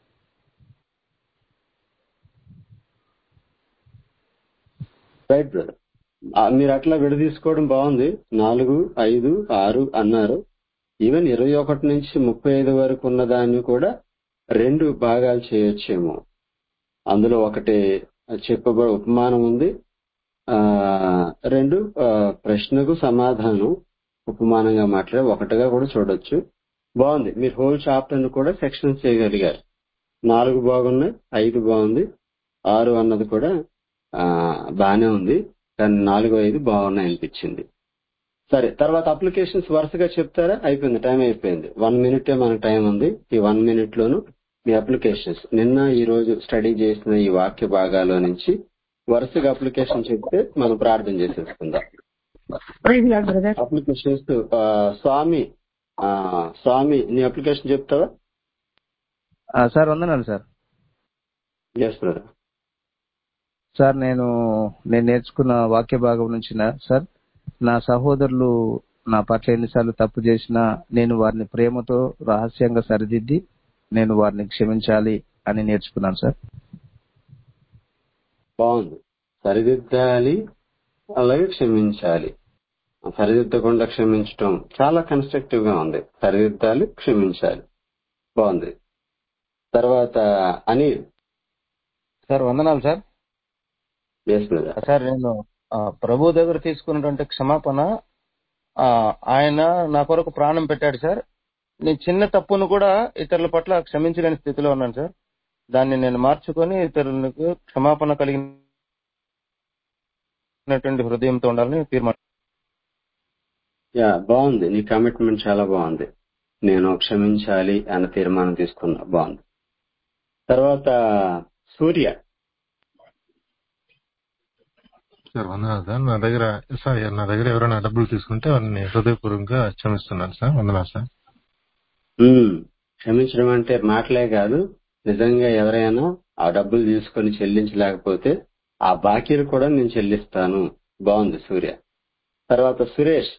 రైట్ బ్రదర్ మీరు అట్లా విడదీసుకోవడం బాగుంది నాలుగు ఐదు ఆరు అన్నారు ఈవెన్ ఇరవై ఒకటి నుంచి ముప్పై ఐదు వరకు ఉన్న దాన్ని కూడా రెండు భాగాలు చేయొచ్చేమో అందులో ఒకటి చెప్పబడి ఉపమానం ఉంది ఆ రెండు ఆ, ప్రశ్నకు సమాధానం ఉపమానంగా మాట్లాడి ఒకటిగా కూడా చూడొచ్చు బాగుంది మీరు హోల్ చాప్టర్ ను కూడా సెక్షన్ చేయగలిగారు నాలుగు బాగున్నాయి ఐదు బాగుంది ఆరు అన్నది కూడా ఆ బానే ఉంది కానీ నాలుగు ఐదు బాగున్నాయి అనిపించింది సరే తర్వాత అప్లికేషన్స్ వరుసగా చెప్తారా అయిపోయింది టైం అయిపోయింది వన్ మినిటే మనకు టైం ఉంది ఈ వన్ మినిట్ లోను మీ అప్లికేషన్స్ నిన్న ఈ రోజు స్టడీ చేసిన ఈ వాక్య భాగాల నుంచి వరుసగా అప్లికేషన్ చెప్తే మనం ప్రార్థన చేసేసుకుందాం ప్రైజ్ లార్డ్ బ్రదర్ అప్లికేషన్స్ ఆ, స్వామి ఆ, స్వామి నీ అప్లికేషన్ చెప్తావా ఆ, సార్ వందనాలు సార్ ఎస్ బ్రదర్ సార్ నేను నేను నేర్చుకున్న వాక్య భాగం నుంచి నా- సార్ నా సహోదరులు నా పట్ల ఎన్నిసార్లు తప్పు చేసినా నేను వారిని ప్రేమతో రహస్యంగా సరిదిద్ది నేను వారిని క్షమించాలి అని నేర్చుకున్నాను సార్ బాగుంది సరిదిద్దాలి అలాగే క్షమించాలి సరిదిద్దకుండా క్షమించటం చాలా కన్స్ట్రక్టివ్ గా ఉంది సరిదిద్దాలి క్షమించాలి బాగుంది తర్వాత అని సార్ వందనాలు సార్ ఎస్ బ్రదర్ సార్ నేను ఆ, ప్రభు దగ్గర తీసుకున్నటువంటి క్షమాపణ ఆ, ఆయన నా కొరకు ప్రాణం పెట్టాడు సార్ నేను చిన్న తప్పును కూడా ఇతరుల పట్ల క్షమించలేని స్థితిలో ఉన్నాను సార్ దాన్ని నేను మార్చుకొని ఇతరులకు క్షమాపణ కలిగినటువంటి హృదయంతో ఉండాలని తీర్మానం యా బాగుంది నీ కమిట్మెంట్ చాలా బాగుంది నేను క్షమించాలి అన్న తీర్మానం తీసుకున్నా బాగుంది తర్వాత సూర్య సార్ వందనాలు సార్ నా దగ్గర సార్ నా దగ్గర ఎవరైనా డబ్బులు తీసుకుంటే వారిని హృదయపూర్వకంగా క్షమిస్తున్నాను సార్ వందనాలు సార్ ఉమ్, క్షమించడం అంటే మాటలే కాదు నిజంగా ఎవరైనా ఆ డబ్బులు తీసుకొని చెల్లించలేకపోతే ఆ బాకీలు కూడా నేను చెల్లిస్తాను బాగుంది సూర్య తర్వాత సురేష్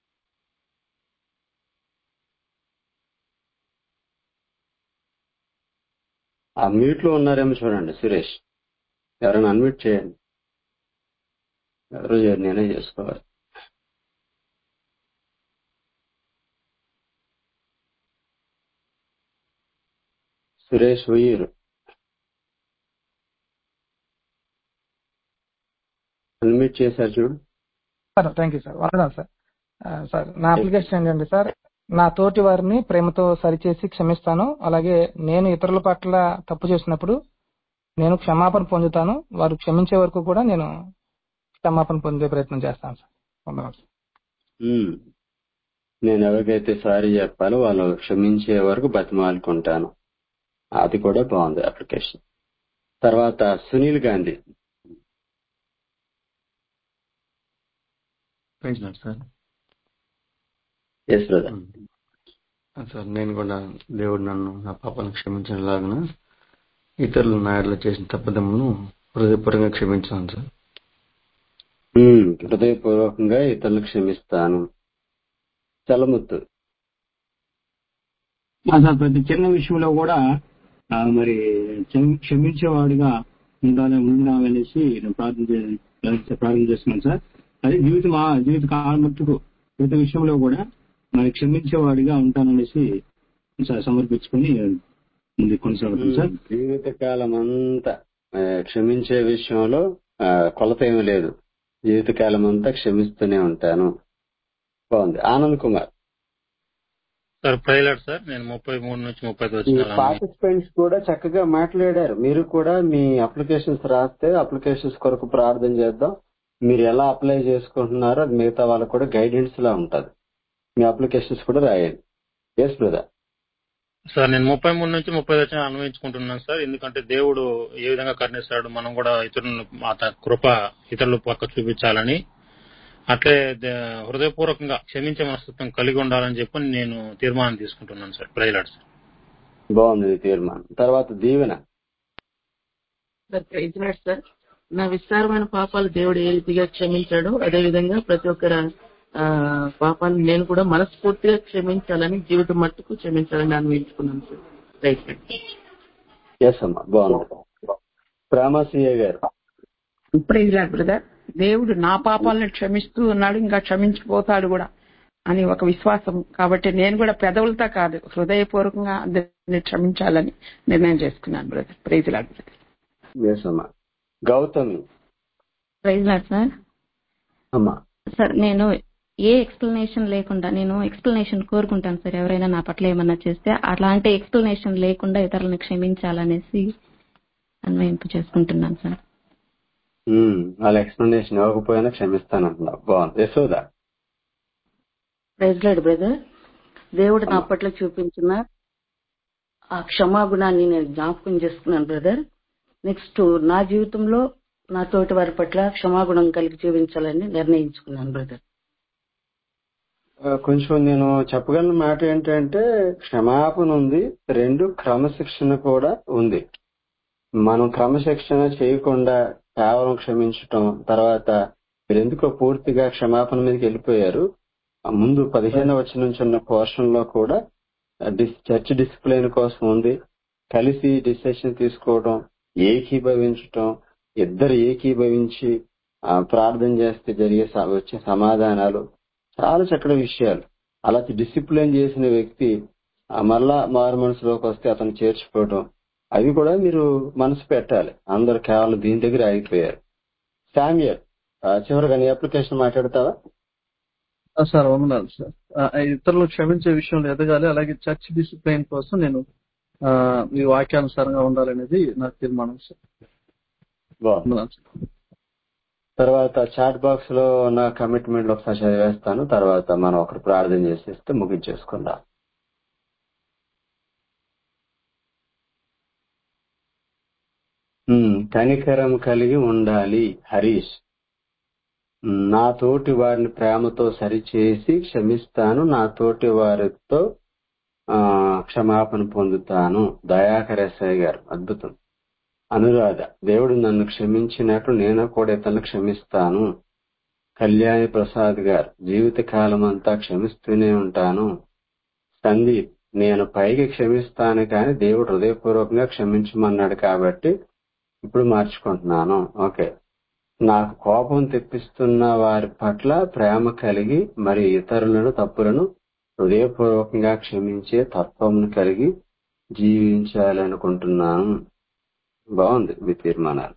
ఆ మ్యూట్ లో ఉన్నారేమో చూడండి సురేష్ ఎవరైనా అన్మ్యూట్ చేయండి ఎవరు చేయరు నేనే చేసుకోవాలి సురేష్ ఉయ్యూరు అన్మ్యూట్ చేశారు చూడు సార్ థ్యాంక్ యూ సార్ వందనాలు సార్ ఆ, సార్ నా అప్లికేషన్ ఏంటంటే సార్ నా తోటి వారిని ప్రేమతో సరిచేసి క్షమిస్తాను అలాగే నేను ఇతరుల పట్ల తప్పు చేసినప్పుడు నేను క్షమాపణ పొందుతాను వారు క్షమించే వరకు కూడా నేను క్షమాపణ పొందే ప్రయత్నం చేస్తాను సార్ వందనాలు సార్. ఉమ్. నేను ఎవరికైతే సారీ చెప్పాలో వాళ్ళు క్షమించే వరకు బతిమాలుకుంటాను అది కూడా బాగుంది అప్లికేషన్ తర్వాత Sunil Gandhi praise lord sir yes brother ఆ సార్ నేను కూడా దేవుడు నన్ను నా పాపాలను క్షమించలాగిన ఇతరులు నా ఎడల చేసిన తప్పదమ్మును హృదయపూర్వకంగా క్షమించాను సార్ ఉమ్, హృదయపూర్వకంగా ఇతరులు క్షమిస్తాను చలముత్తు ఆ సార్ ప్రతి చిన్న విషయంలో కూడా ఆ, మరి క్షమి- క్షమించేవాడిగా ఉండాలి ఉండాలనేసి నేను ప్రార్థన చే- ప్రార్థన చేస్తున్నాను సార్ అది జీవితం ఆ- జీవిత కాలం మట్టుకు ప్రతి విషయంలో కూడా మరి క్షమించేవాడిగా ఉంటాననేసి సార్ సమర్పించుకొని ముందు కొనసాగుతాను సార్ జీవితకాలం అంతా ఆ, క్షమించే విషయంలో ఆ, కొలత ఏమీ లేదు జీవితకాలం అంతా క్షమిస్తూనే ఉంటాను బాగుంది Anand Kumar sir praise lord sir నేను ముప్పై మూడు నుంచి ముప్పై ఐదు ఈ వచ్చిన పార్టిసిపెంట్స్ కూడా చక్కగా మాట్లాడారు మీరు కూడా మీ అప్లికేషన్స్ రాస్తే అప్లికేషన్స్ కొరకు ప్రార్థన చేద్దాం మీరు ఎలా అప్లై చేసుకుంటున్నారో అది మిగతా వాళ్ళకు కూడా గైడెన్స్ లా ఉంటది మీ అప్లికేషన్స్ కూడా రాయండి ఎస్ బ్రదర్ సార్ నేను ముప్పై మూడు నుంచి ముప్పై వచ్చిన అన్వయించుకుంటున్నాను సార్ ఎందుకంటే దేవుడు ఏ విధంగా కరుణిస్తాడు మనం కూడా ఇతరులను అత కృప ఇతరుల పక్క చూపించాలని అట్లే దే- హృదయపూర్వకంగా క్షమించే మనస్తత్వం కలిగి ఉండాలని చెప్పి నేను తీర్మానం తీసుకుంటున్నాను సార్ ప్రైలాడ్ సార్ బాగుంది ఈ తీర్మానం తర్వాత Deevena sir praise lord sir నా విస్తారమైన పాపాలు దేవుడు ఏ రీతిగా క్షమించాడో అదే విధంగా ప్రతి ఒక్కరి ఆ, పాపాలను నేను కూడా మనస్ఫూర్తిగా క్షమించాలని జీవితం మట్టుకు క్షమించాలని అన్వయించుకున్నాను సార్ రైట్ ఎస్ అమ్మా బాగుంది రామాసయ్య గారు ప్రైజ్ లాడ్ బ్రదర్ దేవుడు నా పాపాలను క్షమిస్తూ ఉన్నాడు ఇంకా క్షమించిపోతాడు కూడా అని ఒక విశ్వాసం కాబట్టి నేను కూడా పెదవులతో కాదు హృదయపూర్వకంగా అందరిని క్షమించాలని నిర్ణయం చేసుకున్నాను brother praise lord brother yes అమ్మా గౌతమి ప్రైజ్ లాడ్ సార్ అమ్మా సార్ నేను ఏ ఎక్స్ప్లెనేషన్ లేకుండా నేను ఎక్స్ప్లెనేషన్ కోరుకుంటాను సార్ ఎవరైనా నా పట్ల ఏమన్నా చేస్తే అలాంటి ఎక్స్ప్లెనేషన్ లేకుండా ఇతరులను క్షమించాలనేసి అన్వయింపు చేసుకుంటున్నాను సార్ ఉమ్, వాళ్ళ ఎక్స్ప్లెనేషన్ ఇవ్వకపోయినా క్షమిస్తానంటున్నా బాగుంది యశోద ప్రైజ్ లాడ్ బ్రదర్ దేవుడు నా పట్ల చూపించిన ఆ క్షమాగుణాన్ని నేను జ్ఞాపకం చేసుకున్నాను బ్రదర్ నెక్స్ట్ నా జీవితంలో నా తోటి వారి పట్ల క్షమాగుణం కలిగి జీవించాలని నిర్ణయించుకున్నాను బ్రదర్ ఆ, కొంచెం నేను చెప్పగలిగిన మాట ఏంటంటే క్షమాపణ ఉంది రెండు క్రమశిక్షణ కూడా ఉంది మనం క్రమశిక్షణ చేయకుండా కేవలం క్షమించటం తర్వాత మీరు ఎందుకో పూర్తిగా క్షమాపణ మీదకి వెళ్ళిపోయారు ఆ ముందు పదిహేను వచ్చి నుంచి ఉన్న పోర్షన్ లో కూడా ఆ, డిస్- చర్చ్ డిసిప్లిన్ కోసం ఉంది కలిసి డిసిషన్ తీసుకోవడం ఏకీభవించటం ఇద్దరు ఏకీభవించి ఆ, ప్రార్థన చేస్తే జరిగే స- వచ్చే సమాధానాలు చాలా చక్కటి విషయాలు అలా డిసిప్లిన్ చేసిన వ్యక్తి ఆ మరలా మారు మనసులోకి వస్తే అతను చేర్చుకోవడం అవి కూడా మీరు మనసు పెట్టాలి అందరు కేవలం దీని దగ్గర ఆగిపోయారు శామ్యల్ ఆ, చివరిగా నీ అప్లికేషన్ మాట్లాడతావా ఆ, సార్ వందనాలు సార్ ఆ, ఇతరులను క్షమించే విషయంలో ఎదగాలి అలాగే చర్చ్ డిసిప్లైన్ కోసం నేను ఆ, మీ వాక్యానుసారంగా ఉండాలనేది నా తీర్మానం సార్ బాగుంది వందనాలు సార్. తర్వాత చాట్ బాక్స్ లో ఉన్న కమిట్మెంట్ ఒకసారి చదివేస్తాను తర్వాత మనం ఒకరు ప్రార్థన చేసేస్తే ముగించేసుకుందాం ఉమ్, కనికరం కలిగి ఉండాలి హరీష్ ఉమ్, నా తోటి వారిని ప్రేమతో సరిచేసి క్షమిస్తాను నా తోటి వారితో ఆ, క్షమాపణ పొందుతాను దయాకర్ ఎస్ఐ గారు అద్భుతం అనురాధ దేవుడు నన్ను క్షమించినట్లు నేను కూడా ఇతరులను క్షమిస్తాను కళ్యాణి ప్రసాద్ గారు జీవిత కాలం అంతా క్షమిస్తూనే ఉంటాను సందీప్ నేను పైకి క్షమిస్తాను కానీ దేవుడు హృదయపూర్వకంగా క్షమించమన్నాడు కాబట్టి ఇప్పుడు మార్చుకుంటున్నాను ఓకే నాకు కోపం తెప్పిస్తున్న వారి పట్ల ప్రేమ కలిగి మరి ఇతరులను తప్పులను హృదయపూర్వకంగా క్షమించే తత్వమును కలిగి జీవించాలనుకుంటున్నాను బాగుంది మీ తీర్మానాలు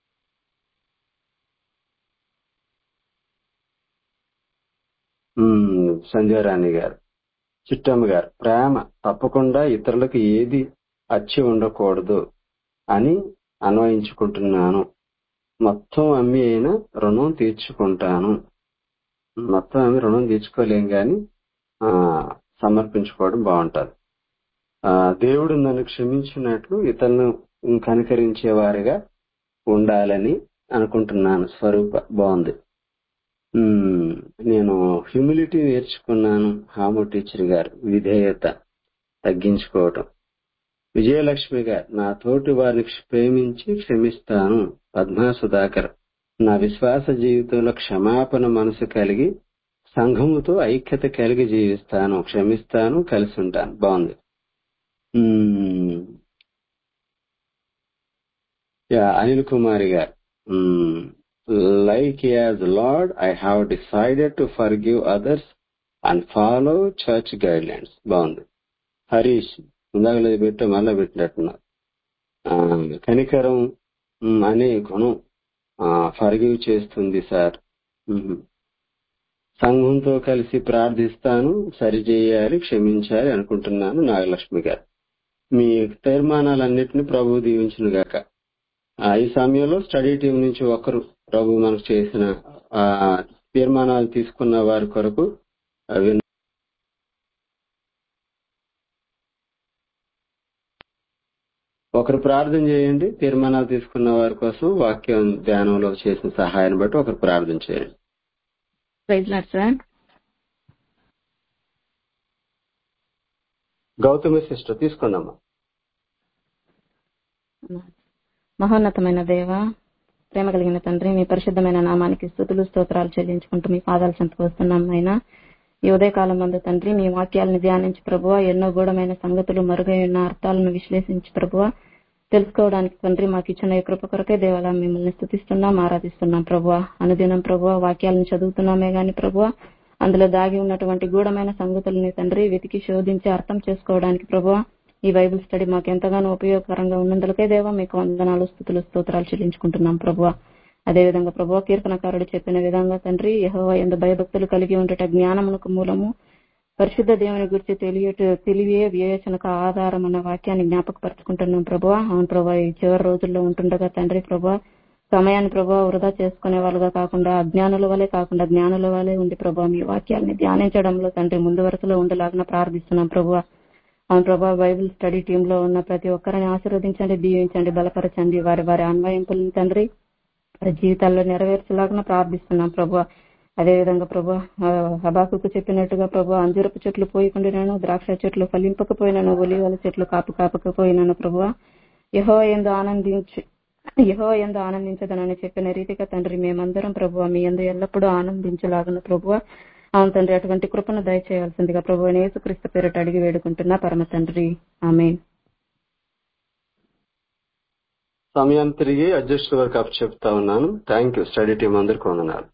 ఉమ్, సంజయ్ రాణి గారు చిట్టమ్మ గారు ప్రేమ తప్పకుండా ఇతరులకు ఏది అచ్చి ఉండకూడదు అని అన్వయించుకుంటున్నాను మొత్తం అమ్మి అయినా రుణం తీర్చుకుంటాను మొత్తం అమ్మి రుణం తీర్చుకోలేం గాని ఆ సమర్పించుకోవడం బాగుంటది ఆ దేవుడు నన్ను క్షమించినట్లు ఇతరులను కనికరించే వారిగా ఉండాలని అనుకుంటున్నాను స్వరూప బాగుంది ఉమ్, నేను హ్యూమిలిటీ నేర్చుకున్నాను హాము టీచర్ గారు విధేయత తగ్గించుకోవటం విజయలక్ష్మి గారు నా తోటి వారిని ప్రేమించి క్షమిస్తాను పద్మా సుధాకర్ నా విశ్వాస జీవితంలో క్షమాపణ మనసు కలిగి సంఘముతో ఐక్యత కలిగి జీవిస్తాను క్షమిస్తాను కలిసి ఉంటాను బాగుంది ఉమ్, యా, అనిల్ కుమారి గారు like as lord I have decided to forgive others and follow church guide lines బాగుంది హరీష్ ఇందాక లేదు పెట్టా మళ్ళా పెట్టినట్టున్నారు ఆ, కనికరం ఉమ్, అనే గుణం ఫర్గివ్ చేస్తుంది సార్ ఉమ్. సంఘంతో కలిసి ప్రార్థిస్తాను సరిచేయాలి క్షమించాలి అనుకుంటున్నాను నాగలక్ష్మి గారు మీ తీర్మానాలన్నింటినీ ప్రభు దీవించిన గాక ఆ, ఈ సమయంలో స్టడీ టీం నుంచి ఒకరు ప్రభు మనకు చేసిన ఆ తీర్మానాలు తీసుకున్న వారి కొరకు అవి ఒకరు ప్రార్థన చేయండి తీర్మానాలు తీసుకున్న వారి కోసం వాక్యం ధ్యానంలో చేసిన సహాయాన్ని బట్టి ఒకరు ప్రార్థన చేయండి praise lord sir Gautami sister తీసుకోండమ్మా మహోన్నతమైన దేవ ప్రేమ కలిగిన తండ్రి మీ పరిశుద్ధమైన నామానికి స్థుతులు స్తోత్రాలు చెల్లించుకుంటూ మీ పాదాలు చెంతకు వస్తున్నాం అయినా ఈ ఉదయకాలం మందు తండ్రి మీ వాక్యాలను ధ్యానించి ప్రభువ ఎన్నో గూఢమైన సంగతులు మరుగై ఉన్న అర్థాలను విశ్లేషించి ప్రభువ తెలుసుకోవడానికి తండ్రి మాకు ఇచ్చిన ఈ కృప కొరకే దేవాల మిమ్మల్ని స్థుతిస్తున్నాం ఆరాధిస్తున్నాం ప్రభువ అనుదినం ప్రభువ వాక్యాలను చదువుతున్నామే గాని ప్రభువ అందులో దాగి ఉన్నటువంటి గూఢమైన సంగతుల్ని తండ్రి వెతికి శోధించి అర్థం చేసుకోవడానికి ప్రభువ ఈ బైబిల్ స్టడీ మాకు ఎంతగానో ఉపయోగకరంగా ఉన్నందులకే దేవా మీకు వందనాలు స్థుతులు స్తోత్రాలు చెల్లించుకుంటున్నాం ప్రభువ అదేవిధంగా ప్రభు కీర్తనకారుడు చెప్పిన విధంగా తండ్రి యహోవా ఎందు భయభక్తులు కలిగి ఉండట జ్ఞానమునకు మూలము పరిశుద్ధ దేవుని గురించి తెలియట తెలివే వివేచనకు ఆధారం అన్న వాక్యాన్ని జ్ఞాపకపరుచుకుంటున్నాం ప్రభు అవును ప్రభా ఈ చివరి రోజుల్లో ఉంటుండగా తండ్రి ప్రభా సమయాన్ని ప్రభా వృధా చేసుకునే వాళ్ళుగా కాకుండా అజ్ఞానుల వలె కాకుండా జ్ఞానుల వలె ఉండి ప్రభా మీ వాక్యాన్ని ధ్యానించడంలో తండ్రి ముందు వరుసలో ఉండేలాగా ప్రార్థిస్తున్నాం ప్రభు అవును ప్రభా బైబిల్ స్టడీ టీమ్ లో ఉన్న ప్రతి ఒక్కరిని ఆశీర్వదించండి దీవించండి బలపరచండి వారి వారి అన్వయింపులను తండ్రి వారి జీవితాల్లో నెరవేర్చేలాగా ప్రార్థిస్తున్నాం ప్రభు అదేవిధంగా ప్రభు హబాకుకు చెప్పినట్టుగా ప్రభు అంజురపు చెట్లు పోయకుండాను ద్రాక్ష చెట్లు ఫలింపకపోయినాను ఒలివల చెట్లు కాపు కాపకపోయినాను ప్రభు యహో ఎందు ఆనందించి యహో ఎందు ఆనందించదనని చెప్పిన రీతిగా తండ్రి మేమందరం ప్రభు మీ ఎందు ఎల్లప్పుడూ ఆనందించలాగన ప్రభు అవును తండ్రి అటువంటి కృపను దయచేయాల్సిందిగా ప్రభు యేసుక్రీస్తు పేరిట అడిగి వేడుకుంటున్నా పరమ తండ్రి ఆమె సమయాన్ని తిరిగి అధ్యక్షుల వరకు అప్ చెప్తా ఉన్నాను థ్యాంక్ యూ స్టడీ టీం అందరికీ వందనాలు